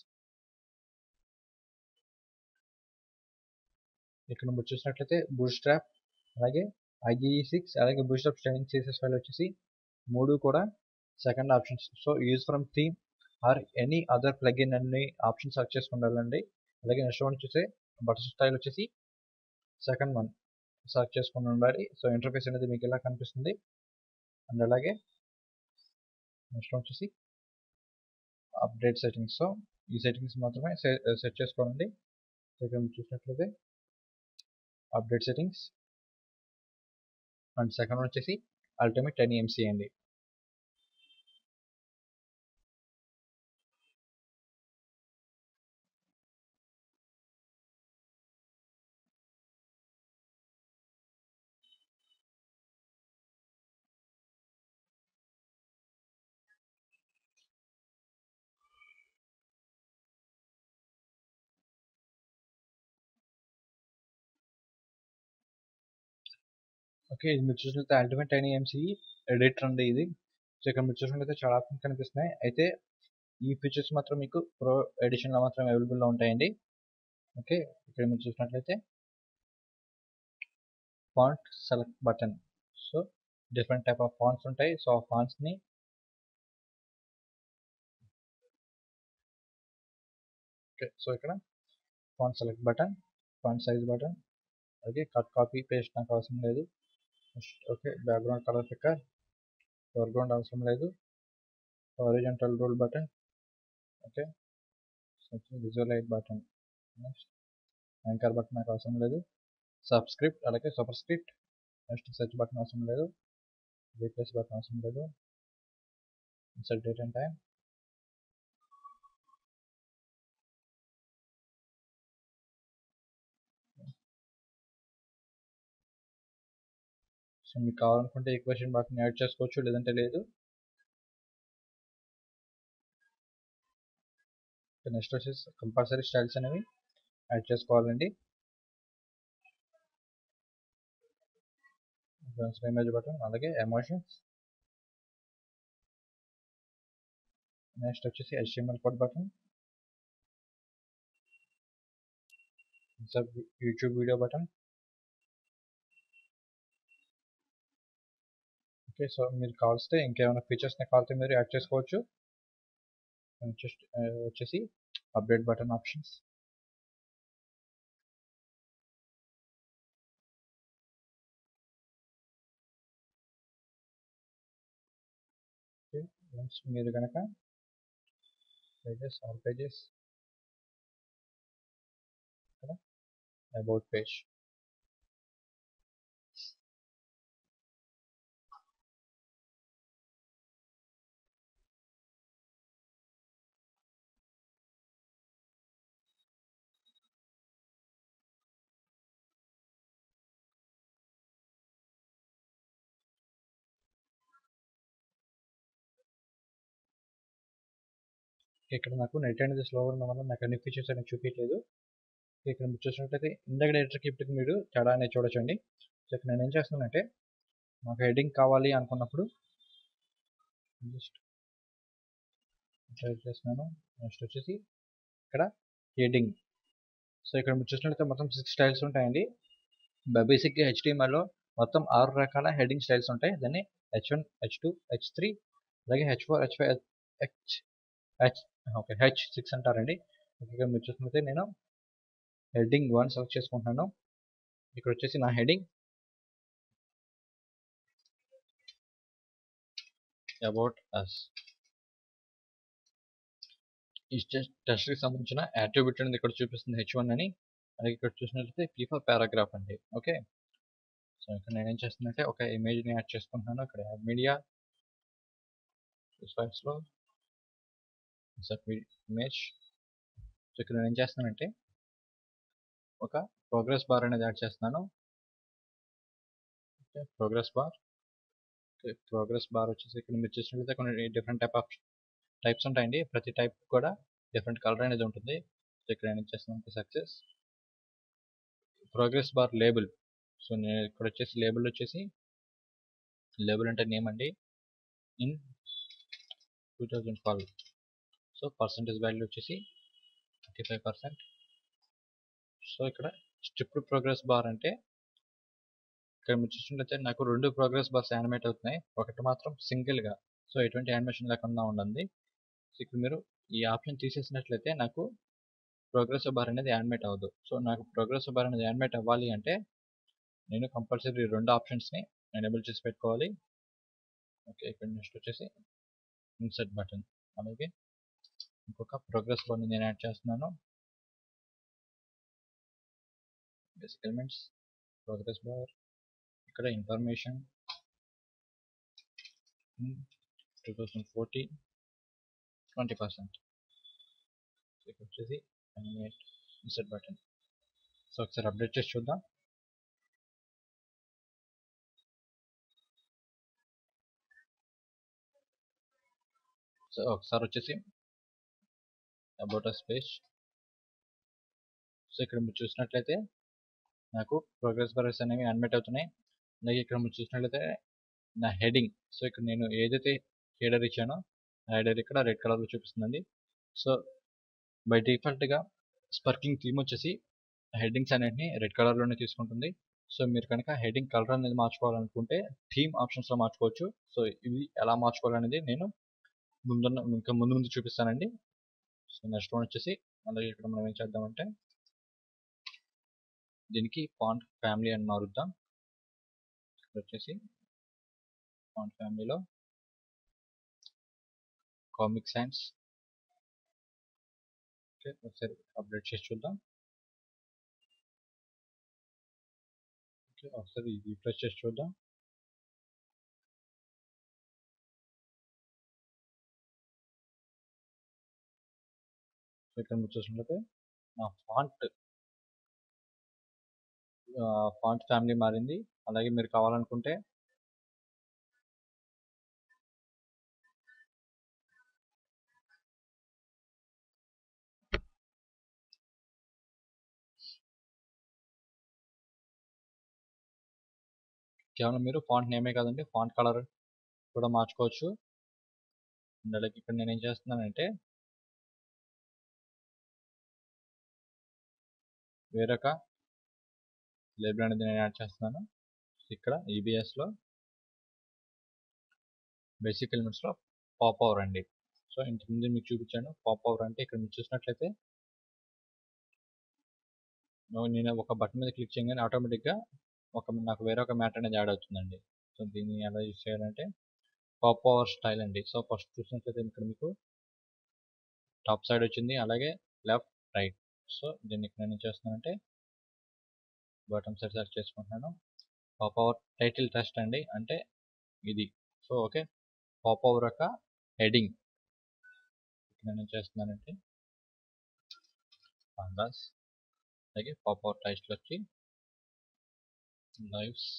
ఇక్కడ మీరు చూసినట్లయితే బూట్ స్ట్రాప్ అలాగే ఐజీఈ సిక్స్ అలాగే bootstrap styling CSS file వచ్చేసి మూడు కూడా second options so use from theme or any other plugin అన్ని ఆప్షన్స్ సెలెక్ట్ చేసుకుండాలండి అలాగే నెక్స్ట్ వన్ వచ్చేసి బటర్ స్టైల్ వచ్చేసి సెకండ్ వన్ సెలెక్ట్ చేసుకుని ఉండాలి సో ఇంటర్ఫేస్ అనేది మీకు ఇలా కనిపిస్తుంది అండ్ అలాగే నెక్స్ట్ వచ్చేసి అప్డేట్ సెట్టింగ్స్ సో ఈ సెట్టింగ్స్ మాత్రమే సెట్ చేసుకోవాలండి ఇక్కడ మీరు చూసినట్లయితే అప్డేట్ సెట్టింగ్స్ అండ్ సెకండ్ వచ్చేసి అల్టిమేట్ టెన్ ఎంసీ అండి ఓకే ఇది మీరు చూసినట్లయితే అల్టిమేట్ టైనీ ఎంసీ ఎడిటర్ అండి ఇది సో ఇక్కడ మీరు చూసినట్లయితే చాలా ఆప్షన్స్ కనిపిస్తున్నాయి అయితే ఈ ఫీచర్స్ మాత్రం మీకు ప్రో ఎడిషన్లో మాత్రం అవైలబుల్లో ఉంటాయండి ఓకే ఇక్కడ మీరు చూసినట్లయితే font select button so different type of fonts ఉంటాయి సో ఆ ఫాంట్స్ని ఓకే సో ఇక్కడ font select button font size button అలాగే కట్ కాపీ పేస్ట్ నాకు అవసరం లేదు okay background colour picker foreground అవసరం లేదు horizontal rule button okay visual aid button next anchor button నాకు అవసరం లేదు సబ్స్క్రిప్ట్ అలాగే superscript next search button అవసరం లేదు రీప్లేస్ బటన్ అవసరం లేదు insert date and time so మీకు కావాలనుకుంటే ఈక్వేషన్ బటన్ యాడ్ చేసుకోవచ్చు లేదంటే లేదు నెక్స్ట్ వచ్చేసి కంపల్సరీ స్టైల్స్ అనేవి యాడ్ చేసుకోవాలండి ఇమేజ్ బటన్ అలాగే ఎమోషన్స్ నెక్స్ట్ వచ్చేసి HTML code button YouTube video button okay so మీరు కావాల్స్తే ఇంకేమైనా ఫీచర్స్ని కావాలితే మీరు యాడ్ చేసుకోవచ్చు జస్ట్ వచ్చేసి అప్డేట్ బటన్ ఆప్షన్స్ వన్స్ మీరు కనుక పేజెస్ ఆల్ పేజెస్ ఇక్కడ అబౌట్ పేజ్ ఇక్కడ నాకు నెట్ అనేది స్లో ఉండడం వల్ల నాకు అన్ని ఫీచర్స్ అనేది చూపించలేదు ఇక్కడ మీరు చూసినట్లయితే ఇందాక డైరెక్టర్కి ఇప్పటికి మీరు తేడా అనేది చూడొచ్చండి సో ఇక్కడ నేను ఏం చేస్తున్నానంటే నాకు హెడ్డింగ్ కావాలి అనుకున్నప్పుడు జస్ట్ టైప్ చేస్తున్నాను నెక్స్ట్ వచ్చేసి ఇక్కడ హెడ్డింగ్ సో ఇక్కడ మీరు చూసినట్లయితే మొత్తం సిక్స్ స్టైల్స్ ఉంటాయండి బేసిక్గా హెచ్డిఎంఎల్లో మొత్తం ఆరు రకాల హెడ్డింగ్ స్టైల్స్ ఉంటాయి దాన్ని H one H two H three అలాగే H four H five H H okay H six అంటారండి ఇక్కడ మీరు చూసినట్లయితే నేను హెడ్డింగ్ వన్ సెలెక్ట్ చేసుకుంటున్నాను ఇక్కడ వచ్చేసి నా హెడ్డింగ్ అబౌట్ అస్ ఈ టెస్ట్కి సంబంధించిన యాట్రిబ్యూట్ అనేది ఇక్కడ చూపిస్తుంది హెచ్ వన్ అని అలాగే ఇక్కడ చూసినట్లయితే పీ ఫర్ పారాగ్రాఫ్ అండి ఓకే సో ఇక్కడ నేను ఏం చేస్తున్నట్టే ఒక ఇమేజ్ని యాడ్ చేసుకుంటున్నాను ఇక్కడ యాడ్ మీడియా ఫైల్స్లో ఇమేజ్ సో ఇక్కడ నేను ఏం చేస్తానంటే ఒక ప్రోగ్రెస్ బార్ అనేది యాడ్ చేస్తున్నాను okay progress bar okay progress bar వచ్చేసి ఇక్కడ మీరు చూసినట్లయితే కొన్ని డిఫరెంట్ టైప్ ఆఫ్ టైప్స్ ఉంటాయండి ప్రతి టైప్ కూడా డిఫరెంట్ కలర్ అనేది ఉంటుంది సో ఇక్కడ నేను చేస్తున్నాను success progress bar label so నేను ఇక్కడ వచ్చేసి లేబుల్ వచ్చేసి లేబుల్ అంటే నేమ్ అండి in two thousand twelve so percentage value వచ్చేసి థర్టీ ఫైవ్ పర్సెంట్ సో ఇక్కడ స్ట్రిప్డ్ ప్రోగ్రెస్ బార్ అంటే ఇక్కడ మీరు చూసినట్లయితే నాకు రెండు ప్రోగ్రెస్ బార్స్ యానిమేట్ అవుతున్నాయి ఒకటి మాత్రం సింగిల్గా సో ఎటువంటి యానిమేషన్ లేకుండా ఉండండి సో ఇక్కడ మీరు ఈ ఆప్షన్ తీసేసినట్లయితే నాకు ప్రోగ్రెస్ బార్ అనేది యానిమేట్ అవ్వదు సో నాకు ప్రోగ్రెస్ బార్ అనేది యానిమేట్ అవ్వాలి అంటే నేను కంపల్సరీ రెండు ఆప్షన్స్ని ఎనేబుల్ చేసి పెట్టుకోవాలి ఓకే ఇక్కడ నెక్స్ట్ వచ్చేసి ఇన్సర్ట్ బటన్ అలాగే ఇంకొక ప్రోగ్రెస్ బార్ని నేను యాడ్ చేస్తున్నాను బేసిక్ ఎలిమెంట్స్ ప్రోగ్రెస్ బార్ ఇక్కడ information two thousand fourteen twenty percent ఇక్కడ వచ్చేసి అనిమేట్ ఇన్సర్ట్ బటన్ సో ఒకసారి అప్డేట్ చేసి చూద్దాం సో ఒకసారి వచ్చేసి అబౌట్ అ స్పేస్ సో ఇక్కడ మీరు చూసినట్లయితే నాకు ప్రోగ్రెస్ బర్స్ అనేవి అడ్మిట్ అవుతున్నాయి అలాగే ఇక్కడ మీరు చూసినట్లయితే నా హెడింగ్ సో ఇక్కడ నేను ఏదైతే హెడర్ ఇచ్చానో ఆ హెడర్ ఇక్కడ రెడ్ కలర్లో చూపిస్తుందండి సో బై డిఫాల్ట్గా స్పర్కింగ్ థీమ్ వచ్చేసి హెడ్డింగ్స్ అన్నింటినీ రెడ్ కలర్లోనే తీసుకుంటుంది సో మీరు కనుక హెడ్డింగ్ కలర్ అనేది మార్చుకోవాలనుకుంటే థీమ్ ఆప్షన్స్లో మార్చుకోవచ్చు సో ఇవి ఎలా మార్చుకోవాలనేది నేను ముందున్న ఇంకా ముందు ముందు చూపిస్తానండి సో నెక్స్ట్ వన్ వచ్చేసి అలాగే ఇక్కడ మనం ఏం చేద్దామంటే దీనికి ఫాంట్ ఫ్యామిలీ అని మారుద్దాం ఇక్కడ వచ్చేసి ఫాంట్ ఫ్యామిలీలో కామిక్ సైన్స్ ఓకే ఒకసారి అప్డేట్ చేసి చూద్దాం ఓకే ఒకసారి రిఫ్రెష్ చేసి చూద్దాం ఇక్కడ మీరు చూసినట్లయితే నా ఫాంట్ ఫాంట్ ఫ్యామిలీ మారింది అలాగే మీరు కావాలనుకుంటే కేవలం మీరు ఫాంట్ నేమే కాదండి ఫాంట్ కలర్ కూడా మార్చుకోవచ్చు అలాగే ఇక్కడ నేను ఏం చేస్తున్నానంటే వేరొక లేబుల్ అనేది నేను యాడ్ చేస్తున్నాను ఇక్కడ ఈబిఎస్లో బేసిక్ ఎలిమెంట్స్లో పాప్ అవర్ అండి సో ఇంతకుముందు మీకు చూపించాను పాప్ ఓవర్ అంటే ఇక్కడ మీరు చూసినట్లయితే నేను ఒక బటన్ మీద క్లిక్ చేయగానే ఆటోమేటిక్గా ఒక నాకు వేరే ఒక మ్యాట్ అనేది యాడ్ అవుతుందండి సో దీన్ని ఎలా యూజ్ చేయాలంటే పాప్ ఓవర్ స్టైల్ అండి సో ఫస్ట్ చూసినట్లయితే ఇక్కడ మీకు టాప్ సైడ్ వచ్చింది అలాగే లెఫ్ట్ రైట్ సో దీన్ని ఇక్కడ నేను చేస్తున్నానంటే బాటమ్ సైడ్ సెలెక్ట్ చేసుకుంటున్నాను పాప్ ఓవర్ టైటిల్ టెస్ట్ అండి అంటే ఇది సో ఓకే పాప్ ఓవర్ యొక్క హెడింగ్ ఇక్కడ నేను చేస్తున్నానంటే పాండాస్ అలాగే పాప్ ఓవర్ టైటిల్ వచ్చి lives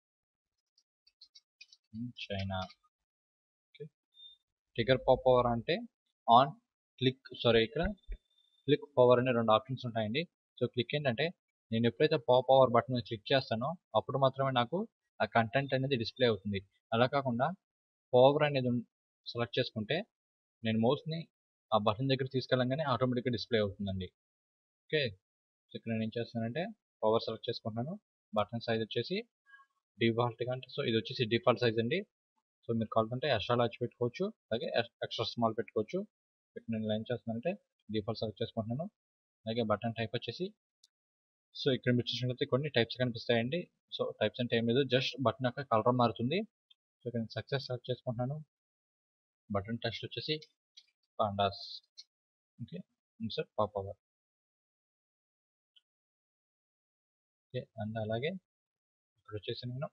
in China okay trigger pop over అంటే ఆన్ క్లిక్ సారీ ఇక్కడ క్లిక్ పవర్ అనే రెండు ఆప్షన్స్ ఉంటాయండి సో క్లిక్ ఏంటంటే నేను ఎప్పుడైతే పాప్ పవర్ బటన్ మీద క్లిక్ చేస్తానో అప్పుడు మాత్రమే నాకు ఆ కంటెంట్ అనేది డిస్ప్లే అవుతుంది అలా కాకుండా పవర్ అనేది సెలెక్ట్ చేసుకుంటే నేను మౌస్ని ఆ బటన్ దగ్గర తీసుకెళ్ళంగానే ఆటోమేటిక్గా డిస్ప్లే అవుతుందండి ఓకే సో ఇక్కడ నేను ఏం చేస్తానంటే పవర్ సెలెక్ట్ చేసుకుంటున్నాను బటన్ సైజ్ వచ్చేసి డిఫాల్ట్గా అంటే సో ఇది వచ్చేసి డిఫాల్ట్ సైజ్ అండి సో మీరు కావాలంటే ఎక్స్ట్రా లార్జ్ పెట్టుకోవచ్చు అలాగే ఎక్స్ట్రా స్మాల్ పెట్టుకోవచ్చు ఇక్కడ నేను లైన్ చేస్తున్నానంటే డిఫాల్ట్ సెలెక్ట్ చేసుకుంటున్నాను అలాగే బటన్ టైప్ వచ్చేసి సో ఇక్కడ మీరు చూసినట్లయితే కొన్ని టైప్స్ కనిపిస్తాయండి సో టైప్స్ అంటే ఏం లేదు జస్ట్ బటన్ యొక్క కలర్ మారుతుంది సో ఇక్కడ నేను సక్సెస్ సెలెక్ట్ చేసుకుంటున్నాను బటన్ టెస్ట్ వచ్చేసి pandas okay insert pop over okay and అలాగే ఇక్కడ వచ్చేసి నేను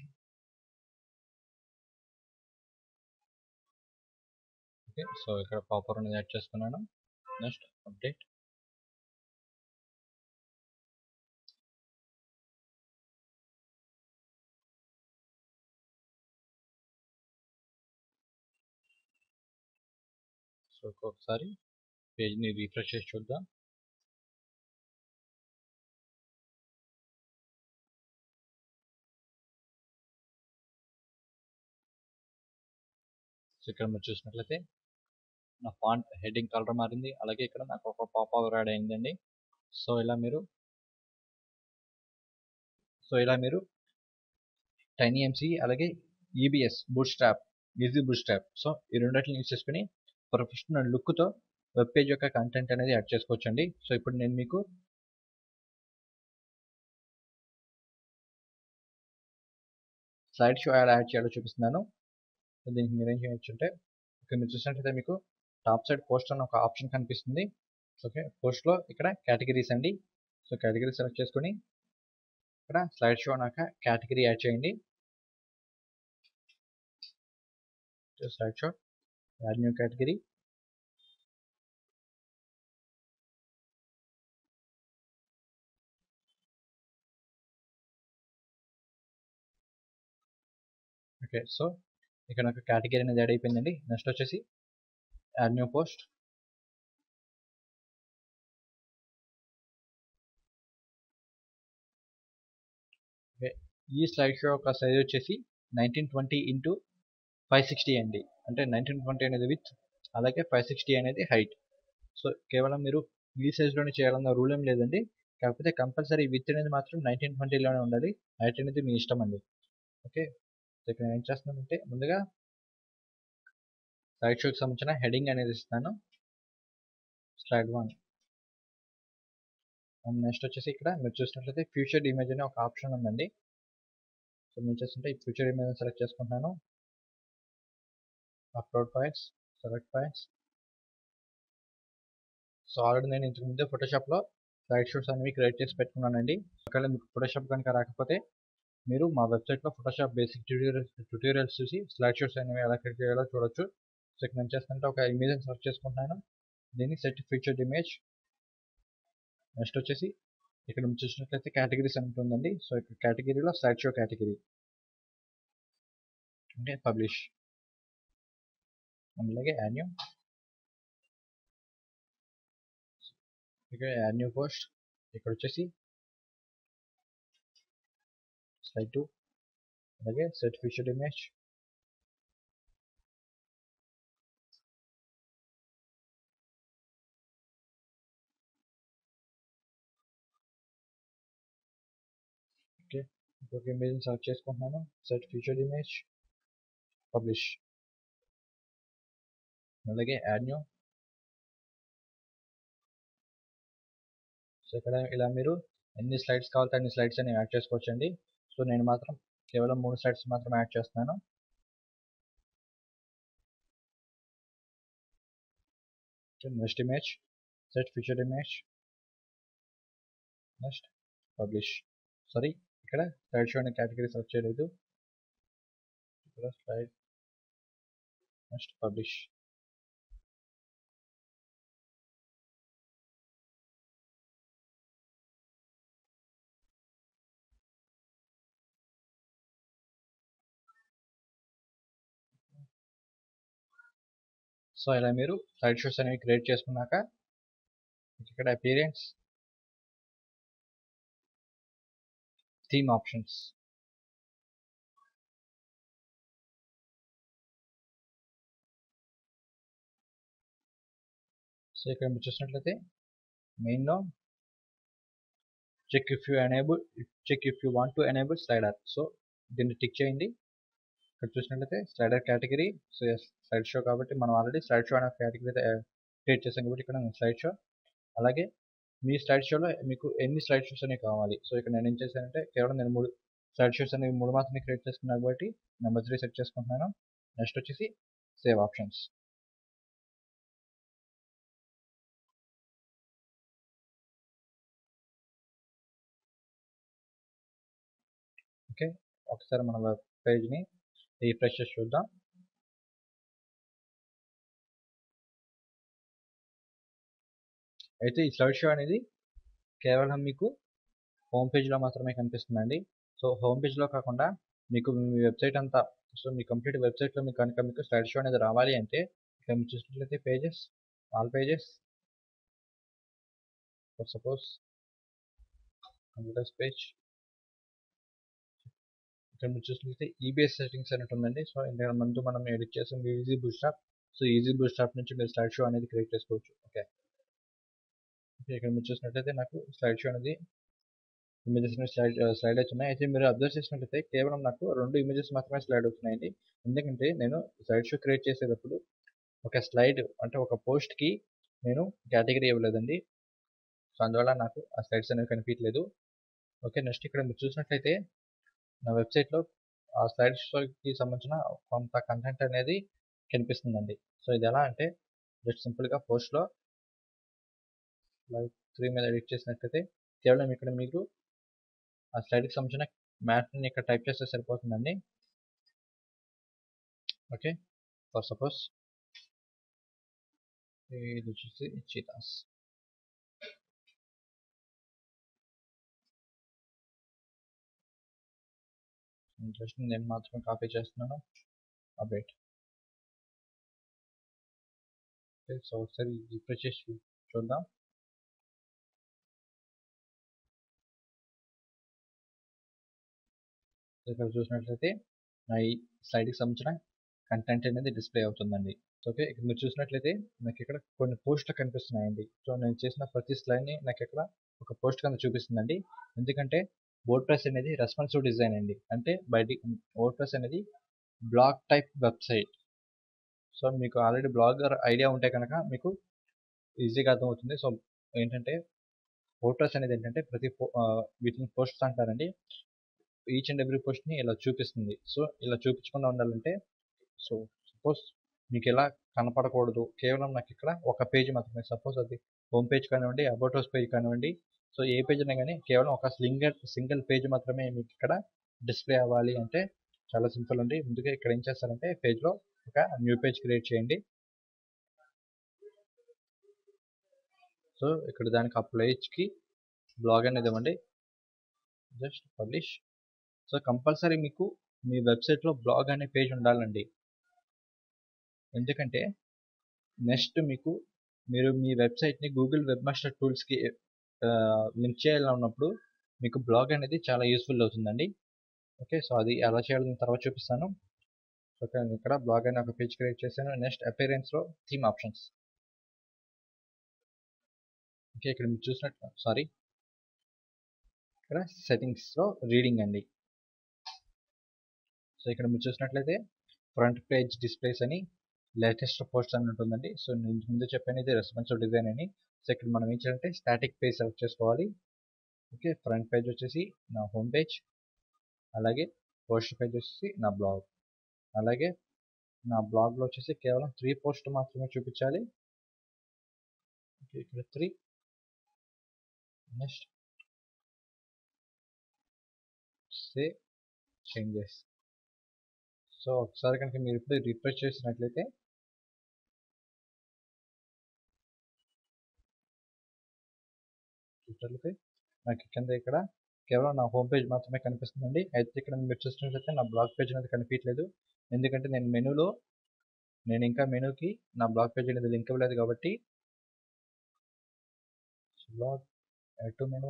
ఓకే సో ఇక్కడ పాపర్ అనేది యాడ్ చేసుకున్నాను నెక్స్ట్ అప్డేట్ సో ఒకసారి పేజ్ని రీఫ్రెష్ చేసి చూద్దాం సో ఇక్కడ మీరు చూసినట్లయితే నా ఫాంట్ హెడ్డింగ్ కలర్ మారింది అలాగే ఇక్కడ నాకు ఒక పాప్ ఓవర్ యాడ్ అయిందండి సో ఇలా మీరు సో ఇలా మీరు టైనీ ఎంసీ అలాగే EBS boot stop easy boot stop so ఈ రెండింటిని యూజ్ చేసుకుని ప్రొఫెషనల్ లుక్తో వెబ్ పేజ్ యొక్క కంటెంట్ అనేది యాడ్ చేసుకోవచ్చండి సో ఇప్పుడు నేను మీకు స్లైడ్ షో ఎలా యాడ్ చేయాలో చూపిస్తున్నాను సో దీనికి మీరు ఏం చేయొచ్చు అంటే ఇక్కడ మీరు చూసినట్లయితే మీకు టాప్ సైడ్ పోస్ట్ అని ఒక ఆప్షన్ కనిపిస్తుంది ఓకే పోస్ట్లో ఇక్కడ కేటగిరీస్ అండి సో కేటగిరీ సెలెక్ట్ చేసుకొని ఇక్కడ స్లైడ్ షో అన్నాక కేటగిరీ యాడ్ చేయండి slide show add new category okay so ఇక్కడ నాకు కేటగిరీ అనేది యాడ్ అయిపోయిందండి నెక్స్ట్ వచ్చేసి యాడ్ న్యూ పోస్ట్ ఓకే ఈ స్లైడ్ షో యొక్క సైజ్ వచ్చేసి nineteen twenty into five sixty అండి అంటే నైన్టీన్ ట్వంటీ అనేది విత్ అలాగే ఫైవ్ సిక్స్టీ అనేది హైట్ సో కేవలం మీరు ఈ సైజ్లోనే చేయాలన్న రూల్ ఏం లేదండి కాకపోతే కంపల్సరీ విత్ అనేది మాత్రం నైన్టీన్ ట్వంటీలోనే ఉండాలి హైట్ అనేది మీ ఇష్టం అండి ఓకే సో ఇక్కడ ఏం చేస్తున్నానంటే ముందుగా స్లైడ్ షోకి సంబంధించిన హెడింగ్ అనేది ఇస్తాను స్లైడ్ వన్ నెక్స్ట్ వచ్చేసి ఇక్కడ మీరు చూసినట్లయితే ఫ్యూచర్ ఇమేజ్ అనే ఒక ఆప్షన్ ఉందండి సో మీరు చేస్తుంటే ఈ ఫ్యూచర్ ఇమేజ్ సెలెక్ట్ చేసుకుంటున్నాను upload files select files so already నేను ఇంతకు ముందే ఫోటోషాప్లో స్లైడ్ షోస్ అనేవి క్రియేట్ చేసి పెట్టుకున్నానండి ఒకవేళ మీకు ఫోటోషాప్ కనుక రాకపోతే మీరు మా వెబ్సైట్లో ఫోటోషాప్ బేసిక్ ట్యూటోరియల్స్ ట్యూటోరియల్స్ చూసి స్లైడ్ షోస్ అనేవి ఎలా క్రియేట్ చేయాలో చూడొచ్చు సో ఇక్కడ నేను చేస్తుంటే ఒక ఇమేజ్ సెలెక్ట్ చేసుకుంటున్నాను దీన్ని సెట్ ఫీచర్డ్ ఇమేజ్ నెక్స్ట్ వచ్చేసి ఇక్కడ మీరు చూసినట్లయితే కేటగిరీస్ అని ఉంటుందండి సో ఇక్కడ కేటగిరీలో స్లైడ్ షో కేటగిరీ అంటే పబ్లిష్ అలాగే యాన్యూ ఇక్కడ యాన్యూ పోస్ట్ ఇక్కడ వచ్చేసి స్లైడ్ టూ అలాగే సెట్ ఫీచర్డ్ ఇమేజ్ ఓకే ఇంకొక ఇమేజ్ సెలెక్ట్ చేసుకుంటున్నాను సెట్ ఫీచర్డ్ ఇమేజ్ పబ్లిష్ అలాగే యాడ్ న్యూ సో ఇక్కడ ఇలా మీరు ఎన్ని స్లైడ్స్ కావాలంటే అన్ని స్లైడ్స్ అని యాడ్ చేసుకోవచ్చండి సో నేను మాత్రం కేవలం మూడు స్లైడ్స్ మాత్రం యాడ్ చేస్తున్నాను next image set feature image next publish sorry ఇక్కడ స్లైడ్ షో అనే కేటగిరీ సెర్చ్ చేయలేదు ఇక్కడ స్లైడ్ నెక్స్ట్ పబ్లిష్ సో ఇలా మీరు స్లైడ్ షోస్ అనేవి క్రియేట్ చేసుకున్నాక ఇక్కడ అపీరియన్స్ థీమ్ ఆప్షన్స్ సో ఇక్కడ మీరు చూసినట్లయితే మెయిన్లో check if you enable check if you want to enable slider so దీన్ని టిక్ చేయండి ఇక్కడ చూసినట్లయితే slider category so slide show కాబట్టి మనం ఆల్రెడీ స్లైడ్ షో అనే కేటగిరీ క్రియేట్ చేసాం కాబట్టి ఇక్కడ స్లైడ్ షో అలాగే మీ స్లైడ్ షోలో మీకు ఎన్ని స్లైడ్ షోస్ అనేవి కావాలి సో ఇక్కడ నేను ఏం చేశానంటే కేవలం నేను మూడు స్లైడ్ షోస్ అనేవి మూడు మాత్రమే క్రియేట్ చేసుకున్నాను కాబట్టి నెంబర్ త్రీ సెట్ చేసుకుంటున్నాను నెక్స్ట్ వచ్చేసి సేవ్ ఆప్షన్స్ ఓకే ఒకసారి మన వెబ్ పేజ్ని రీఫ్రెష్ చేసి చూద్దాం అయితే ఈ స్లైడ్ షో అనేది కేవలం మీకు హోమ్ పేజ్లో మాత్రమే కనిపిస్తుందండి సో హోమ్ పేజ్లో కాకుండా మీకు మీ వెబ్సైట్ అంతా సో మీ కంప్లీట్ వెబ్సైట్లో మీకు కనుక మీకు స్లైడ్ షో అనేది రావాలి అంటే ఇక్కడ మీరు చూసినట్లయితే pages all pages for suppose computers page ఇక్కడ మీరు చూసినట్లయితే ఈబీఎస్ సెట్టింగ్స్ అనేది ఉందండి సో ఇందులో ముందు మనం ఎడిట్ చేసాం easy bootstrap so easy bootstrap నుంచి మీరు స్లైడ్ షో అనేది క్రియేట్ చేసుకోవచ్చు ఓకే ఇక్కడ మీరు చూసినట్లయితే నాకు స్లైడ్ షో అనేది ఇమేజెస్ స్లైడ్ స్లైడ్ ఉన్నాయి అయితే మీరు అబ్జర్వ్ చేసినట్లయితే కేవలం నాకు రెండు ఇమేజెస్ మాత్రమే స్లైడ్ అవుతున్నాయండి ఎందుకంటే నేను స్లైడ్ షో క్రియేట్ చేసేటప్పుడు ఒక స్లైడ్ అంటే ఒక పోస్ట్కి నేను కేటగిరీ ఇవ్వలేదండి సో అందువల్ల నాకు ఆ స్లైడ్స్ అనేవి కనిపించలేదు ఓకే నెక్స్ట్ ఇక్కడ మీరు చూసినట్లయితే నా వెబ్సైట్లో ఆ స్లైడ్ షోకి సంబంధించిన కొంత కంటెంట్ అనేది కనిపిస్తుందండి సో ఇది ఎలా అంటే జస్ట్ సింపుల్గా పోస్ట్లో లైక్ త్రీ మీద ఎడిట్ చేసినట్లయితే కేవలం ఇక్కడ మీకు ఆ స్లైడ్కి సంబంధించిన మ్యాథ్ని ఇక్కడ టైప్ చేస్తే సరిపోతుందండి ఓకే ఫర్ సపోజ్ ఇది వచ్చేసి చీతాస్ జస్ట్ నేను మాత్రమే కాపీ చేస్తున్నాను అప్డేట్ సో ఒకసారి రిఫ్రెష్ చేసి చూద్దాం ఇక్కడ చూసినట్లయితే నా ఈ స్లైడ్కి సంబంధించిన కంటెంట్ అనేది డిస్ప్లే అవుతుందండి ఓకే ఇక్కడ మీరు చూసినట్లయితే నాకు ఇక్కడ కొన్ని పోస్టులు కనిపిస్తున్నాయండి సో నేను చేసిన ప్రతి స్లైడ్ని నాకు ఇక్కడ ఒక పోస్ట్ కింద చూపిస్తుందండి ఎందుకంటే వర్డ్ ప్రెస్ అనేది రెస్పాన్సివ్ డిజైన్ అండి అంటే బయట వర్డ్ ప్రెస్ అనేది బ్లాగ్ టైప్ వెబ్సైట్ సో మీకు ఆల్రెడీ బ్లాగర్ ఐడియా ఉంటే కనుక మీకు ఈజీగా అర్థమవుతుంది సో ఏంటంటే వర్డ్ ప్రెస్ అనేది ఏంటంటే ప్రతి వీటిని పోస్ట్స్ అంటారండి ఈచ్ అండ్ ఎవ్రీ పోస్ట్ని ఇలా చూపిస్తుంది సో ఇలా చూపించకుండా ఉండాలంటే సో సపోజ్ మీకు ఎలా కనపడకూడదు కేవలం నాకు ఇక్కడ ఒక పేజ్ మాత్రమే సపోజ్ అది హోమ్ పేజ్ కానివ్వండి అబౌట్ హౌస్ పేజ్ కానివ్వండి సో ఏ పేజ్ అయినా కానీ కేవలం ఒక సింగిల్ సింగిల్ పేజ్ మాత్రమే మీకు ఇక్కడ డిస్ప్లే అవ్వాలి అంటే చాలా సింపుల్ అండి ముందుగా ఇక్కడ ఏం చేస్తారంటే పేజ్లో ఒక న్యూ పేజ్ క్రియేట్ చేయండి సో ఇక్కడ దానికి ఆ పేజ్కి బ్లాగ్ అనేది ఇవ్వండి జస్ట్ పబ్లిష్ సో కంపల్సరీ మీకు మీ వెబ్సైట్లో బ్లాగ్ అనే పేజ్ ఉండాలండి ఎందుకంటే నెక్స్ట్ మీకు మీరు మీ వెబ్సైట్ని గూగుల్ వెబ్ మాస్టర్ టూల్స్కి లింక్ చేయాలన్నప్పుడు మీకు బ్లాగ్ అనేది చాలా యూస్ఫుల్ అవుతుందండి ఓకే సో అది ఎలా చేయాలని తర్వాత చూపిస్తాను ఓకే ఇక్కడ బ్లాగ్ అనే ఒక పేజ్ క్రియేట్ చేశాను నెక్స్ట్ అపీరెన్స్లో థీమ్ ఆప్షన్స్ ఓకే ఇక్కడ మీరు చూసినట్టు సారీ ఇక్కడ సెట్టింగ్స్లో రీడింగ్ అండి సో ఇక్కడ మీరు చూసినట్లయితే ఫ్రంట్ పేజ్ డిస్ప్లేస్ అని లేటెస్ట్ పోస్ట్ అని ఉంటుందండి సో నేను ఇంతకు ముందు చెప్పాను ఇది రెస్పాన్సివ్ డిజైన్ అని సో ఇక్కడ మనం ఏం చేయాలంటే స్టాటిక్ పేజ్ సెలెక్ట్ చేసుకోవాలి ఓకే ఫ్రంట్ పేజ్ వచ్చేసి నా హోమ్ పేజ్ అలాగే పోస్ట్ పేజ్ వచ్చేసి నా బ్లాగ్ అలాగే నా బ్లాగ్లో వచ్చేసి కేవలం త్రీ పోస్ట్ మాత్రమే చూపించాలి ఓకే ఇక్కడ three next save changes so ఒకసారి కనుక మీరు ఇప్పుడు రిఫ్రెష్ చేసినట్లయితే చూసినట్లయితే నాకు కింద ఇక్కడ కేవలం నా హోమ్ పేజ్ మాత్రమే కనిపిస్తుందండి అయితే ఇక్కడ మీరు చూసినట్లయితే నా బ్లాగ్ పేజ్ అనేది కనిపించలేదు ఎందుకంటే నేను మెనూలో నేను ఇంకా మెనూకి నా బ్లాగ్ పేజ్ అనేది లింక్ ఇవ్వలేదు కాబట్టి blog add to menu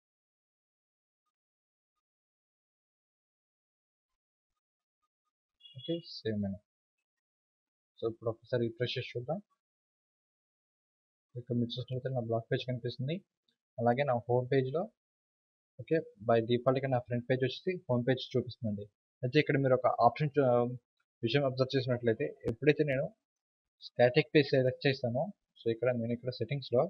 okay same menu so ఇప్పుడు ఒకసారి రిఫ్రెష్ చేసి చూద్దాం ఇక్కడ మీరు చూసినట్లయితే నా బ్లాగ్ పేజ్ కనిపిస్తుంది అలాగే నా హోమ్ పేజ్లో ఓకే బై డిఫాల్ట్గా నా ఫ్రంట్ పేజ్ వచ్చేసి హోమ్ పేజ్ చూపిస్తుందండి అయితే ఇక్కడ మీరు ఒక ఆప్షన్ విషయం అబ్జర్వ్ చేసినట్లయితే ఎప్పుడైతే నేను స్టాటిక్ పేజ్ సెలెక్ట్ చేస్తానో సో ఇక్కడ నేను ఇక్కడ సెట్టింగ్స్లో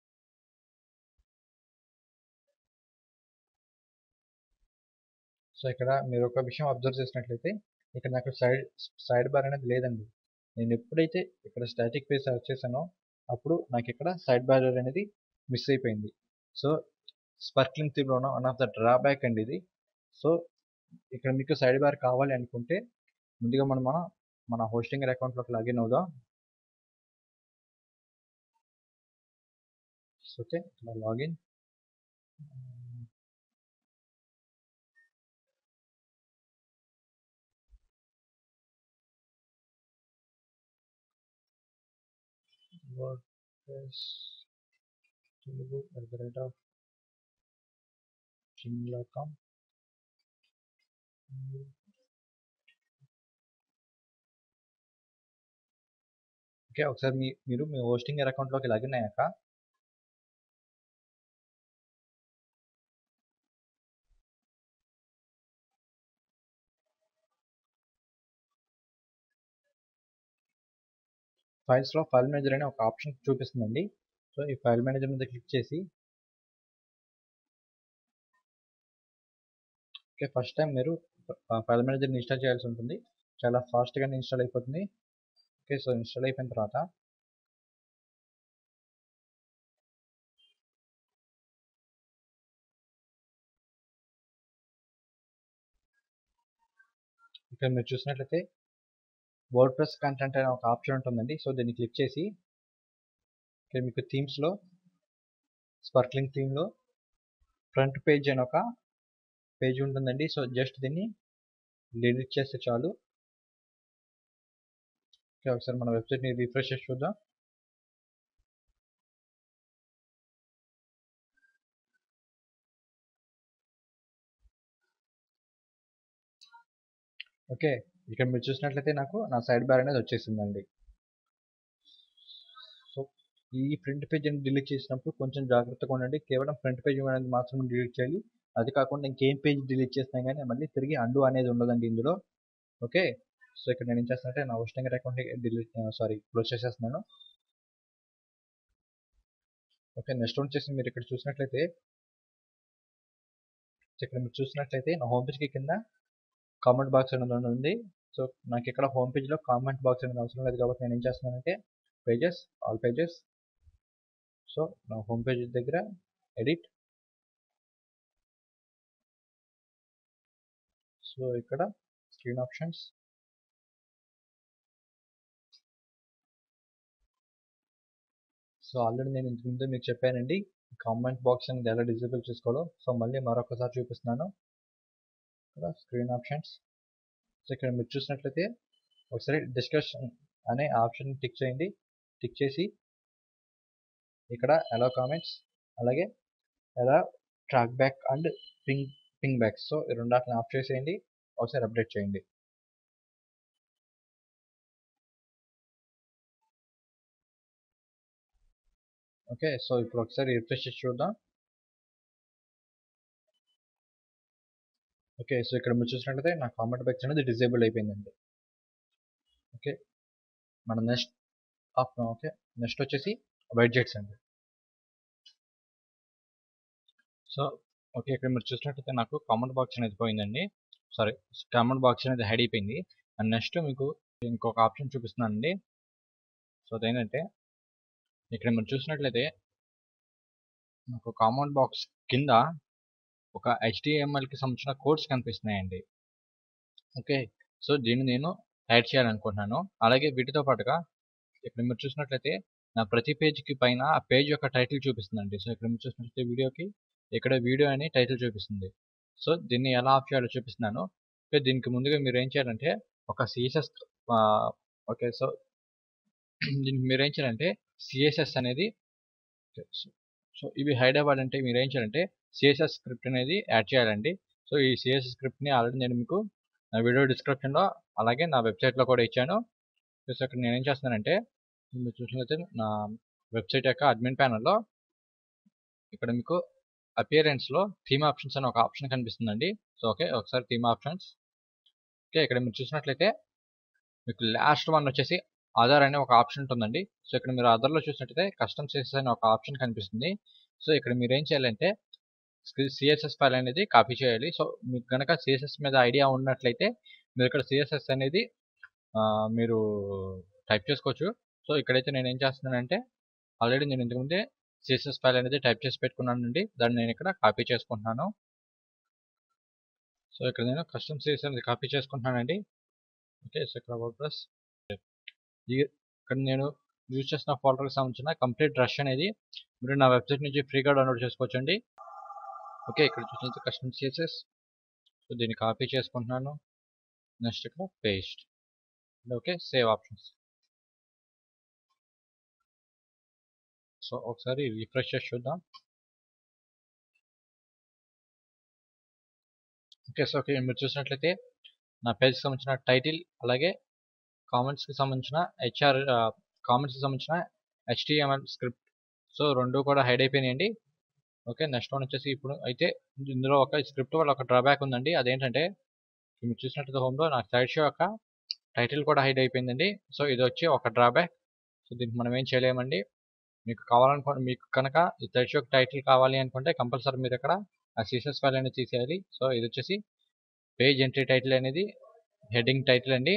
సో ఇక్కడ మీరు ఒక విషయం అబ్జర్వ్ చేసినట్లయితే ఇక్కడ నాకు సైడ్ సైడ్ బార్ అనేది లేదండి నేను ఎప్పుడైతే ఇక్కడ స్టాటిక్ పేజ్ సెలెక్ట్ చేశానో అప్పుడు నాకు ఇక్కడ సైడ్ బార్ అనేది మిస్ అయిపోయింది సో స్పర్క్లింగ్ థీమ్లో ఉన్న వన్ ఆఫ్ ద డ్రాబ్యాక్ అండి ఇది సో ఇక్కడ మీకు సైడ్ బార్ కావాలి అనుకుంటే ముందుగా మనం మన మన హోస్టింగ్ అకౌంట్లోకి లాగిన్ అవుదాం ఓకే ఇక్కడ login WordPress Telugu at the rate of gmail.com okay ఒకసారి మీ మీరు మీ హోస్టింగ్ అకౌంట్లోకి లాగిన్ అయ్యాక ఫైల్స్లో ఫైల్ మేనేజర్ అనే ఒక ఆప్షన్ చూపిస్తుందండి సో ఈ ఫైల్ మేనేజర్ మీద క్లిక్ చేసి ఓకే ఫస్ట్ టైం మీరు ఫైల్ మేనేజర్ని ఇన్స్టాల్ చేయాల్సి ఉంటుంది చాలా ఫాస్ట్గా ఇన్స్టాల్ అయిపోతుంది ఓకే సో ఇన్స్టాల్ అయిపోయిన తర్వాత ఇక్కడ మీరు చూసినట్లయితే వర్డ్ ప్రెస్ కంటెంట్ అనే ఒక ఆప్షన్ ఉంటుందండి సో దీన్ని క్లిక్ చేసి ఇక్కడ మీకు థీమ్స్లో స్పర్క్లింగ్ థీమ్లో ఫ్రంట్ పేజ్ అని ఒక పేజ్ ఉంటుందండి సో జస్ట్ దీన్ని డిలీట్ చేస్తే చాలు ఓకే ఒకసారి మన వెబ్సైట్ని రిఫ్రెష్ చేసి చూద్దాం ఓకే ఇక్కడ మీరు చూసినట్లయితే నాకు నా సైడ్ బార్ అనేది వచ్చేసిందండి సో ఈ ఫ్రంట్ పేజ్ డిలీట్ చేసినప్పుడు కొంచెం జాగ్రత్తగా ఉండండి కేవలం ఫ్రంట్ పేజ్ అనేది మాత్రమే డిలీట్ చేయాలి అది కాకుండా ఇంకేం పేజ్ డిలీట్ చేసినా కానీ మళ్ళీ తిరిగి అండు అనేది ఉండదండి ఇందులో ఓకే సో ఇక్కడ నేను ఏం చేస్తానంటే నా hosting account delete sorry close చేసేస్తున్నాను ఓకే నెక్స్ట్ వచ్చేసి మీరు ఇక్కడ చూసినట్లయితే ఇక్కడ మీరు చూసినట్లయితే నా హోమ్ పేజ్కి కింద కామెంట్ బాక్స్ అనేది ఉంది సో నాకు ఇక్కడ హోమ్ పేజ్లో కామెంట్ బాక్స్ అనేది అవసరం లేదు కాబట్టి నేను ఏం చేస్తున్నానంటే పేజెస్ ఆల్ పేజెస్ సో నా హోమ్ పేజ్ దగ్గర ఎడిట్ సో ఇక్కడ స్క్రీన్ ఆప్షన్స్ సో ఆల్రెడీ నేను ఇంతకుముందే మీకు చెప్పానండి కామెంట్ బాక్స్ అనేది ఎలా డిజేబుల్ చేసుకోవాలో సో మళ్ళీ మరొకసారి చూపిస్తున్నాను ఇక్కడ స్క్రీన్ ఆప్షన్స్ సో ఇక్కడ మీరు చూసినట్లయితే ఒకసారి డిస్కషన్ అనే ఆప్షన్ టిక్ చేయండి టిక్ చేసి ఇక్కడ ఎలా కామెంట్స్ అలాగే ఎలా trackback and pingback ping సో ఈ రెండాటిని ఆఫ్ చేసేయండి ఒకసారి అప్డేట్ చేయండి ఓకే సో ఇప్పుడు ఒకసారి రిఫ్రెష్ చేసి చూద్దాం ఓకే సో ఇక్కడ మీరు చూసినట్లయితే నా కామెంట్ బ్యాక్స్ అనేది డిజేబుల్ అయిపోయిందండి ఓకే మన నెక్స్ట్ ఓకే నెక్స్ట్ వచ్చేసి బడ్జెట్స్ అండి సో ఓకే ఇక్కడ మీరు చూసినట్టయితే నాకు కామెంట్ బాక్స్ అనేది పోయిందండి సారీ కామెంట్ బాక్స్ అనేది హైడ్ అయిపోయింది అండ్ నెక్స్ట్ మీకు ఇంకొక ఆప్షన్ చూపిస్తున్నానండి సో అదేంటంటే ఇక్కడ మీరు చూసినట్లయితే నాకు కామెంట్ బాక్స్ కింద ఒక హెచ్డిఎంఎల్కి సంబంధించిన కోడ్స్ కనిపిస్తున్నాయండి ఓకే సో దీన్ని నేను యాడ్ చేయాలనుకుంటున్నాను అలాగే వీటితో పాటుగా ఇక్కడ మీరు చూసినట్లయితే నా ప్రతి పేజ్కి పైన ఆ పేజ్ యొక్క టైటిల్ చూపిస్తుందండి సో ఇక్కడ మీరు చూసినట్లయితే వీడియోకి ఇక్కడ వీడియో అని టైటిల్ చూపిస్తుంది సో దీన్ని ఎలా ఆఫ్ చేయాలో చూపిస్తున్నాను ఓకే దీనికి ముందుగా మీరు ఏం చేయాలంటే ఒక సిఎస్ఎస్ ఓకే సో దీనికి మీరు ఏం చేయాలంటే సిఎస్ఎస్ అనేది సో ఇవి హైడ్ అవ్వాలంటే మీరు ఏం చేయాలంటే సిఎస్ఎస్ స్క్రిప్ట్ అనేది యాడ్ చేయాలండి సో ఈ సిఎస్ఎస్ స్క్రిప్ట్ని ఆల్రెడీ నేను మీకు నా వీడియో డిస్క్రిప్షన్లో అలాగే నా వెబ్సైట్లో కూడా ఇచ్చాను సో ఇక్కడ నేను ఏం చేస్తున్నానంటే మీరు చూసినట్లయితే నా వెబ్సైట్ యొక్క అడ్మిన్ ప్యానల్లో ఇక్కడ మీకు అపియరెన్స్లో థీమ్ ఆప్షన్స్ అని ఒక ఆప్షన్ కనిపిస్తుందండి సో ఓకే ఒకసారి థీమ్ ఆప్షన్స్ ఓకే ఇక్కడ మీరు చూసినట్లయితే మీకు లాస్ట్ వన్ వచ్చేసి ఆధార్ అనే ఒక ఆప్షన్ ఉంటుందండి సో ఇక్కడ మీరు ఆధార్లో చూసినట్లయితే కస్టమ్ సిఎస్ఎస్ అనే ఒక ఆప్షన్ కనిపిస్తుంది సో ఇక్కడ మీరు ఏం చేయాలంటే సిఎస్ఎస్ ఫైల్ అనేది కాపీ చేయాలి సో మీకు కనుక సిఎస్ఎస్ మీద ఐడియా ఉన్నట్లయితే మీరు ఇక్కడ సిఎస్ఎస్ అనేది మీరు టైప్ చేసుకోవచ్చు సో ఇక్కడైతే నేను ఏం చేస్తున్నానంటే ఆల్రెడీ నేను ఇంతకుముందే సిఎస్ఎస్ ఫైల్ అనేది టైప్ చేసి పెట్టుకున్నానండి దాన్ని నేను ఇక్కడ కాపీ చేసుకుంటున్నాను సో ఇక్కడ నేను కస్టమ్ సిఎస్ అనేది కాపీ చేసుకుంటున్నానండి ఓకే సో ఇక్కడ వర్డ్ ప్లస్ ఇక్కడ నేను యూజ్ చేసిన ఫోల్డర్కి సంబంధించిన కంప్లీట్ రష్ అనేది మీరు నా వెబ్సైట్ నుంచి ఫ్రీగా డౌన్లోడ్ చేసుకోవచ్చండి ఓకే ఇక్కడ చూసినట్టు కస్టమ్ సిఎస్ఎస్ సో దీన్ని కాపీ చేసుకుంటున్నాను నెక్స్ట్ ఇక్కడ paste okay save options so ఒకసారి రిఫ్రెష్ చేసి చూద్దాం ఓకే సో ఓకే మీరు చూసినట్లయితే నా పేజ్కి సంబంధించిన టైటిల్ అలాగే కామెంట్స్కి సంబంధించిన హెచ్ఆర్ కామెంట్స్కి సంబంధించిన హెచ్టిఎంఎల్ స్క్రిప్ట్ సో రెండు కూడా హైడ్ అయిపోయినాయండి ఓకే నెక్స్ట్ వన్ వచ్చేసి ఇప్పుడు అయితే ఇందులో ఒక స్క్రిప్ట్ వల్ల ఒక డ్రాబ్యాక్ ఉందండి అదేంటంటే మీరు చూసినట్లయితే హోమ్లో నాకు సైడ్ షో యొక్క టైటిల్ కూడా హైడ్ అయిపోయిందండి సో ఇది వచ్చి ఒక డ్రాబ్యాక్ సో దీనికి మనం ఏం చేయలేమండి మీకు కావాలనుకోండి మీకు కనుక ఈ సైడ్ షో టైటిల్ కావాలి అనుకుంటే కంపల్సరీ మీరు ఇక్కడ ఆ సీసెస్ ఫైల్ అనేది తీసేయాలి సో ఇది వచ్చేసి పేజ్ ఎంట్రీ టైటిల్ అనేది హెడ్డింగ్ టైటిల్ అండి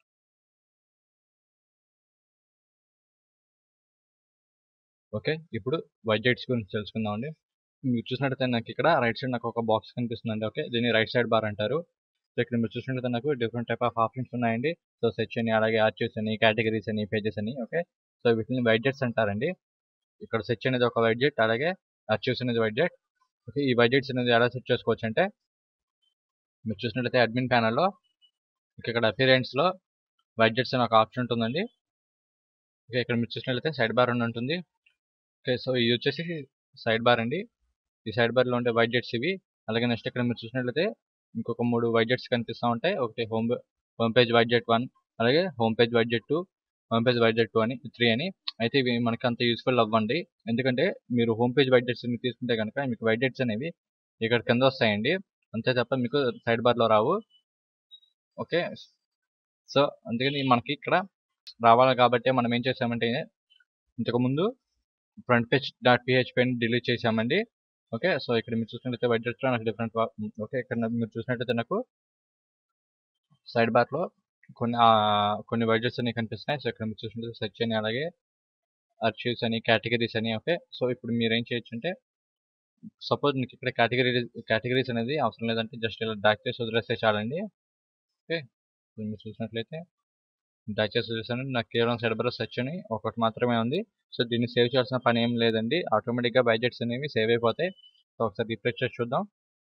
ఓకే ఇప్పుడు బడ్జెట్స్ గురించి తెలుసుకుందామండి మీరు చూసినట్టయితే నాకు ఇక్కడ రైట్ సైడ్ నాకు ఒక బాక్స్ కనిపిస్తుందండి ఓకే దీన్ని రైట్ సైడ్ బార్ అంటారు సో ఇక్కడ మీరు చూసినట్టయితే నాకు డిఫరెంట్ టైప్ ఆఫ్ ఆప్షన్స్ ఉన్నాయండి సో సెర్చ్ అని అలాగే ఆర్చివ్స్ అని కేటగిరీస్ అని పేజెస్ అని ఓకే సో వీటిని బడ్జెట్స్ అంటారండి ఇక్కడ సెర్చ్ అనేది ఒక బడ్జెట్ అలాగే ఆర్చివ్స్ అనేది బడ్జెట్ ఓకే ఈ బడ్జెట్స్ అనేది ఎలా సెర్చ్ చేసుకోవచ్చు అంటే మీరు చూసినట్లయితే అడ్మిన్ ప్యానల్లో ఇక్కడ అపిరెన్స్లో బడ్జెట్స్ అని ఒక ఆప్షన్ ఉంటుందండి ఓకే ఇక్కడ మీరు చూసినట్లయితే సైడ్ బార్ అని ఉంటుంది ఓకే సో ఇది వచ్చేసి సైడ్ బార్ అండి ఈ సైడ్ బార్లో ఉండే బడ్జెట్స్ ఇవి అలాగే నెక్స్ట్ ఇక్కడ మీరు చూసినట్లయితే ఇంకొక మూడు బడ్జెట్స్ కనిపిస్తూ ఉంటాయి ఒకటి home home page budget one అలాగే home page budget two home page budget two అని త్రీ అని అయితే ఇవి మనకి అంత యూస్ఫుల్ అవ్వండి ఎందుకంటే మీరు హోమ్ పేజ్ బడ్జెట్స్ తీసుకుంటే కనుక మీకు బడ్జెట్స్ అనేవి ఇక్కడ కింద వస్తాయండి అంతే తప్ప మీకు సైడ్ బార్లో రావు ఓకే సో అందుకని మనకి ఇక్కడ రావాలి కాబట్టి మనం ఏం చేసామంటే ఇంతకుముందు ఫ్రంట్ పేజ్ డాట్ పిహెచ్పి అని డిలీట్ చేసామండి ఓకే సో ఇక్కడ మీరు చూసినట్లయితే బడ్జెట్లో నాకు డిఫరెంట్ ఓకే ఇక్కడ మీరు చూసినట్లయితే నాకు సైడ్ బార్లో కొన్ని కొన్ని బడ్జెట్స్ అని కనిపిస్తున్నాయి సో ఇక్కడ మీరు చూసినట్లయితే సెర్చ్ అని అలాగే అర్చీవ్స్ అని కేటగిరీస్ అని ఓకే సో ఇప్పుడు మీరు ఏం చేయొచ్చు అంటే సపోజ్ మీకు ఇక్కడ కేటగిరీ కేటగిరీస్ అనేది అవసరం లేదంటే జస్ట్ ఇలా డాక్ చేసి వదిలేస్తే చాలండి ఓకే మీరు చూసినట్లయితే డాక్ చేసి వదిలేసాను నాకు కేవలం సైడ్ బార్ సెర్చ్ అని ఒకటి మాత్రమే ఉంది సో దీన్ని సేవ్ చేయాల్సిన పని ఏం లేదండి ఆటోమేటిక్గా బడ్జెట్స్ అనేవి సేవ్ అయిపోతాయి సో ఒకసారి రిఫ్రెష్ చేసి చూద్దాం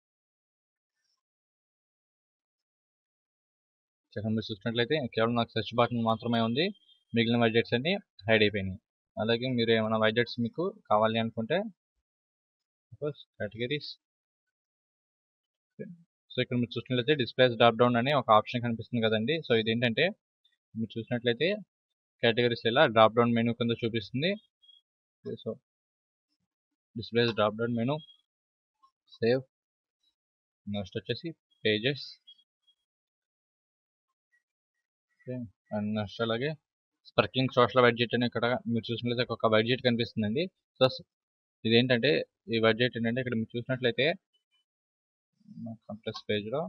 సెకండ్ మీరు చూసినట్లయితే కేవలం నాకు సెర్చ్ బటన్ మాత్రమే ఉంది మిగిలిన బడ్జెట్స్ అన్ని హైడ్ అయిపోయినాయి అలాగే మీరు ఏమైనా బడ్జెట్స్ మీకు కావాలి అనుకుంటే కేటగిరీస్ సో ఇక్కడ మీరు చూసినట్లయితే డిస్ప్లేస్ డ్రాప్ డౌన్ అనే ఒక ఆప్షన్ కనిపిస్తుంది కదండి సో ఇది ఏంటంటే మీరు చూసినట్లయితే కేటగిరీస్ ఇలా డ్రాప్ డౌన్ మెనూ కింద చూపిస్తుంది so displays drop down menu save next వచ్చేసి పేజెస్ ఓకే అండ్ నెక్స్ట్ అలాగే స్పర్క్లింగ్ సోషల్ బడ్జెట్ అని ఇక్కడ మీరు చూసినట్లయితే ఒక బడ్జెట్ కనిపిస్తుందండి సో ఇదేంటంటే ఈ బడ్జెట్ ఏంటంటే ఇక్కడ మీరు చూసినట్లయితే కంప్లెక్స్ పేజ్లో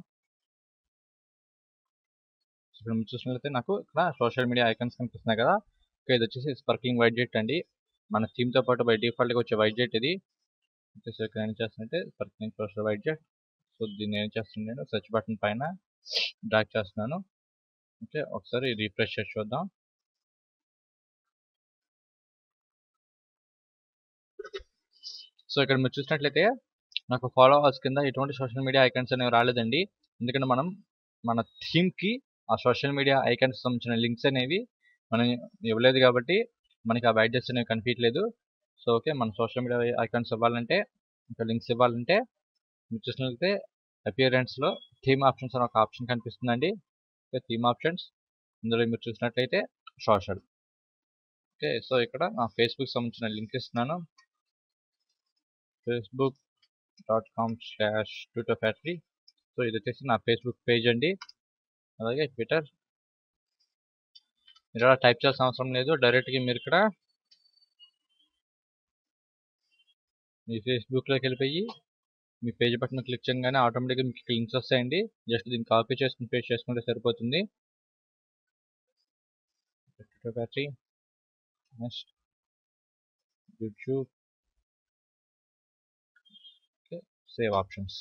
ఇక్కడ మీరు చూసినట్లయితే నాకు ఇక్కడ సోషల్ మీడియా ఐకాన్స్ కనిపిస్తున్నాయి కదా ఓకే ఇది వచ్చేసి స్పర్క్లింగ్ బడ్జెట్ అండి మన థీమ్తో పాటు బై డిఫాల్ట్గా వచ్చే బడ్జెట్ ఇది వచ్చేసి ఇక్కడ ఏం చేస్తుంటే స్పర్క్లింగ్ సోషల్ బడ్జెట్ సో దీన్ని ఏం చేస్తున్నాను నేను సెర్చ్ బటన్ పైన డ్రాక్ చేస్తున్నాను ఓకే ఒకసారి రీఫ్రెష్ చేసి చూద్దాం సో ఇక్కడ మీరు చూసినట్లయితే నాకు ఫాలోవర్స్ కింద ఎటువంటి సోషల్ మీడియా ఐకాన్స్ అనేవి రాలేదండి ఎందుకంటే మనం మన థీమ్కి ఆ సోషల్ మీడియా ఐకాన్స్ సంబంధించిన లింక్స్ అనేవి మనం ఇవ్వలేదు కాబట్టి మనకి ఆ బైడ్జెస్ అనేవి కనిపించలేదు సో ఓకే మన సోషల్ మీడియా ఐకాన్స్ ఇవ్వాలంటే ఇంకా లింక్స్ ఇవ్వాలంటే మీరు చూసినట్లయితే అపియరెన్స్లో థీమ్ ఆప్షన్స్ అని ఒక ఆప్షన్ కనిపిస్తుందండి ఓకే థీమ్ ఆప్షన్స్ ఇందులో మీరు చూసినట్లయితే సోషల్ ఓకే సో ఇక్కడ నా ఫేస్బుక్ సంబంధించిన లింక్ ఇస్తున్నాను Facebook dot com slash Twitter factory so ఇది వచ్చేసి నా ఫేస్బుక్ పేజ్ అండి అలాగే ట్విట్టర్ మీరు ఇలా టైప్ చేయాల్సిన అవసరం లేదు డైరెక్ట్గా మీరు ఇక్కడ మీ ఫేస్బుక్లోకి వెళ్ళిపోయి మీ పేజ్ బటన్ క్లిక్ చేయగానే ఆటోమేటిక్గా మీకు లింక్స్ వస్తాయండి జస్ట్ దీన్ని కాపీ చేసుకుని పేస్ట్ చేసుకుంటే సరిపోతుంది Twitter battery next YouTube save options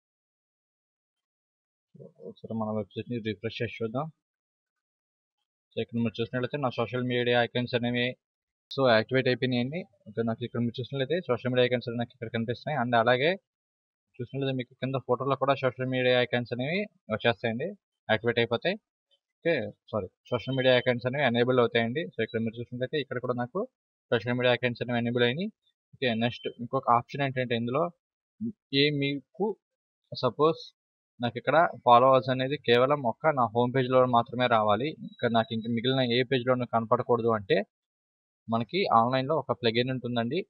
ఒకసారి మన వెబ్సైట్ని రిఫ్రెష్ చేసి చూద్దాం సో ఇక్కడ మీరు చూసినట్లయితే నా సోషల్ మీడియా ఐకాన్స్ అనేవి సో యాక్టివేట్ అయిపోయినాయండి ఓకే నాకు ఇక్కడ మీరు చూసినట్లయితే సోషల్ మీడియా ఐకాన్స్ నాకు ఇక్కడ కనిపిస్తున్నాయి అండ్ అలాగే చూసినట్లయితే మీకు కింద ఫోటోలో కూడా సోషల్ మీడియా ఐకాన్స్ అనేవి వచ్చేస్తాయండి యాక్టివేట్ అయిపోతాయి okay sorry social media accounts అనేవి ఎనేబుల్ అవుతాయండి సో ఇక్కడ మీరు చూసినట్లయితే ఇక్కడ కూడా నాకు సోషల్ మీడియా అకౌంట్స్ అనేవి ఎనేబుల్ అయినాయి ఓకే నెక్స్ట్ ఇంకొక ఆప్షన్ ఏంటంటే ఇందులో ఏ మీకు సపోజ్ నాకు ఇక్కడ ఫాలోవర్స్ అనేది కేవలం ఒక్క నా హోమ్ పేజ్లో మాత్రమే రావాలి ఇక్కడ నాకు ఇంకా మిగిలిన ఏ పేజ్లోనూ కనపడకూడదు అంటే మనకి ఆన్లైన్లో ఒక ప్లగిన్ ఉంటుందండి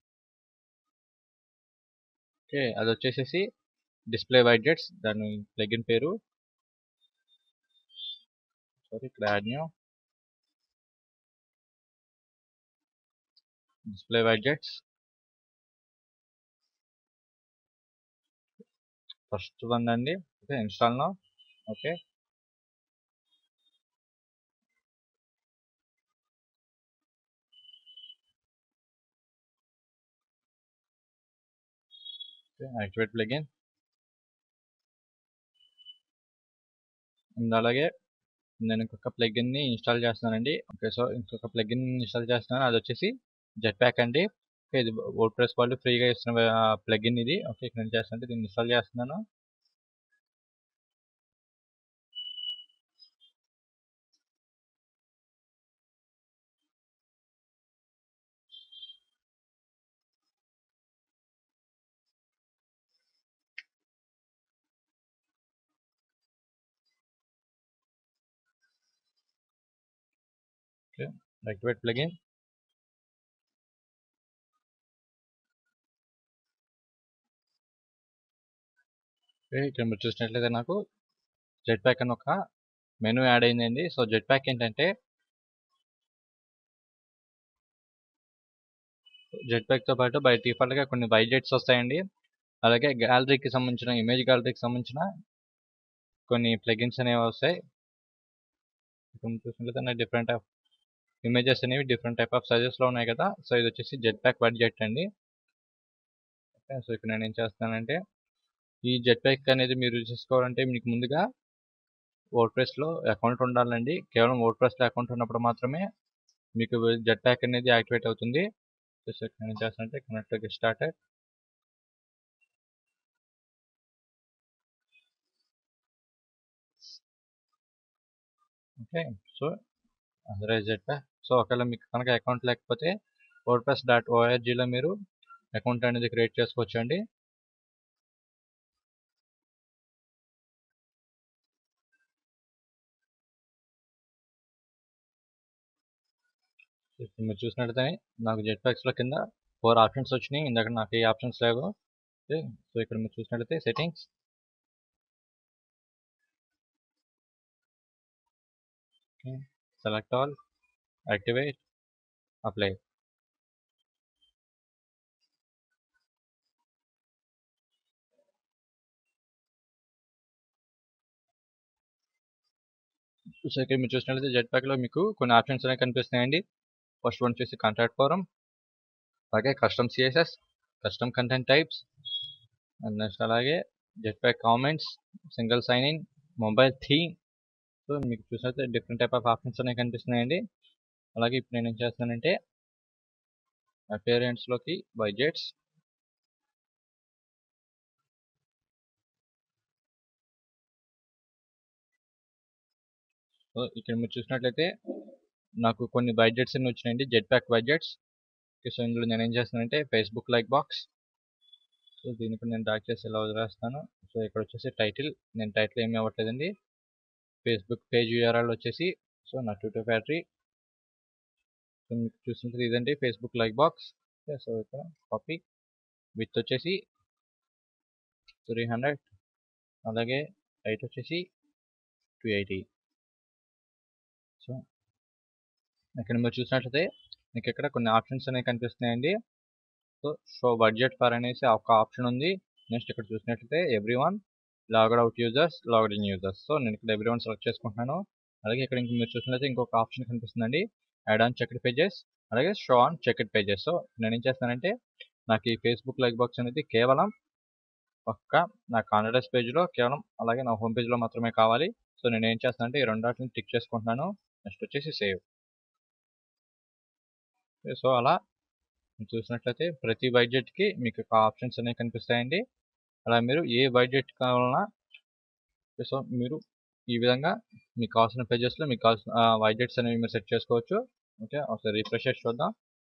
ఓకే అది వచ్చేసేసి డిస్ప్లే బడ్జెట్స్ దాని ప్లగిన్ పేరు సారీ ఇక్కడ add new display budgets first one అండి okay install no okay activate plugin and అలాగే నేను ఇంకొక ప్లగిన్ని ఇన్స్టాల్ చేస్తున్నానండి ఓకే సో ఇంకొక ప్లగిన్ ఇన్స్టాల్ చేస్తున్నాను అది వచ్చేసి జెట్ ప్యాక్ అండి ఓకే ఇది వర్డ్ ప్రెస్ వాళ్ళు ఫ్రీగా ఇస్తున్న ప్లగిన్ ఇది ఓకే ఇక్కడ నేను చేస్తానంటే దీన్ని ఇన్స్టాల్ చేస్తున్నాను okay activate plugin ఓకే ఇక్కడ మీరు చూసినట్లయితే నాకు జెట్ ప్యాక్ అని ఒక మెనూ యాడ్ అయిందండి సో జెట్ ప్యాక్ ఏంటంటే జెట్ ప్యాక్తో పాటు బై డిఫాల్ట్గా కొన్ని వైజెట్స్ వస్తాయండి అలాగే గ్యాలరీకి సంబంధించిన ఇమేజ్ గ్యాలరీకి సంబంధించిన కొన్ని ప్లగిన్స్ అనేవి వస్తాయి ఇక్కడ చూసినట్లయితే నాకు డిఫరెంట్ ఆఫ్ ఇమేజెస్ అనేవి డిఫరెంట్ టైప్ ఆఫ్ సైజెస్లో ఉన్నాయి కదా సో ఇది వచ్చేసి జెట్ ప్యాక్ బడ్జెట్ అండి ఓకే సో ఇక్కడ నేను ఏం చేస్తానంటే ఈ జెట్ ప్యాక్ అనేది మీరు యూజ్ చేసుకోవాలంటే మీకు ముందుగా వర్డ్ ప్రెస్లో అకౌంట్ ఉండాలండి కేవలం వర్డ్ ప్రెస్లో అకౌంట్ ఉన్నప్పుడు మాత్రమే మీకు జెట్ ప్యాక్ అనేది యాక్టివేట్ అవుతుంది సో ఇక్కడ నేను చేస్తానంటే connect start okay so otherwise Jetpack so ఒకవేళ మీకు కనుక అకౌంట్ లేకపోతే వర్డ్ ప్రెస్ డాట్ ఓఆర్జీలో మీరు అకౌంట్ అనేది క్రియేట్ చేసుకోవచ్చు అండి ఇప్పుడు మీరు చూసినట్లయితే నాకు జెట్ ప్యాక్స్లో కింద ఫోర్ ఆప్షన్స్ వచ్చినాయి ఇందాక నాకు ఏ ఆప్షన్స్ లేవు ఓకే సో ఇక్కడ మీరు చూసినట్లయితే settings okay select all activate apply so ఇక్కడ మీరు చూసినట్లయితే జెట్ ప్యాక్లో మీకు కొన్ని ఆప్షన్స్ అనేవి కనిపిస్తున్నాయండి ఫస్ట్ వన్ వచ్చేసి కాంటాక్ట్ ఫోరం అలాగే custom CSS custom content types and next అలాగే Jetpack comments single sign in mobile theme so మీకు చూసినట్లయితే డిఫరెంట్ టైప్ ఆఫ్ ఆప్షన్స్ అనేవి కనిపిస్తున్నాయండి అలాగే ఇప్పుడు నేను ఏం చేస్తానంటే అపేరెంట్స్లోకి బడ్జెట్స్ సో ఇక్కడ మీరు చూసినట్లయితే నాకు కొన్ని బడ్జెట్స్ అన్ని వచ్చినాయండి జెట్ ప్యాక్ బడ్జెట్స్ సో ఇందులో నేను ఏం చేస్తానంటే ఫేస్బుక్ లైక్ బాక్స్ సో దీన్ని కూడా నేను డ్రాక్ చేసి ఇలా వదిలేస్తాను సో ఇక్కడ వచ్చేసి టైటిల్ నేను టైటిల్ ఏమి అవ్వట్లేదండి ఫేస్బుక్ పేజ్ యూఆర్ఎల్ వచ్చేసి సో నా ట్విట్టర్ ఫ్యాక్టరీ సో మీకు చూసినట్టు ఇదండి ఫేస్బుక్ లైక్ బాక్స్ సో ఇక్కడ కాపీ విత్ వచ్చేసి త్రీ హండ్రెడ్ అలాగే హైట్ వచ్చేసి టూ ఎయిటీ సో ఇక్కడ మీరు చూసినట్లయితే మీకు ఇక్కడ కొన్ని ఆప్షన్స్ అనేవి కనిపిస్తున్నాయండి సో షో బడ్జెట్ ఫర్ అనేసి ఒక ఆప్షన్ ఉంది నెక్స్ట్ ఇక్కడ చూసినట్లయితే every one logged out users logged in users so నేను ఇక్కడ ఎవ్రీ వన్ సెలెక్ట్ చేసుకుంటున్నాను అలాగే ఇక్కడ ఇంక మీరు చూసినట్లయితే ఇంకొక ఆప్షన్ కనిపిస్తుందండి యాడ్ ఆన్ చెక్డ్ పేజెస్ అలాగే show on checked pages so నేను ఏం చేస్తానంటే నాకు ఈ ఫేస్బుక్ లైక్ బాక్స్ అనేది కేవలం ఒక్క నా కాంటాక్ట్స్ పేజ్లో కేవలం అలాగే నా హోమ్ పేజ్లో మాత్రమే కావాలి సో నేను ఏం చేస్తానంటే ఈ రెండాటిని టిక్ చేసుకుంటున్నాను నెక్స్ట్ వచ్చేసి సేవ్ సో అలా మీరు చూసినట్లయితే ప్రతి బడ్జెట్కి మీకు ఒక ఆప్షన్స్ అనేవి కనిపిస్తాయండి అలా మీరు ఏ బడ్జెట్ కావాలన్నా సో మీరు ఈ విధంగా మీకు కావాల్సిన పేజెస్లో మీకు కావాల్సిన బడ్జెట్స్ అనేవి మీరు సెట్ చేసుకోవచ్చు ఓకే ఒకసారి రిఫ్రెష్ చేసి చూద్దాం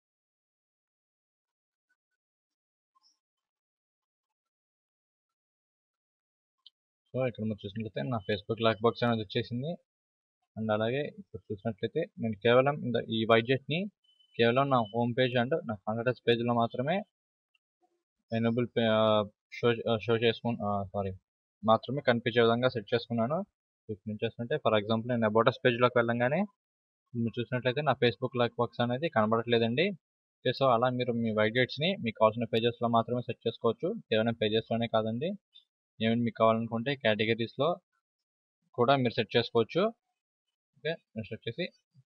సో ఇక్కడ మీరు చూసినట్లయితే నా ఫేస్బుక్ లాక్ బాక్స్ అనేది వచ్చేసింది అండ్ అలాగే ఇప్పుడు చూసినట్లయితే నేను కేవలం ఇంత ఈ బడ్జెట్ని కేవలం నా హోమ్ పేజ్ అండ్ నా కాంటాక్ట్స్ పేజ్లో మాత్రమే ఎనేబుల్ షో షో చేసుకు సారీ మాత్రమే కనిపించే విధంగా సెట్ చేసుకున్నాను ఇప్పుడు నేను చేస్తుంటే ఫర్ ఎగ్జాంపుల్ నేను అబౌటస్ పేజ్లోకి వెళ్ళంగానే మీరు చూసినట్లయితే నా ఫేస్బుక్ లాక్ బాక్స్ అనేది కనబడట్లేదండి ఓకే సో అలా మీరు మీ బడ్జెట్స్ని మీకు కావాల్సిన పేజెస్లో మాత్రమే సెట్ చేసుకోవచ్చు కేవలం పేజెస్లోనే కాదండి ఏమైనా మీకు కావాలనుకుంటే కేటగిరీస్లో కూడా మీరు సెట్ చేసుకోవచ్చు ఓకే నెక్స్ట్ వచ్చేసి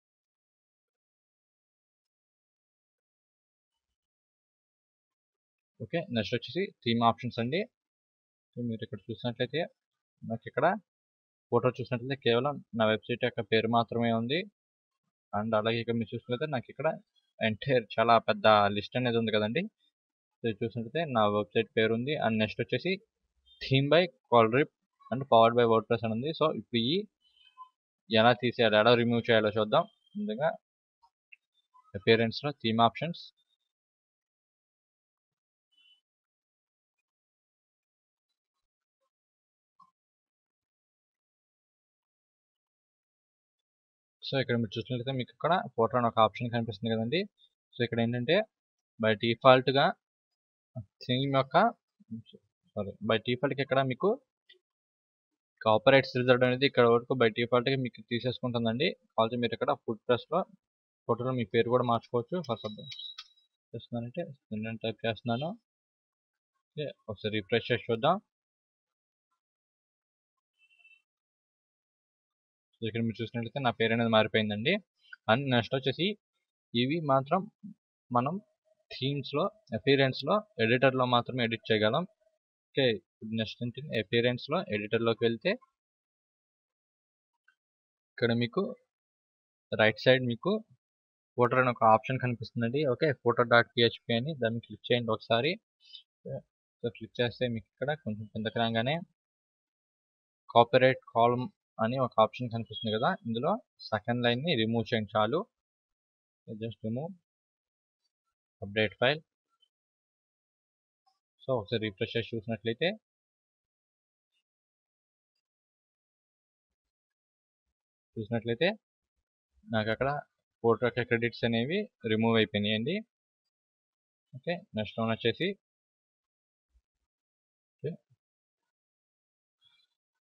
ఓకే నెక్స్ట్ వచ్చేసి థీమ్ ఆప్షన్స్ అండి మీరు ఇక్కడ చూసినట్లయితే నాకు ఇక్కడ ఫోటో చూసినట్లయితే కేవలం నా వెబ్సైట్ యొక్క పేరు మాత్రమే ఉంది అండ్ అలాగే ఇక్కడ మీరు చూసినట్లయితే నాకు ఇక్కడ ఎంటైర్ చాలా పెద్ద లిస్ట్ అనేది ఉంది కదండి సో చూసినట్లయితే నా వెబ్సైట్ పేరు ఉంది అండ్ నెక్స్ట్ వచ్చేసి థీమ్ బై కాల్ రిప్ and powered by WordPress అని ఉంది సో ఇప్పుడు ఈ ఎలా తీసేయాలి ఎలా రిమూవ్ చేయాలో చూద్దాం ముందుగా అపియరెన్స్లో థీమ్ ఆప్షన్స్ సో ఇక్కడ మీరు చూసినట్లయితే మీకు ఇక్కడ ఫోటో అని ఒక ఆప్షన్ కనిపిస్తుంది కదండి సో ఇక్కడ ఏంటంటే బై డిఫాల్ట్గా థీమ్ యొక్క సారీ బై డిఫాల్ట్కి ఇక్కడ మీకు కాపరేట్స్ రిజల్ట్ అనేది ఇక్కడ వరకు బై డిఫాల్ట్గా మీకు తీసేసుకుంటుందండి కావాల్సి మీరు ఇక్కడ ఫుడ్ ప్రెస్లో ఫోటోలో మీ పేరు కూడా మార్చుకోవచ్చు ఫస్ట్ చేస్తున్నానంటే నేను టైప్ చేస్తున్నాను ఓకే ఒకసారి రిఫ్రెష్ చేసి చూద్దాం సో ఇక్కడ మీరు చూసినట్లయితే నా పేరు అనేది మారిపోయిందండి అండ్ నెక్స్ట్ వచ్చేసి ఇవి మాత్రం మనం థీమ్స్లో అపీరెన్స్లో ఎడిటర్లో మాత్రమే ఎడిట్ చేయగలం ఓకే నెక్స్ట్ ఏంటంటే అపీరెన్స్లో ఎడిటర్లోకి వెళ్తే ఇక్కడ మీకు రైట్ సైడ్ మీకు ఫోటో అని ఒక ఆప్షన్ కనిపిస్తుందండి ఓకే ఫోటో డాట్ పిహెచ్పి అని దాన్ని క్లిక్ చేయండి ఒకసారి సో క్లిక్ చేస్తే మీకు ఇక్కడ కొంచెం కిందకి రాగానే కాపరేట్ కాలమ్ అని ఒక ఆప్షన్ కనిపిస్తుంది కదా ఇందులో సెకండ్ లైన్ని రిమూవ్ చేయండి చాలు just remove update file so ఒకసారి రిఫ్రెష్ చేసి చూసినట్లయితే చూసినట్లయితే నాకు అక్కడ ఫోటో యొక్క క్రెడిట్స్ అనేవి రిమూవ్ అయిపోయినాయండి ఓకే నెక్స్ట్ వన్ వచ్చేసి ఓకే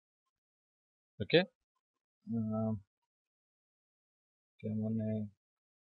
ఓకే ఏమన్నాయి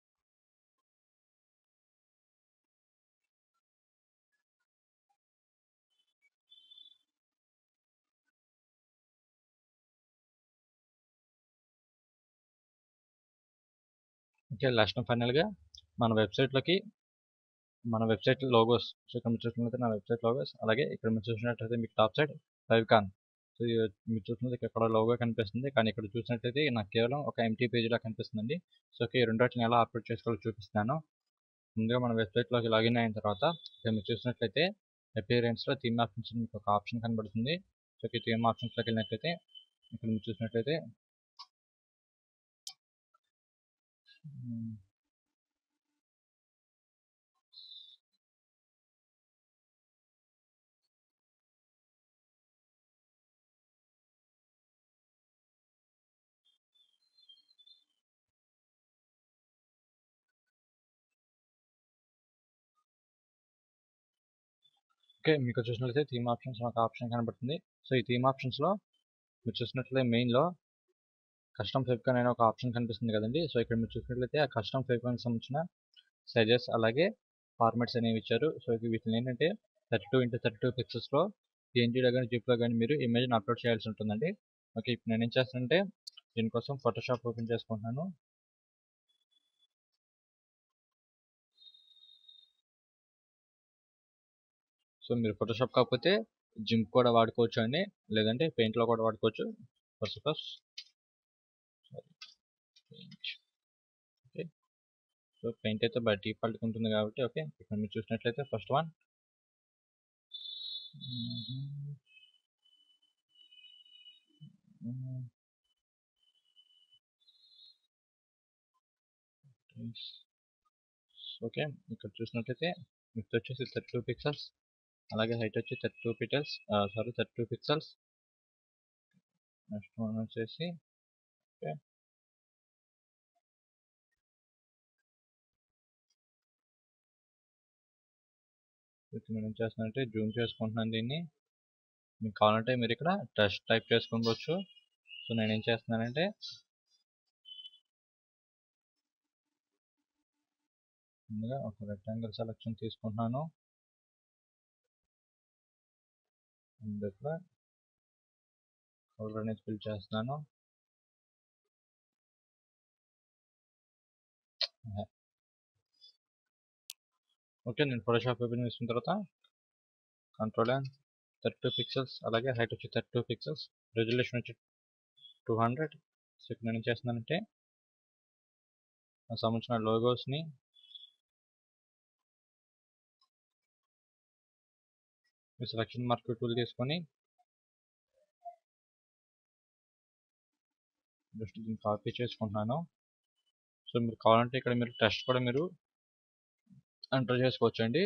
ఓకే లాస్ట్ అండ్ ఫైనల్గా మన వెబ్సైట్లోకి మన వెబ్సైట్ లోగోస్ సో ఇక్కడ మీరు చూసినట్లయితే నా వెబ్సైట్ లోగోస్ అలాగే ఇక్కడ మీరు చూసినట్లయితే మీకు top side favicon so ఇది మీరు చూసినట్లయితే ఇక్కడ లోగో కనిపిస్తుంది కానీ ఇక్కడ చూసినట్లయితే నాకు కేవలం ఒక ఎంటీ పేజీలా కనిపిస్తుందండి సో ఈ రెండింటిని ఎలా అప్లోడ్ చేసుకోవాలో చూపిస్తాను ముందుగా మన వెబ్సైట్లోకి లాగిన్ అయిన తర్వాత ఇక్కడ మీరు చూసినట్లయితే అపియరెన్స్లో థీమ్ ఆప్షన్స్ మీకు ఒక ఆప్షన్ కనబడుతుంది సో ఈ థీమ్ ఆప్షన్స్లోకి వెళ్ళినట్లయితే ఇక్కడ మీరు చూసినట్లయితే ఓకే మీకు చూసినట్లయితే థీమ్ ఆప్షన్స్ ఒక ఆప్షన్ కనబడుతుంది సో ఈ థీమ్ ఆప్షన్స్లో మీరు చూసినట్లయితే మెయిన్లో కస్టమ్ ఫెబ్కాన్ అనే ఒక ఆప్షన్ కనిపిస్తుంది కదండి సో ఇక్కడ మీరు చూసినట్లయితే ఆ కస్టమ్ ఫెబ్కాన్కి సంబంధించిన సైజెస్ అలాగే ఫార్మాట్స్ అనేవి ఇచ్చారు సో వీటిని ఏంటంటే thirty two into thirty two పిక్సెల్స్లో పిఎన్జీలో కానీ జిప్లో కానీ మీరు ఇమేజ్ని అప్లోడ్ చేయాల్సి ఉంటుందండి ఓకే ఇప్పుడు నేను ఏం చేస్తానంటే దీనికోసం ఫోటోషాప్ ఓపెన్ చేసుకుంటున్నాను సో మీరు ఫోటోషాప్ కాకపోతే జిమ్ కూడా వాడుకోవచ్చు అండి లేదంటే పెయింట్లో కూడా వాడుకోవచ్చు for suppose okay so paint అయితే బై డిఫాల్ట్ ఉంటుంది కాబట్టి ఓకే ఇక్కడ మీరు చూసినట్లయితే ఫస్ట్ వన్ ఓకే ఇక్కడ చూసినట్లయితే విత్ వచ్చేసి థర్టీ టూ పిక్సెల్స్ అలాగే హైట్ వచ్చి థర్టీ టూ పిటల్స్ sorry thirty two pixels next one వచ్చేసి ఓకే ఇప్పుడు నేను ఏం చేస్తున్నానంటే జూమ్ చేసుకుంటున్నాను దీన్ని మీకు కావాలంటే మీరు ఇక్కడ టెస్ట్ టైప్ చేసుకోవచ్చు సో నేను ఏం చేస్తున్నానంటే ముందుగా ఒక రెక్టాంగిల్ సెలెక్షన్ తీసుకుంటున్నాను ఇక్కడ కలర్ అనేది ఫిల్ చేస్తున్నాను ఓకే నేను ఫోటోషాప్ ఓపెన్ చేసిన తర్వాత control N thirty two pixels అలాగే హైట్ వచ్చి థర్టీ టూ పిక్సెల్స్ రెజల్యూషన్ వచ్చి టూ హండ్రెడ్ సో ఇక్కడ నేను ఏం చేస్తున్నానంటే సంబంధించిన లోగోస్ని సెలక్షన్ మార్క్ టూల్ తీసుకొని జస్ట్ దీన్ని కాపీ చేసుకుంటున్నాను సో మీరు కావాలంటే ఇక్కడ మీరు టెస్ట్ కూడా మీరు ఎంటర్ చేసుకోవచ్చు అండి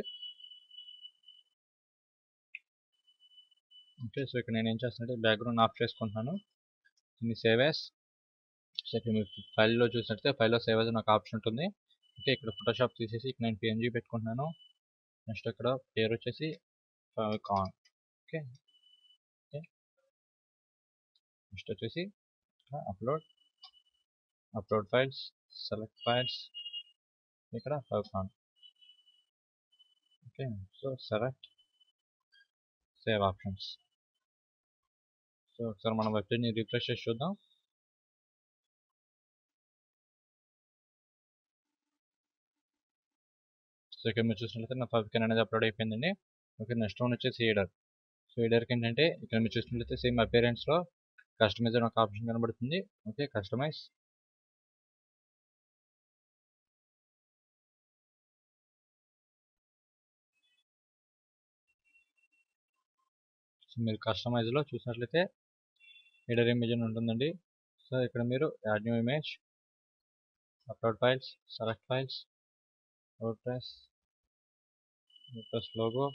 ఓకే సో ఇక్కడ నేను ఏం చేస్తానంటే బ్యాక్గ్రౌండ్ ఆఫ్ చేసుకుంటున్నాను దీన్ని సేవ్ యాస్ సో ఇక్కడ మీరు ఫైల్లో చూసినట్లయితే ఫైల్లో సేవ్ యాజ్ నాకు ఆప్షన్ ఉంటుంది ఓకే ఇక్కడ ఫోటోషాప్ తీసేసి ఇక్కడ నేను పిఎన్జీ పెట్టుకుంటున్నాను నెక్స్ట్ ఇక్కడ పేరు వచ్చేసి కాన్ ఓకే ఓకే నెక్స్ట్ వచ్చేసి upload upload files select files ఇక్కడ కాన్ okay so select save options so ఒకసారి మన వెబ్సైట్ని రిఫ్రెష్ చేసి చూద్దాం సో ఇక్కడ మీరు చూసినట్లయితే నా ఫైవ్ అనేది అప్లోడ్ అయిపోయిందండి ఓకే నెక్స్ట్ వన్ వచ్చేసి హీడర్ సో హీడర్కి ఏంటంటే ఇక్కడ మీరు చూసినట్లయితే సేమ్ అపియరెన్స్లో కస్టమైజ్ అని ఒక ఆప్షన్ కనబడుతుంది ఓకే కస్టమైజ్ సో మీరు కస్టమైజ్లో చూసినట్లయితే హీడర్ ఇమేజ్ అని ఉంటుందండి సో ఇక్కడ మీరు add new image upload files select files WordPress WordPress logo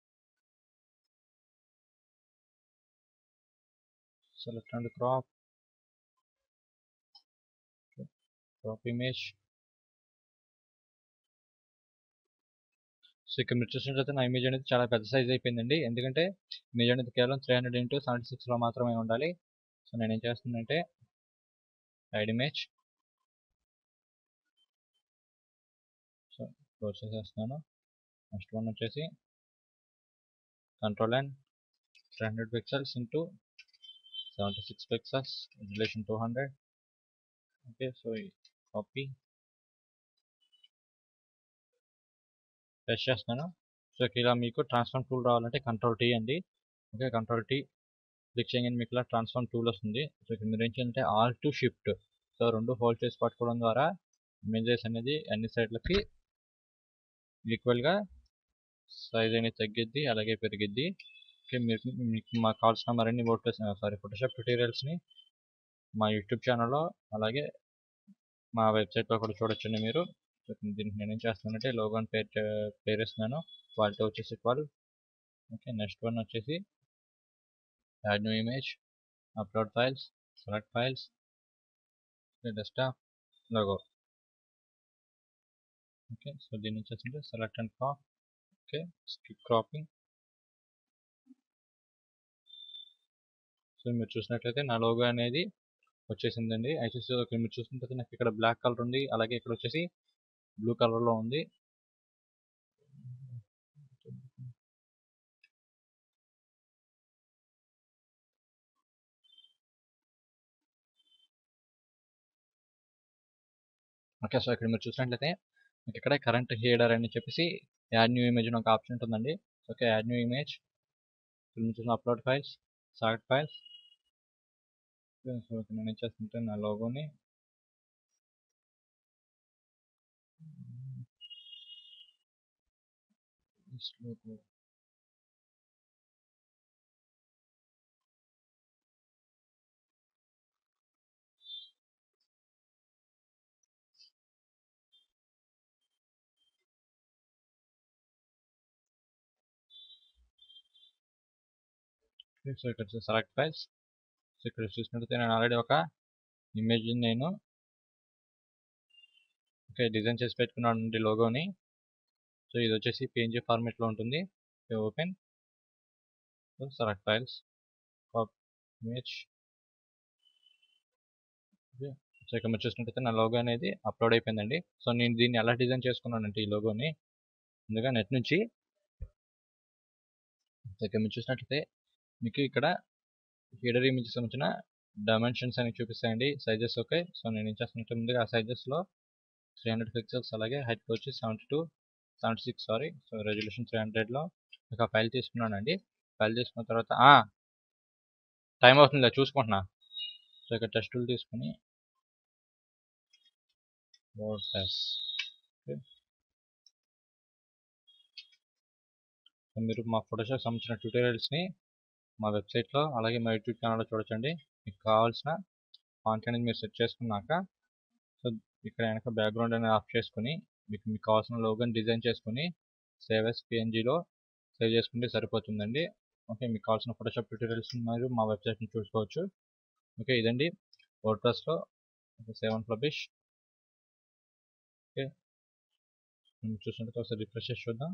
select and crop okay. crop image so ఇక్కడ మీరు చూసినట్లయితే నా ఇమేజ్ అనేది చాలా పెద్ద సైజ్ అయిపోయిందండి ఎందుకంటే ఇమేజ్ అనేది కేవలం త్రీ హండ్రెడ్ ఇంటూ సెవెంటీ సిక్స్లో మాత్రమే ఉండాలి సో నేను ఏం చేస్తున్నానంటే ఐడ్ ఇమేజ్ సో క్లోజ్ చేసేస్తున్నాను నెక్స్ట్ వన్ వచ్చేసి control N three hundred pixels into 76 pixels resolution 200 okay so copy ప్రెస్ చేస్తున్నాను సో ఇలా మీకు ట్రాన్స్ఫార్మ్ టూల్ రావాలంటే కంట్రోల్ టీ అండి ఓకే కంట్రోల్ టీ క్లిక్ చేయగానే మీకు ఇలా ట్రాన్స్ఫార్మ్ టూల్ వస్తుంది సో ఇక్కడ మీరు ఏం చేయాలంటే ఆల్ టు షిఫ్ట్ సో రెండు హోల్డ్ చేసి పట్టుకోవడం ద్వారా ఇమేజెస్ అనేది అన్ని సైడ్లకి ఈక్వల్గా సైజ్ అనేది తగ్గిద్ది అలాగే పెరిగిద్ది ఓకే మీరు మీకు మాకు కావాల్సిన మరిన్ని వర్డ్ప్రెస్ సారీ ఫోటోషాప్ ట్యూటోరియల్స్ని మా యూట్యూబ్ ఛానల్లో అలాగే మా వెబ్సైట్లో కూడా చూడొచ్చండి మీరు దీనికి నేను ఏం చేస్తానంటే లోగోని పేరు పేరు ఇస్తున్నాను క్వాలిటీ వచ్చేసి ట్వెల్వ్ ఓకే నెక్స్ట్ వన్ వచ్చేసి add new image upload files select files desktop logo okay so దీని వచ్చేసి select and crop okay skip cropping so మీరు చూసినట్లయితే నా లోగో అనేది వచ్చేసిందండి అయితే సో ఇక్కడ మీరు చూసినట్లయితే నాకు ఇక్కడ బ్లాక్ కలర్ ఉంది అలాగే ఇక్కడ వచ్చేసి బ్లూ కలర్లో ఉంది ఓకే సో ఇక్కడ మీరు చూసినట్లయితే మీకు ఇక్కడ కరెంట్ హీడర్ అని చెప్పేసి యాడ్ న్యూ ఇమేజ్ అని ఒక ఆప్షన్ ఉంటుందండి ఓకే యాడ్ న్యూ ఇమేజ్ ఇక్కడ మీరు చూసిన upload files sort files so ఇక్కడ నేను ఇచ్చేస్తుంటే నా లోగోని లోగో సో ఇక్కడ సెలెక్ట్ ఫైల్స్ సో ఇక్కడ చూసినట్లయితే నేను ఆల్రెడీ ఒక ఇమేజ్ నేను ఓకే డిజైన్ చేసి పెట్టుకున్నాను అండి లోగోని సో ఇది వచ్చేసి పిఎన్జీ ఫార్మేట్లో ఉంటుంది open so select files image so ఇక్కడ మీరు చూసినట్టయితే నా లోగో అనేది అప్లోడ్ అయిపోయిందండి సో నేను దీన్ని ఎలా డిజైన్ చేసుకున్నానంటే ఈ లోగోని ముందుగా నెట్ నుంచి ఇక్కడ మీరు చూసినట్లయితే మీకు ఇక్కడ హీడర్ ఇమేజ్ సంబంధించిన డైమెన్షన్స్ అని చూపిస్తాయండి సైజెస్ ఓకే సో నేను ఏం చేస్తున్నట్టు ముందుగా ఆ సైజెస్లో త్రీ హండ్రెడ్ పిక్సెల్స్ అలాగే హైట్ వచ్చి seventy two seventy six sorry so resolution three హండ్రెడ్లో ఒక ఫైల్ తీసుకున్నానండి ఫైల్ తీసుకున్న తర్వాత టైం అవుతుందిలే చూసుకుంటున్నా సో ఇక్కడ టెస్ట్ టూల్ తీసుకుని వర్డ్ ప్రెస్ మీరు మా ఫోటోషాప్ సంబంధించిన ట్యూటోరియల్స్ని మా వెబ్సైట్లో అలాగే మా యూట్యూబ్ ఛానల్లో చూడొచ్చండి మీకు కావాల్సిన ఫాంట్ అనేది మీరు సెట్ చేసుకున్నాక సో ఇక్కడ వెనక బ్యాక్గ్రౌండ్ అనేది ఆఫ్ చేసుకుని మీకు మీకు కావాల్సిన లోగోని డిజైన్ చేసుకుని సేవ్ ఎస్ పిఎన్జీలో సేవ్ చేసుకుంటే సరిపోతుందండి ఓకే మీకు కావాల్సిన ఫోటోషాప్ ట్యూటోరియల్స్ మరియు మా వెబ్సైట్ని చూసుకోవచ్చు ఓకే ఇదండి వర్డ్ ప్రెస్లో సెవెన్ పబ్లిష్ ఓకే చూసినట్టు ఒకసారి రిఫ్రెష్ చేసి చూద్దాం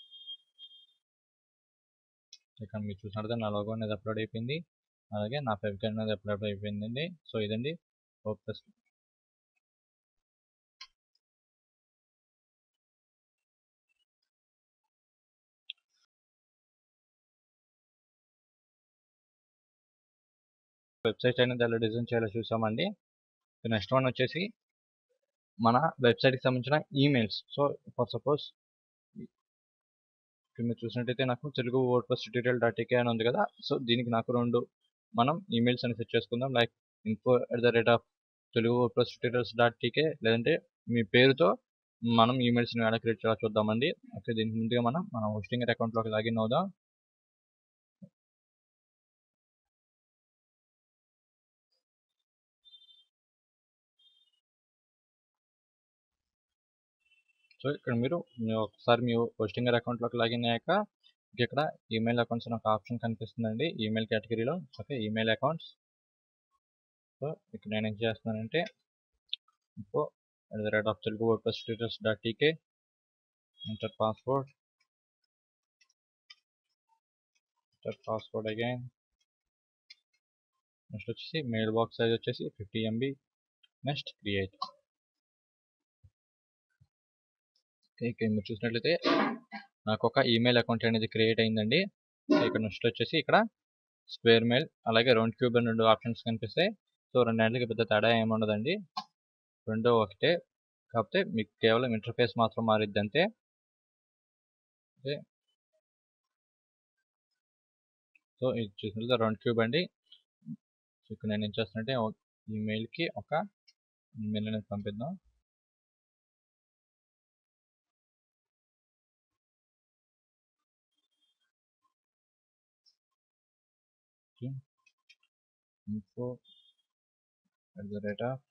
ఇక్కడ మీరు చూసినట్టు నా లోగో అనేది అప్లోడ్ అయిపోయింది అలాగే నా వెబ్సైట్ అనేది అప్లోడ్ అయిపోయిందండి సో ఇదండి వర్డ్ప్రెస్ వెబ్సైట్ అనేది ఎలా డిజైన్ చేయాలో చూసామండి నెక్స్ట్ వన్ వచ్చేసి మన వెబ్సైట్కి సంబంధించిన ఈమెయిల్స్ సో ఫర్ సపోజ్ ఇప్పుడు మీరు చూసినట్టయితే నాకు Telugu word WordPress tutorial dot TK అని ఉంది కదా సో దీనికి నాకు రెండు మనం ఈమెయిల్స్ అని సెట్ చేసుకుందాం like info at the rate of Telugu word plus tutorials dot TK లేదంటే మీ పేరుతో మనం ఈమెయిల్స్ని ఎలా క్రియేట్ చేయాలో చూద్దామండి ఓకే దీనికి ముందుగా మనం మన హోస్టింగ్ అకౌంట్లోకి లాగిన్ అవుదాం సో ఇక్కడ మీరు ఒకసారి మీ హోస్టింగర్ అకౌంట్లోకి లాగిన్ అయ్యాక ఇక్కడ ఈమెయిల్ అకౌంట్స్ అని ఒక ఆప్షన్ కనిపిస్తుందండి ఈమెయిల్ కేటగిరీలో ఓకే ఈమెయిల్ అకౌంట్స్ సో ఇక్కడ నేను ఏం చేస్తున్నానంటే info at the rate of telugu wordpress tutors dot tk enter password enter password again next వచ్చేసి మెయిల్ బాక్స్ సైజ్ వచ్చేసి ఫిఫ్టీ ఎంబీ నెక్స్ట్ క్రియేట్ ఇక్కడ మీరు చూసినట్లయితే నాకు ఒక ఈమెయిల్ అకౌంట్ అనేది క్రియేట్ అయిందండి ఇక్కడ నెక్స్ట్ వచ్చేసి ఇక్కడ స్క్వేర్ మెయిల్ అలాగే రౌండ్ క్యూబ్ అని రెండు ఆప్షన్స్ కనిపిస్తాయి సో రెండింటికి పెద్ద తేడా ఏమి ఉండదండి రెండో ఒకటే కాకపోతే మీకు కేవలం ఇంటర్ఫేస్ మాత్రం మారిద్ది అంతే ఓకే సో ఇది చూసినట్లయితే రౌండ్ క్యూబ్ అండి సో ఇక్కడ నేను ఏం చేస్తానంటే ఈమెయిల్కి ఒక ఈమెయిల్ అనేది పంపిద్దాం info at the rate of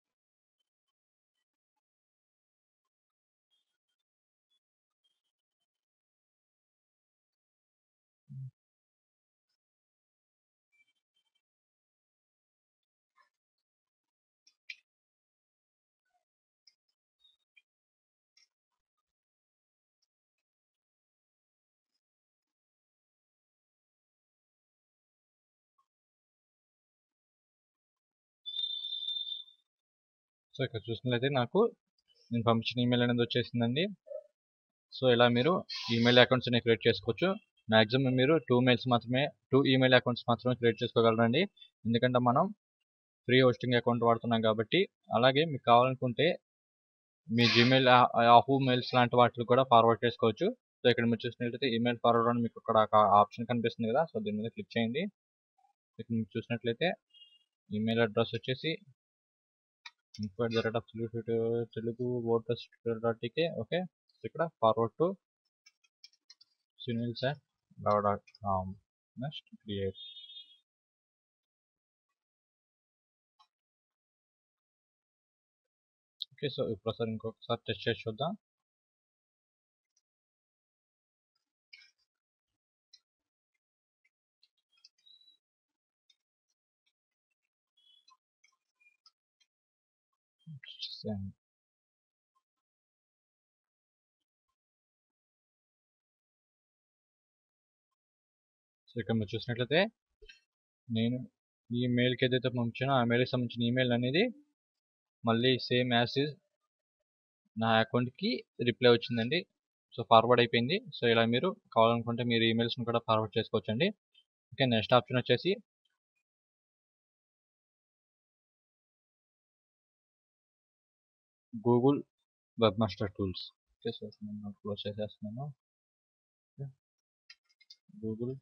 so ఇక్కడ చూసినట్లయితే నాకు నేను పంపించిన ఈమెయిల్ అనేది వచ్చేసిందండి సో ఇలా మీరు ఈమెయిల్ అకౌంట్స్ అనేవి క్రియేట్ చేసుకోవచ్చు మ్యాక్సిమం మీరు టూ మెయిల్స్ మాత్రమే టూ ఈమెయిల్ అకౌంట్స్ మాత్రమే క్రియేట్ చేసుకోగలరండి ఎందుకంటే మనం ఫ్రీ హోస్టింగ్ అకౌంట్ వాడుతున్నాం కాబట్టి అలాగే మీకు కావాలనుకుంటే మీ జీమెయిల్ యాహూ మెయిల్స్ లాంటి వాటిని కూడా ఫార్వర్డ్ చేసుకోవచ్చు సో ఇక్కడ మీరు చూసినట్లయితే ఈమెయిల్ ఫార్వర్డ్ అని మీకు ఇక్కడ ఒక ఆప్షన్ కనిపిస్తుంది కదా సో దీని మీద క్లిక్ చేయండి ఇక్కడ మీరు చూసినట్లయితే ఈమెయిల్ అడ్రస్ వచ్చేసి info at the rate of Telugu Telugu WordPress dot TK okay ఇక్కడ ఫార్వర్డ్ టు సునీల్ సార్ లవ్ dot com next create okay so ఇప్పుడు సార్ ఇంకొకసారి టెస్ట్ చేసి చూద్దాం Send. సో ఇక్కడ మీరు చూసినట్లయితే నేను ఈ మెయిల్కి ఏదైతే పంపించానో ఆ మెయిల్కి సంబంధించిన ఈమెయిల్ అనేది మళ్ళీ సేమ్ యాజ్ ఇస్ నా అకౌంట్కి రిప్లై వచ్చిందండి సో ఫార్వర్డ్ అయిపోయింది సో ఇలా మీరు కావాలనుకుంటే మీరు ఈమెయిల్స్ని కూడా ఫార్వర్డ్ చేసుకోవచ్చండి ఓకే నెక్స్ట్ ఆప్షన్ వచ్చేసి Google webmaster tools okay so నేను క్లోజ్ చేసేస్తున్నాను Google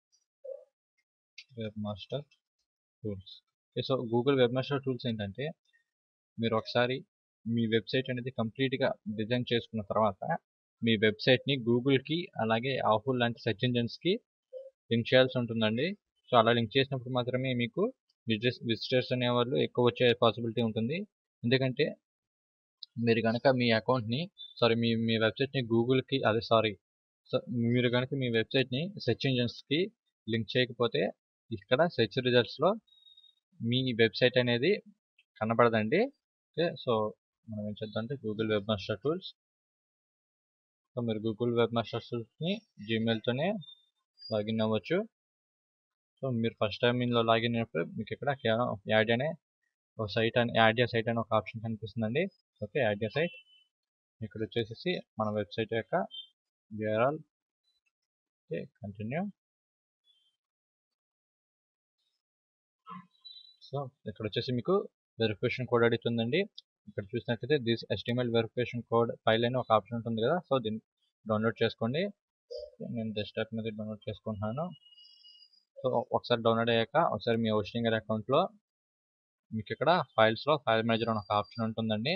webmaster tools okay so Google webmaster tools ఏంటంటే మీరు ఒకసారి మీ వెబ్సైట్ అనేది కంప్లీట్గా డిజైన్ చేసుకున్న తర్వాత మీ వెబ్సైట్ని గూగుల్కి అలాగే ఆఫుల్ లాంటి సెర్చ్ ఇంజన్స్కి లింక్ చేయాల్సి ఉంటుందండి సో అలా లింక్ చేసినప్పుడు మాత్రమే మీకు విజిటర్స్ విజిటర్స్ అనేవాళ్ళు ఎక్కువ వచ్చే పాసిబిలిటీ ఉంటుంది ఎందుకంటే మీరు కనుక మీ అకౌంట్ని సారీ మీ మీ వెబ్సైట్ని గూగుల్కి అదే సారీ సో మీరు కనుక మీ వెబ్సైట్ని సెర్చ్ ఇంజన్స్కి లింక్ చేయకపోతే ఇక్కడ సెర్చ్ రిజల్ట్స్లో మీ వెబ్సైట్ అనేది కనబడదండి ఓకే సో మనం ఏం చేద్దాం అంటే Google webmaster tools so మీరు గూగుల్ వెబ్ మాస్టర్ టూల్స్ని జీమెయిల్తోనే లాగిన్ అవ్వచ్చు సో మీరు ఫస్ట్ టైం ఇందులో లాగిన్ అయినప్పుడు మీకు ఇక్కడ యాడ్ అనే ఒక సైట్ అని యాడ్ సైట్ అని ఒక ఆప్షన్ కనిపిస్తుందండి ఓకే యాడ్ సైట్ ఇక్కడ వచ్చేసి మన వెబ్సైట్ యొక్క యూఆర్ఎల్ ఓకే కంటిన్యూ సో ఇక్కడ వచ్చేసి మీకు వెరిఫికేషన్ కోడ్ అడుగుతుందండి ఇక్కడ చూసినట్లయితే this HTML verification code file అని ఒక ఆప్షన్ ఉంటుంది కదా సో దీన్ని డౌన్లోడ్ చేసుకోండి నేను డెస్క్టాప్ మీద డౌన్లోడ్ చేసుకుంటున్నాను సో ఒకసారి డౌన్లోడ్ అయ్యాక ఒకసారి మీ హోస్టింగ్ అకౌంట్లో మీకు ఇక్కడ ఫైల్స్లో ఫైల్ మేనేజర్ అని ఒక ఆప్షన్ ఉంటుందండి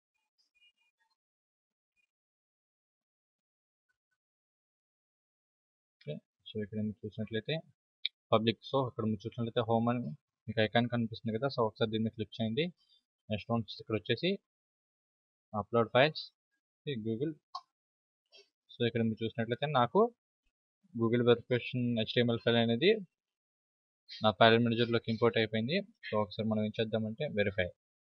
ఓకే సో ఇక్కడ మీరు చూసినట్లయితే పబ్లిక్ సో ఇక్కడ మీరు చూసినట్లయితే హోమ్ అని మీకు ఐకాన్ కనిపిస్తుంది కదా సో ఒకసారి దీన్ని క్లిక్ చేయండి నెక్స్ట్ వన్ ఇక్కడ వచ్చేసి అప్లోడ్ ఫైల్స్ గూగుల్ సో ఇక్కడ మీరు చూసినట్లయితే నాకు గూగుల్ వెరిఫికేషన్ హెచ్టిఎంఎల్ ఫైల్ అనేది నా ఫైల్ మేనేజర్లోకి ఇంపోర్ట్ అయిపోయింది సో ఒకసారి మనం ఏం చేద్దామంటే వెరిఫై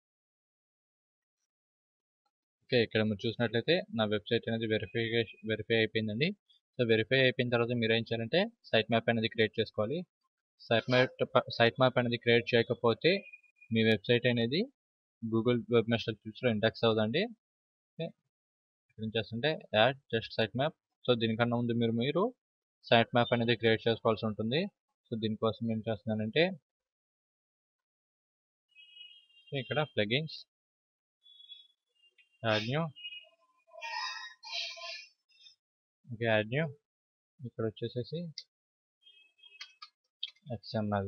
ఓకే ఇక్కడ మీరు చూసినట్లయితే నా వెబ్సైట్ అనేది వెరిఫికేషన్ వెరిఫై అయిపోయిందండి సో వెరిఫై అయిపోయిన తర్వాత మీరు ఏం చేయాలంటే సైట్ మ్యాప్ అనేది క్రియేట్ చేసుకోవాలి సైట్ మ్యాప్ సైట్ మ్యాప్ అనేది క్రియేట్ చేయకపోతే మీ వెబ్సైట్ అనేది గూగుల్ వెబ్ మాస్టర్ టూల్స్లో ఇండెక్స్ అవుదండి ఓకే ఏం చేస్తుంటే add just sitemap so దీనికన్నా ముందు మీరు మీరు సైట్ మ్యాప్ అనేది క్రియేట్ చేసుకోవాల్సి ఉంటుంది సో దీనికోసం ఏం చేస్తున్నానంటే ఇక్కడ plugins add new okay add new ఇక్కడ వచ్చేసేసి XML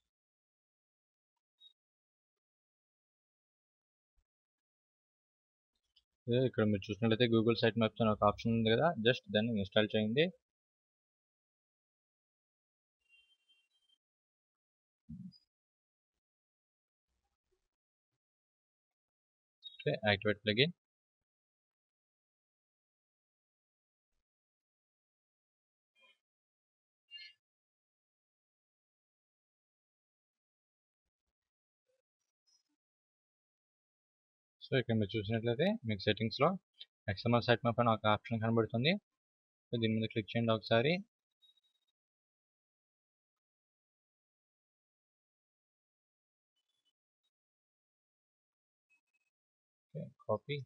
ఇదే ఇక్కడ మీరు చూసినట్లయితే గూగుల్ సైట్ మ్యాప్స్ అనే ఒక ఆప్షన్ ఉంది కదా జస్ట్ దాన్ని ఇన్స్టాల్ చేయండి ఓకే యాక్టివేట్ ప్లగిన్ సో ఇక్కడ మీరు చూసినట్లయితే మీకు సెట్టింగ్స్లో ఎక్స్ఎంఎల్ సైట్ మ్యాప్ అని ఒక ఆప్షన్ కనబడుతుంది సో దీని మీద క్లిక్ చేయండి ఒకసారి copy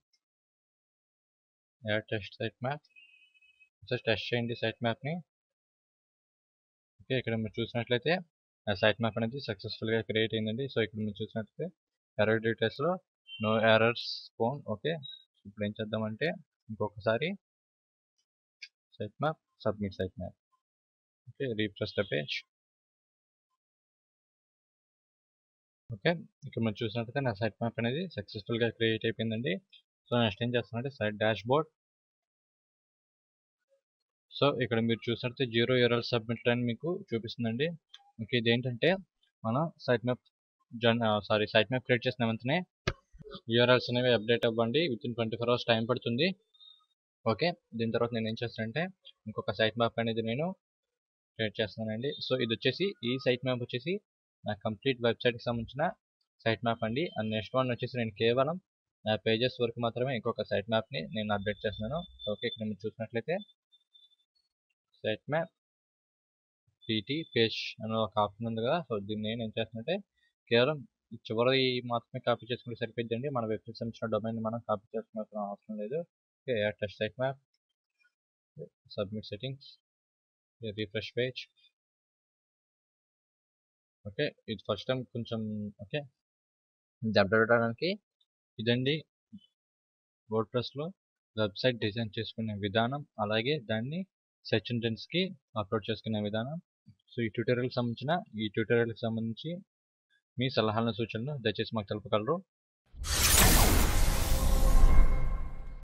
add test sitemap ఒకసారి టెస్ట్ చేయండి సైట్ మ్యాప్ని ఓకే ఇక్కడ మీరు చూసినట్లయితే ఆ సైట్ మ్యాప్ అనేది సక్సెస్ఫుల్గా క్రియేట్ అయిందండి సో ఇక్కడ మీరు చూసినట్లయితే ఎర్రర్ డీటెయిల్స్లో నో ఎర్రర్స్ ఫోన్ ఓకే ఇప్పుడు ఏం చేద్దామంటే ఇంకొకసారి sitemap submit sitemap okay refresh the page okay ఇక్కడ మనం చూసినట్లయితే నా సైట్ మ్యాప్ అనేది సక్సెస్ఫుల్గా క్రియేట్ అయిపోయిందండి సో నెక్స్ట్ ఏం చేస్తానంటే సైట్ డాష్ బోర్డ్ సో ఇక్కడ మీరు చూసినట్లయితే జీరో యూఆర్ఎల్ సబ్మిట్ అని మీకు చూపిస్తుందండి ఓకే ఇది ఏంటంటే మనం సైట్ మ్యాప్ జన్ సారీ సైట్ మ్యాప్ క్రియేట్ చేసిన వెంటనే యూఆర్ఎల్స్ అనేవి అప్డేట్ అవ్వండి within twenty four hours time పడుతుంది ఓకే దీని తర్వాత నేను ఏం చేస్తానంటే ఇంకొక సైట్ మ్యాప్ అనేది నేను క్రియేట్ చేస్తానండి సో ఇది వచ్చేసి ఈ సైట్ మ్యాప్ వచ్చేసి నా కంప్లీట్ వెబ్సైట్కి సంబంధించిన సైట్ మ్యాప్ అండి అండ్ నెక్స్ట్ వన్ వచ్చేసి నేను కేవలం నా పేజెస్ వరకు మాత్రమే ఇంకొక సైట్ మ్యాప్ని నేను అప్డేట్ చేస్తున్నాను ఓకే ఇక్కడ మీరు చూసినట్లయితే సైట్ మ్యాప్ పీటీ పేజ్ అనే ఒక ఆప్షన్ ఉంది కదా సో దీన్ని నేను ఏం చేస్తున్నట్టే కేవలం చివరి మాత్రమే కాపీ చేసుకుంటే సరిపోద్దండి మన వెబ్సైట్ సంబంధించిన డొమైన్ మనం కాపీ చేసుకోవాల్సిన అవసరం లేదు okay add test sitemap submit settings refresh page okay ఇది ఫస్ట్ టైం కొంచెం ఓకే జబ్బడానికి ఇదండి వర్డ్ ప్రెస్లో వెబ్సైట్ డిజైన్ చేసుకునే విధానం అలాగే దాన్ని సెర్చ్ ఇంజిన్స్కి అప్లోడ్ చేసుకునే విధానం సో ఈ ట్యూటోరియల్కి సంబంధించిన ఈ ట్యూటోరియల్కి సంబంధించి మీ సలహాలను సూచనలు దయచేసి మాకు తెలపగలరు